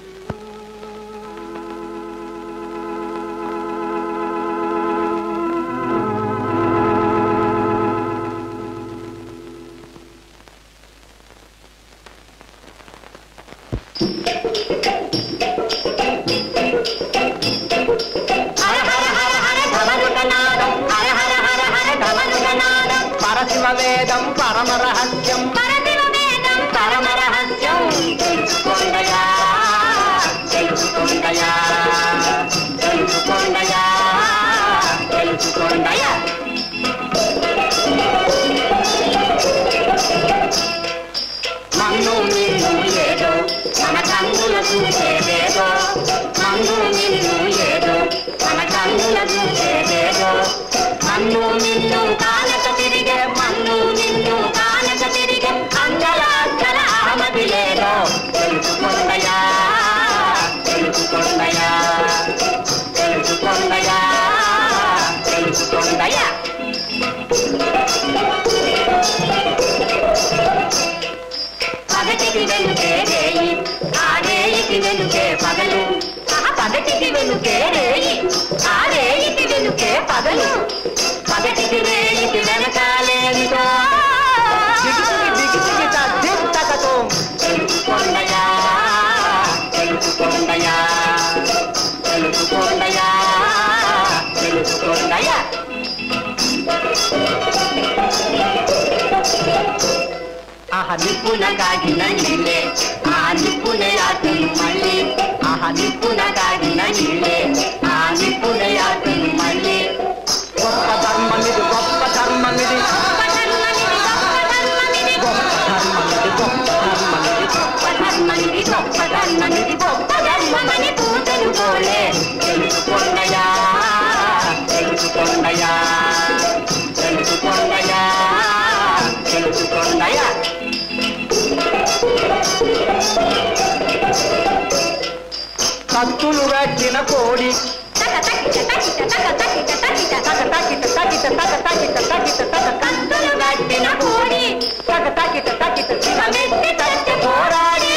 పరశివ వేదం పరమ రహస్యం పరమ రహస్యం తెలుసుకొండయా తెలుసుకొండయా తెలుసుకొండయా తెలుసుకొండయా మన్ను నిన్ను ఏదో మన కన్నుల చూసేదేదో మన్ను నిన్ను ఏదో మన కన్నుల చూసేదేదో మన్ను నిన్ను కానక తిరిగే మన్ను నిన్ను కానక తిరిగే అంగల అంగల అహమది లేదో తెలుసుకొండయా తెలుసుకొండయా తెలుసుకొండయా తెలుసుకొండయా పగటికి వెనుకే రేయి ఆ రేయికి వెనుకే పగలు ఆ పగటికి వెనుకే రేయి ఆ రేయికి వెనుకే పగలు పగటికి రేయికి వెనకాలేనితో దిగిసిగి దిగిసిగి దింతకతో తెలుసుకొండయా తెలుసుకొండయా తెలుసుకొండయా తెలుసుకొండయా ఆహ నిప్పున కాగిన నీళ్ళే ఆ నిప్పున యాతను మళ్ళీ ఆహ నిప్పున కాగిన నీళ్ళే ఆ నిప్పున యాతను మళ్ళీ గొప్ప ధర్మమిది గొప్ప ధర్మమిది గొప్ప ధర్మమిది గొప్ప ధర్మమిది గొప్ప ధర్మమిది గొప్ప ధర్మమని పూజలు కోలే తెలుసుకొండయా తెలుసుకొండయా తెలుసుకొండయా తెలుసుకొండయా కత్తులు కట్టిన కోడి కత్తులు కట్టిన కోడి తగ తగిట తగిట శివమెత్తి తట్టి పోరాడి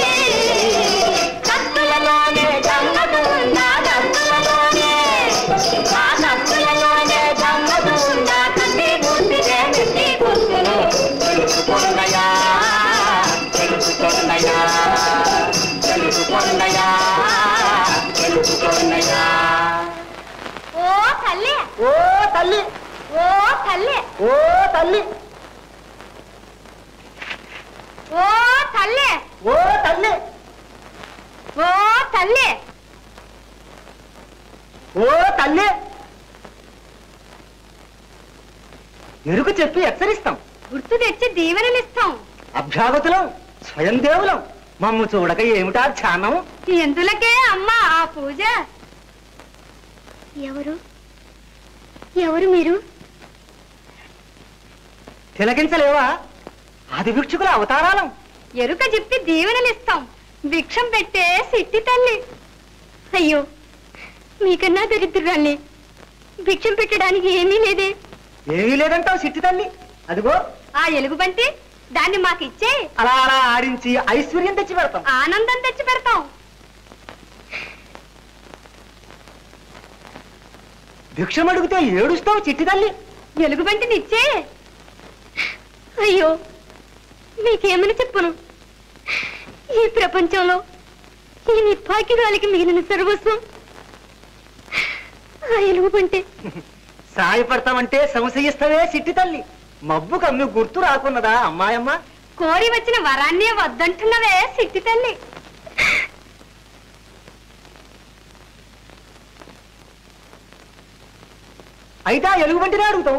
కత్తులలోనే గంగదు ఉందా కత్తులలోనే ఆ కత్తులలోనే గంగదు ఉందా కత్తి గుర్తిదే నెత్తి గుర్తును తెలుసుకొండయా తెలుసుకొండయా తెలుసుకొండయా తెలుసుకొండయా ఓ తల్లి ఓ తల్లి ఓ తల్లి ఓ తల్లి ఓ తల్లి ఓ తల్లి ఓ తల్లి ఓ తల్లి ఎరుకు చెప్పి హెచ్చరిస్తాం గుర్తు తెచ్చి దీవెనలిస్తాం అభ్యాగతులం స్వయం దేవులం మమ్ము చూడక ఏమిటా ధ్యానం ఎందులకే అమ్మా ఆ పూజ ఎవరు ఎవరు మీరు తిలకించలేవా ఆది భిక్షుకుల అవతారాలం ఎరుక చెప్పి దీవెనలిస్తాం భిక్షం పెట్టే సిట్టి తల్లి అయ్యో మీకన్నా దరిద్రురాల్ని భిక్షం పెట్టడానికి ఏమీ లేదే ఏమీ లేదంటావు సిట్టి తల్లి అదిగో ఆ ఎలుగుబంటి దాన్ని మాకిచ్చే అలా అలా ఆడించి ఐశ్వర్యం తెచ్చి పెడతాం ఆనందం తెచ్చి పెడతాం భిక్షం అడిగితే ఏడుస్తావు చిట్టి తల్లి ఎలుగుబంటిని ఇచ్చే అయ్యో మీకేమని చెప్పను ఈ ప్రపంచంలో ఈ నిప్పాకి గాలికి మిగిలిన సర్వస్వం ఆ ఎలుగుబంటి సాయపడతామంటే సంశయిస్తావే సిట్టి తల్లి మబ్బు కమ్మి గుర్తు రాకున్నదా అమ్మాయమ్మ కోరి వచ్చిన వరాన్నే వద్దంటున్నవే సిట్టి తల్లి అయితే ఆ ఎలుగు వంటినే అడుగుతాం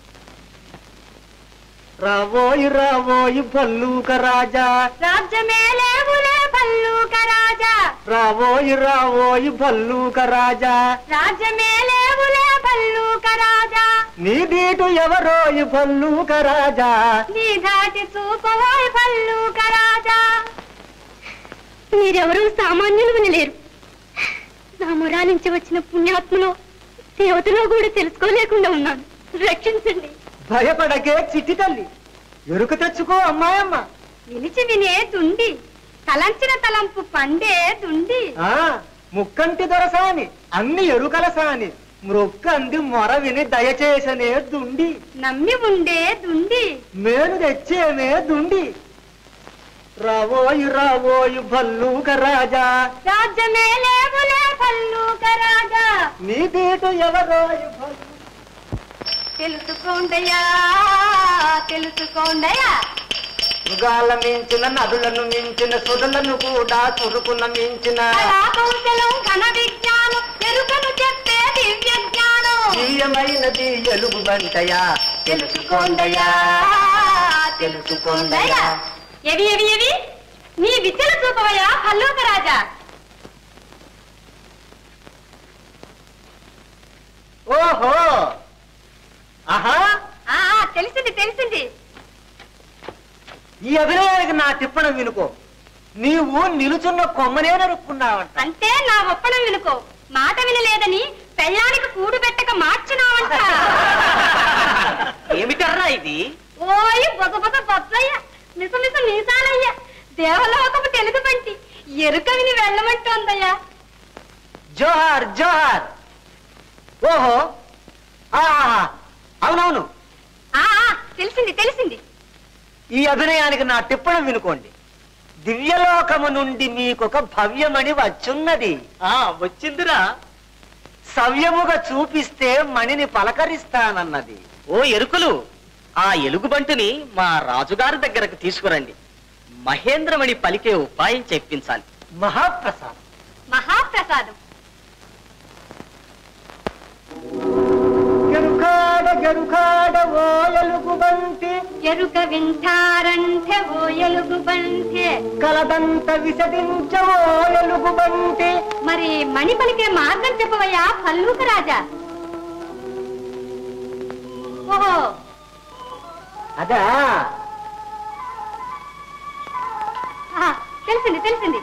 రావోయి రావోయి భల్లూక రాజా రాజ్యమే లేవులే భల్లూక రాజా రావోయి రావోయి భల్లూక రాజా రాజ్యమే లేవులే భల్లూక రాజా నీ దీటు ఎవరోయి భల్లూక రాజా నీ దాటి చూపవాయ్ భల్లూక రాజా మీరెవరూ సామాన్యులు వినలేరు నా మురాలించి వచ్చిన పుణ్యాత్మలో దేవతలో కూడా తెలుసుకోలేకుండా ఉన్నాను రక్షించండి భయపడకే చిట్టి తల్లి ఎరుక తెచ్చుకో అమ్మాయమ్మ నిలిచి వినే దుండి తలంచిన తలంపు పండే దుండి ఆ ముక్కంటి దొరసాని అన్ని ఎరుకల సాని మృక్కంది మొర విని దయచేసనే దుండి నమ్మి ఉండే దుండి మేలు తెచ్చేనే దుండి రావోయు రావోయు భల్లూక రాజా రాజ్యమే లేవులే పల్లూక రాజా నీ తీటు ఎవరోయు భల్లు తెలుసుకోండయా తెలుసుకోండయా మృగాల మించిన నదులను మించిన సుడులను కూడా చురుకున మించిన కళా కౌశలం ఘన విజ్ఞానం ఎరుకను చెప్పే దివ్య జ్ఞానం దివ్యమైనది ఎలుగు బంటయా తెలుసుకోండయా తెలుసుకోండయా ఎవి ఎవి ఎవి నీ విద్యలు చూపవయా పల్లూక రాజా ఓహో ఆహా ఆ ఆ, తెలిసింది తెలిసింది ఈ అభినయానికి నా తిప్పడం వినుకో నీవు నిలుచున్న కొమ్మనే నరుక్కున్నావంట అంటే నా ఒప్పడం వినుకో మాట వినలేదని పెళ్ళానికి కూడు పెట్టక మార్చినావంట ఏమిటర్రా ఇది ఓయ్ బొగ బొగ బొబ్బయ్య మిస మిస మీసాలయ్య దేవలోకపు తెలుగు పంటి ఎరుక విని వెళ్ళమంటోందయ్యా జోహార్ జోహార్ ఓహో ఆహా అవునవును ఆ ఆ, తెలిసింది తెలిసింది ఈ అభినయానికి నా టిప్పణం వినుకోండి దివ్యలోకము నుండి మీకొక భవ్యమణి వచ్చున్నది ఆ వచ్చిందిరా సవ్యముగా చూపిస్తే మణిని పలకరిస్తానన్నది ఓ ఎరుకులు ఆ ఎలుగుబంటిని మా రాజుగారి దగ్గరకు తీసుకురండి మహేంద్రమణి పలికే ఉపాయం చెప్పించాలి మహాప్రసాదం మహాప్రసాదం గరుకాడ గరుకాడ ఓ ఎలుగుబంటి ఎరుక వింటారంటే ఓ ఎలుగు బంటే కలదంత విసదించ ఓ ఎలుగుబంటి మరి మణి పలికే మార్గం చెప్పవయ్యా పల్లూక రాజా ఓహో అదా ఆ, తెలిసింది తెలిసింది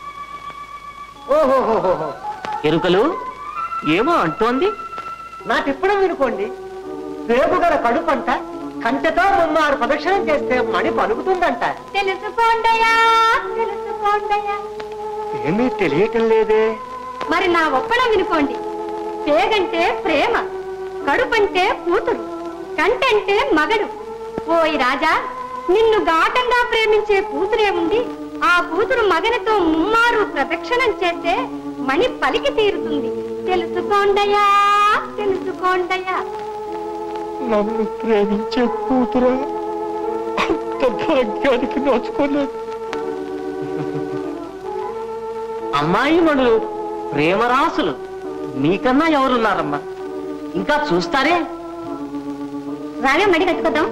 ఓహోహోహో ఎరుకలు ఏమో అంటోంది నా టిప్పడం వినుకోండి రేపు గల కడుపంట కంటెతో ముమ్మారు ప్రదక్షిణం చేస్తే మణి పలుకుతుందంట తెలుసుకోండయా తెలుసుకోండయా ఏమీ తెలియటం లేదే మరి నా ఒప్పడం వినుకోండి పేగంటే ప్రేమ కడుపంటే కూతురు కంటంటే మగడు ఓయ్ రాజా నిన్ను ఘాటంగా ప్రేమించే కూతురే ఉంది ఆ కూతురు మగనితో ముమ్మారు ప్రదక్షిణం చేస్తే మణి పలికి తీరుతుంది తెలుసుకోండయా తెలుసుకోండయా నన్ను ప్రేమించే కూతురా అంత భాగ్యానికి నోచుకోలేదు అమ్మాయి మనులు ప్రేమరాసులు నీకన్నా ఎవరున్నారమ్మా ఇంకా చూస్తారే రాగా మడి కట్టుకోద్దాం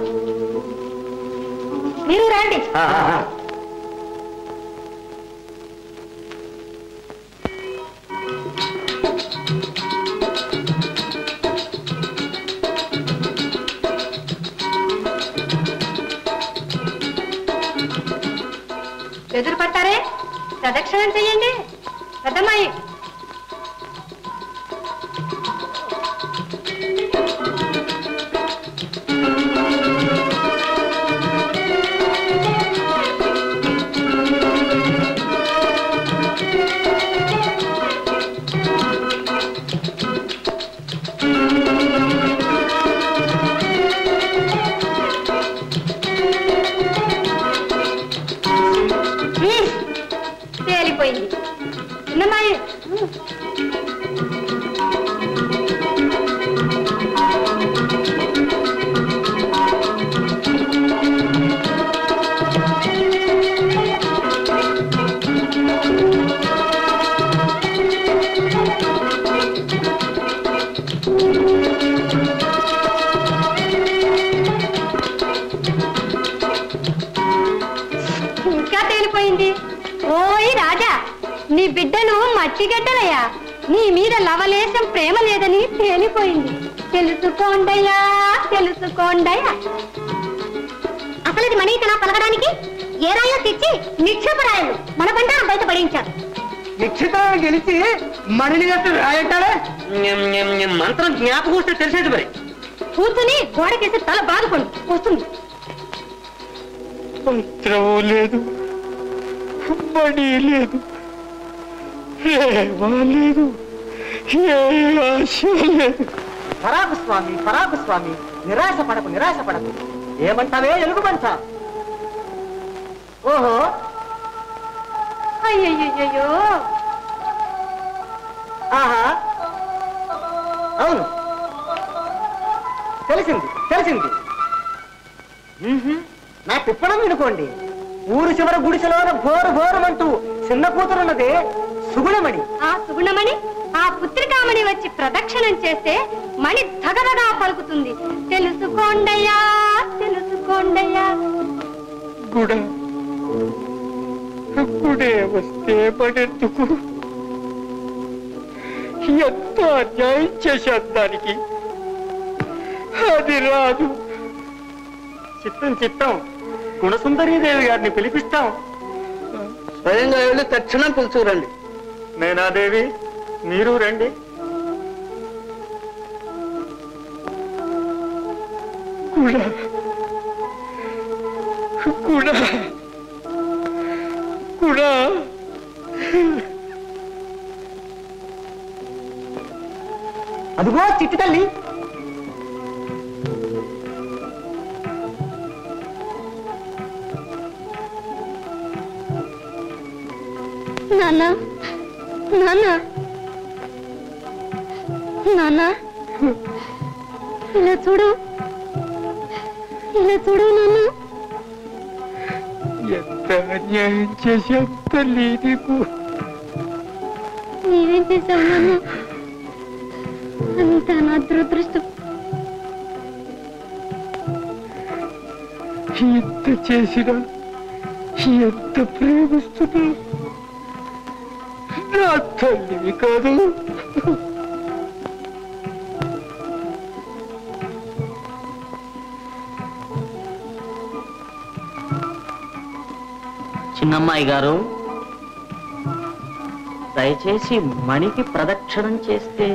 మీరు రండి ఎదురు పట్టారే ప్రదక్షిణం చెయ్యండి పెద్దమ్మాయి ఉమ్, తేలిపోయింది చిన్నమ్మాయి ఉమ్. ఇంకా తేలిపోయింది ఓయ్ రాజా నీ బిడ్డలు మట్టిగడ్డలయ్యా నీ మీద లవలేశం ప్రేమ లేదని తేలిపోయింది తెలుసుకోండయ్యా తెలుసుకోండయ్యా అసలు ఇది మనీతనా పలకడానికి ఏ రాయో తెచ్చి నిక్షేపరాయలు మన బండారం బయట పడించారు నిశ్చితం గెలిచి మణిని గట్టు రాయటాడే మంత్రం జ్ఞాపకం వస్తే తెలిసేది మరి కూర్చుని గోడకేసి తల బాధపడు వస్తుంది పత్రము లేదు మణి లేదు ప్రేమ లేదు ఏ ఆశ లేదు పరాకు స్వామి పరాకు స్వామి నిరాశ పడకు నిరాశ పడకు ఏమంటావే ఎలుగుబంట ఓహో అయ్యయ్యో ఆహా అవును తెలిసింది తెలిసింది మ్మ్హ్మ్. నా తిప్పడం వినుకోండి ఊరు చివర గుడిసెలోన ఘోరు ఘోరమంటూ చిన్న కూతురున్నదే సుగుణమణి ఆ సుగుణమణి ఆ పుత్రికామణి వచ్చి ప్రదక్షిణం చేస్తే మణి ధగధగా పలుకుతుంది తెలుసుకోండయ్యా తెలుసుకోండయ్యా గుడ గుడే వస్తే పడెందుకు ఎంత అన్యాయం చేశాను దానికి అది రాదు చిత్తం చిత్తం గుణసుందరీదేవి గారిని పిలిపిస్తాం స్వయంగా వెళ్ళి తక్షణం పిలుచుకురండి నేనాదేవి మీరు రండి గుడ గుడ గుడ అదిగో చిట్టి తల్లి నాన్న నాన్న నాన్న ఇలా చూడు ఇలా చూడు నాన్న ఎంత అన్యాయం చేశాం తల్లి నీకు నీవేం చేశావు నాన్న అంత నా దురదృష్టం ఎంత చేసినా ఎంత ప్రేమిస్తున్నా నా తల్లివి కాదు చిన్నమ్మాయి గారు దయచేసి మణికి ప్రదక్షిణం చేస్తే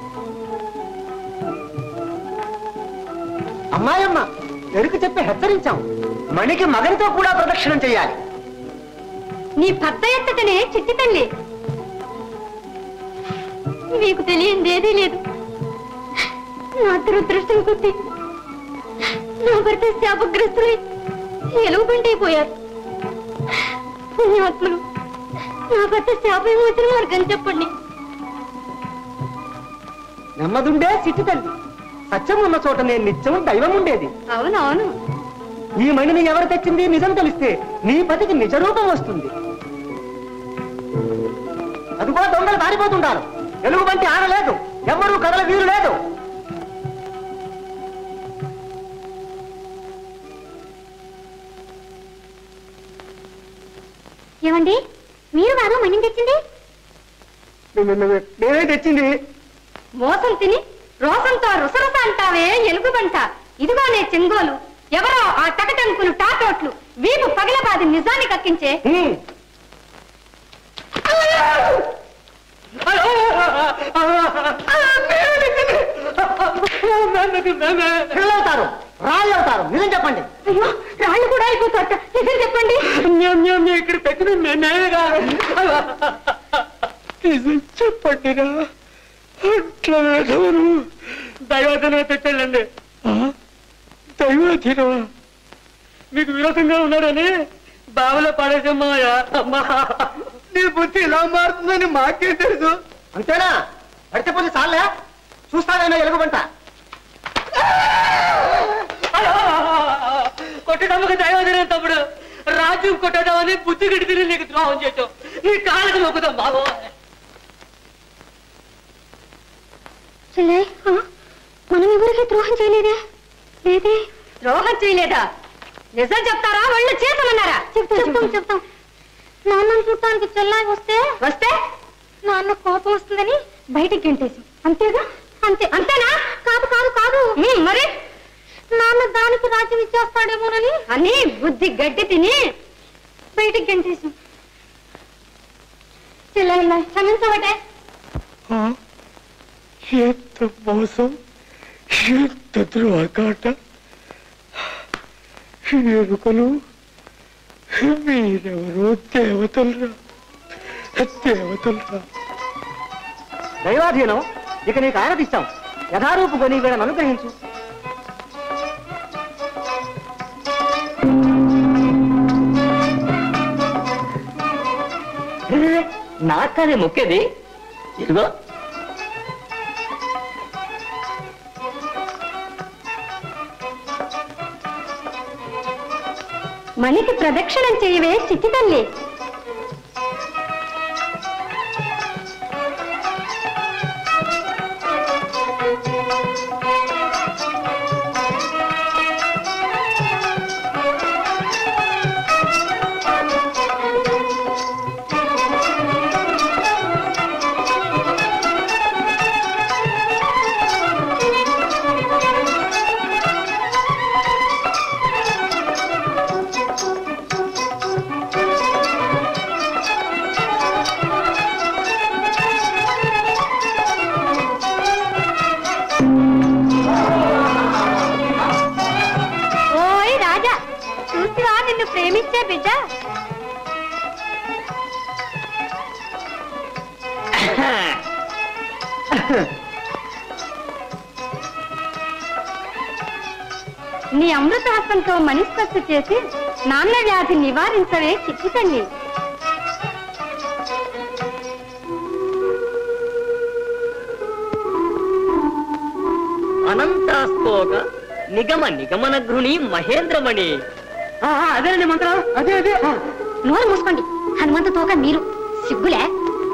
అమ్మాయమ్మ ఎరుకు చెప్పి హెచ్చరించాం మణికి మగనితో కూడా ప్రదక్షిణం చేయాలి నీ భర్త ఎత్తటనే చిట్టి తల్లి మీకు తెలియంది ఏదీ లేదు నా దురదృష్టం కొద్ది నా భర్త శాపగ్రస్తులై ఎలుగుబంటైపోయారు పుణ్యాత్ములు నా భర్త శాప విమోచన మార్గం చెప్పండి నెమ్మదుండే చిట్టి తల్లి సత్యం ఉన్న చోట నేను నిత్యం దైవం ఉండేది అవునవును ఈ మణిని ఎవరు తెచ్చింది నిజం తెలిస్తే నీ పతికి నిజ రూపం వస్తుంది అదిగో దొంగలు పారిపోతుంటారు ఎలుగుబంటి ఆడలేదు ఎవరూ కదల వీరు లేదు ఏమండి మీరు బాగా మణి తెచ్చింది నేనే తెచ్చింది మోసం తిని రోసంతో రుసరుస అంటావే ఎలుగుబంట ఇదిగోనే చెంగోలు ఎవరో ఆ టకటంకులు టాటోట్లు వీపు పగిలబాది నిజాన్ని కక్కించే హ్మ్. పిల్లవుతారు రాళ్ళు అవుతారు నిజం చెప్పండి అయ్యో రాళ్ళు కూడా అయిపోతారట నిజం చెప్పండి ఇక్కడ పెట్టిన నేనేగా నిజం చెప్పండి రా అట్లా వేదవరు దైవతనే తెచ్చండి దైవాధీనమా మీకు విరోధంగా ఉన్నాడని బావిలో పడేసమ్మాయా అమ్మా నీ బుద్ధి ఇలా మారుతుందని మాకేం తెలుసు అంతేనా పడితే పోతే చాలే చూస్తానైనా ఎలుగుబంట కొట్టడానికి దైవదిన తమ్ముడు రాజు కొట్టడామని బుద్ధి గడితే నీకు ద్రోహం చేసావు నీ కాళ్ళకి మొక్కుదాం బాబు చెల్లె మనం ఎవరికి ద్రోహం చేయలేదే లేదే ద్రోహం చేయలేదా నిజం చెప్తారా వాళ్ళు చేతమన్నారా చెప్తాం చెప్తాం నాన్నను చూడటానికి చెల్లాయి వస్తే వస్తే నాన్న కోపం వస్తుందని బయటికి గెంటేసాం అంతేగా అంతే అంతేనా కాదు కాదు కాదు మరి నాన్న దానికి రాజ్యం ఇచ్చేస్తాడేమోనని అని బుద్ధి గడ్డి తిని బయటికి గెంటేసాం చెల్లెల్లా క్షమించబట్టే ఎంత మోసం ఎంత ద్రోహకాట ఎరుకలు మీరెవరో దేవతలరా దేవతలరా దైవాధీనం ఇక నీకు ఆరతిస్తాం యథారూపు కొని వీళ్ళని అనుగ్రహించు నాకదే మొక్కేది ఇదిగో మణికి ప్రదక్షిణం చేయవే చిట్టి తల్లి ఓయ్ రాజా చూసివా నిన్ను ప్రేమించే బిడ్డ నీ అమృత హస్తంతో మనిస్పర్శ చేసి నాన్న వ్యాధి నివారించవే చిట్టి తల్లి అనంతాస్తోక నిగమ నిగమన గృణి మహేంద్రమణి అదేనండి మంత్రం అదే అదే ఆ. నోరు మూసుకోండి హనుమంత తోక మీరు సిగ్గులే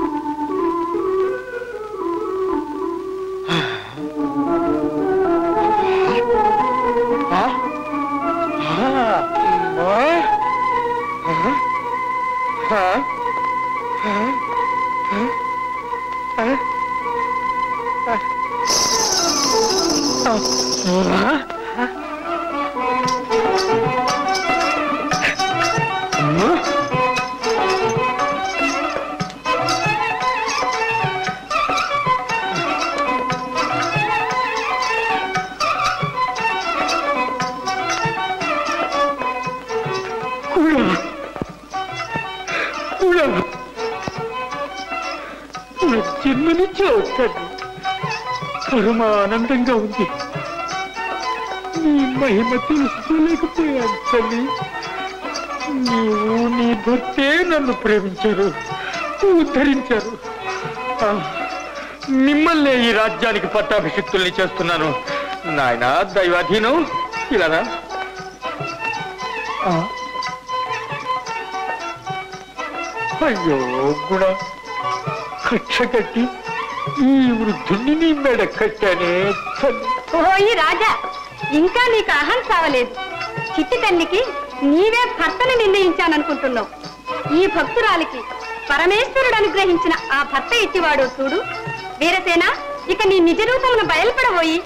కూడా కూడా నా జన్మనిచ్చే వస్తాను పరమ ఆనందంగా ఉంది నీ మహిమ తెలుసుకోలేకపోయాను తల్లి నీవు నీ భర్తే నన్ను ప్రేమించారు ఉద్ధరించారు ఆ, మిమ్మల్ని ఈ రాజ్యానికి పట్టాభిషిక్తుల్ని చేస్తున్నాను నాయన దైవాధీనం ఇలానా ఆ. అయ్యో కూడా కక్ష కట్టి ఈ వృద్ధుణ్ణి నీ మెడ కట్టానే తల్లి ఓయ్ రాజా ఇంకా నీకు అహం చావలేదు చిట్టి తల్లికి నీవే భర్తను నిర్ణయించాననుకుంటున్నావు ఈ భక్తురాలికి పరమేశ్వరుడు అనుగ్రహించిన ఆ భర్త ఇచ్చివాడు చూడు వీరసేన ఇక నీ నిజ రూపమును బయలుపడబోయి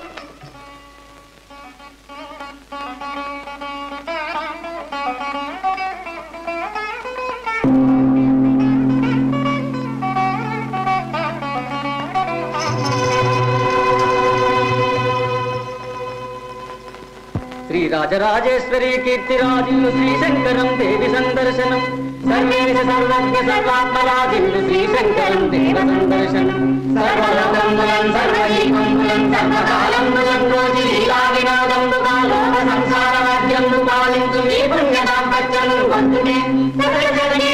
శ్రీ రాజరాజేశ్వరి కీర్తిరాజులు శ్రీశంకరం దేవి సందర్శనం సర్వేశ సర్వజ్ఞ సర్వాత్మరాజిల్లు శ్రీశంకరం దేవ సందర్శనం సర్వలోకంబులం సర్వజీవంబులం సర్వకాలంబులం రోజు లీలా వినోదంబు కాలోక సంసార రాజ్యంబు పాలించు మీ పుణ్య దాంపత్యము వంతునే సకల జగనీ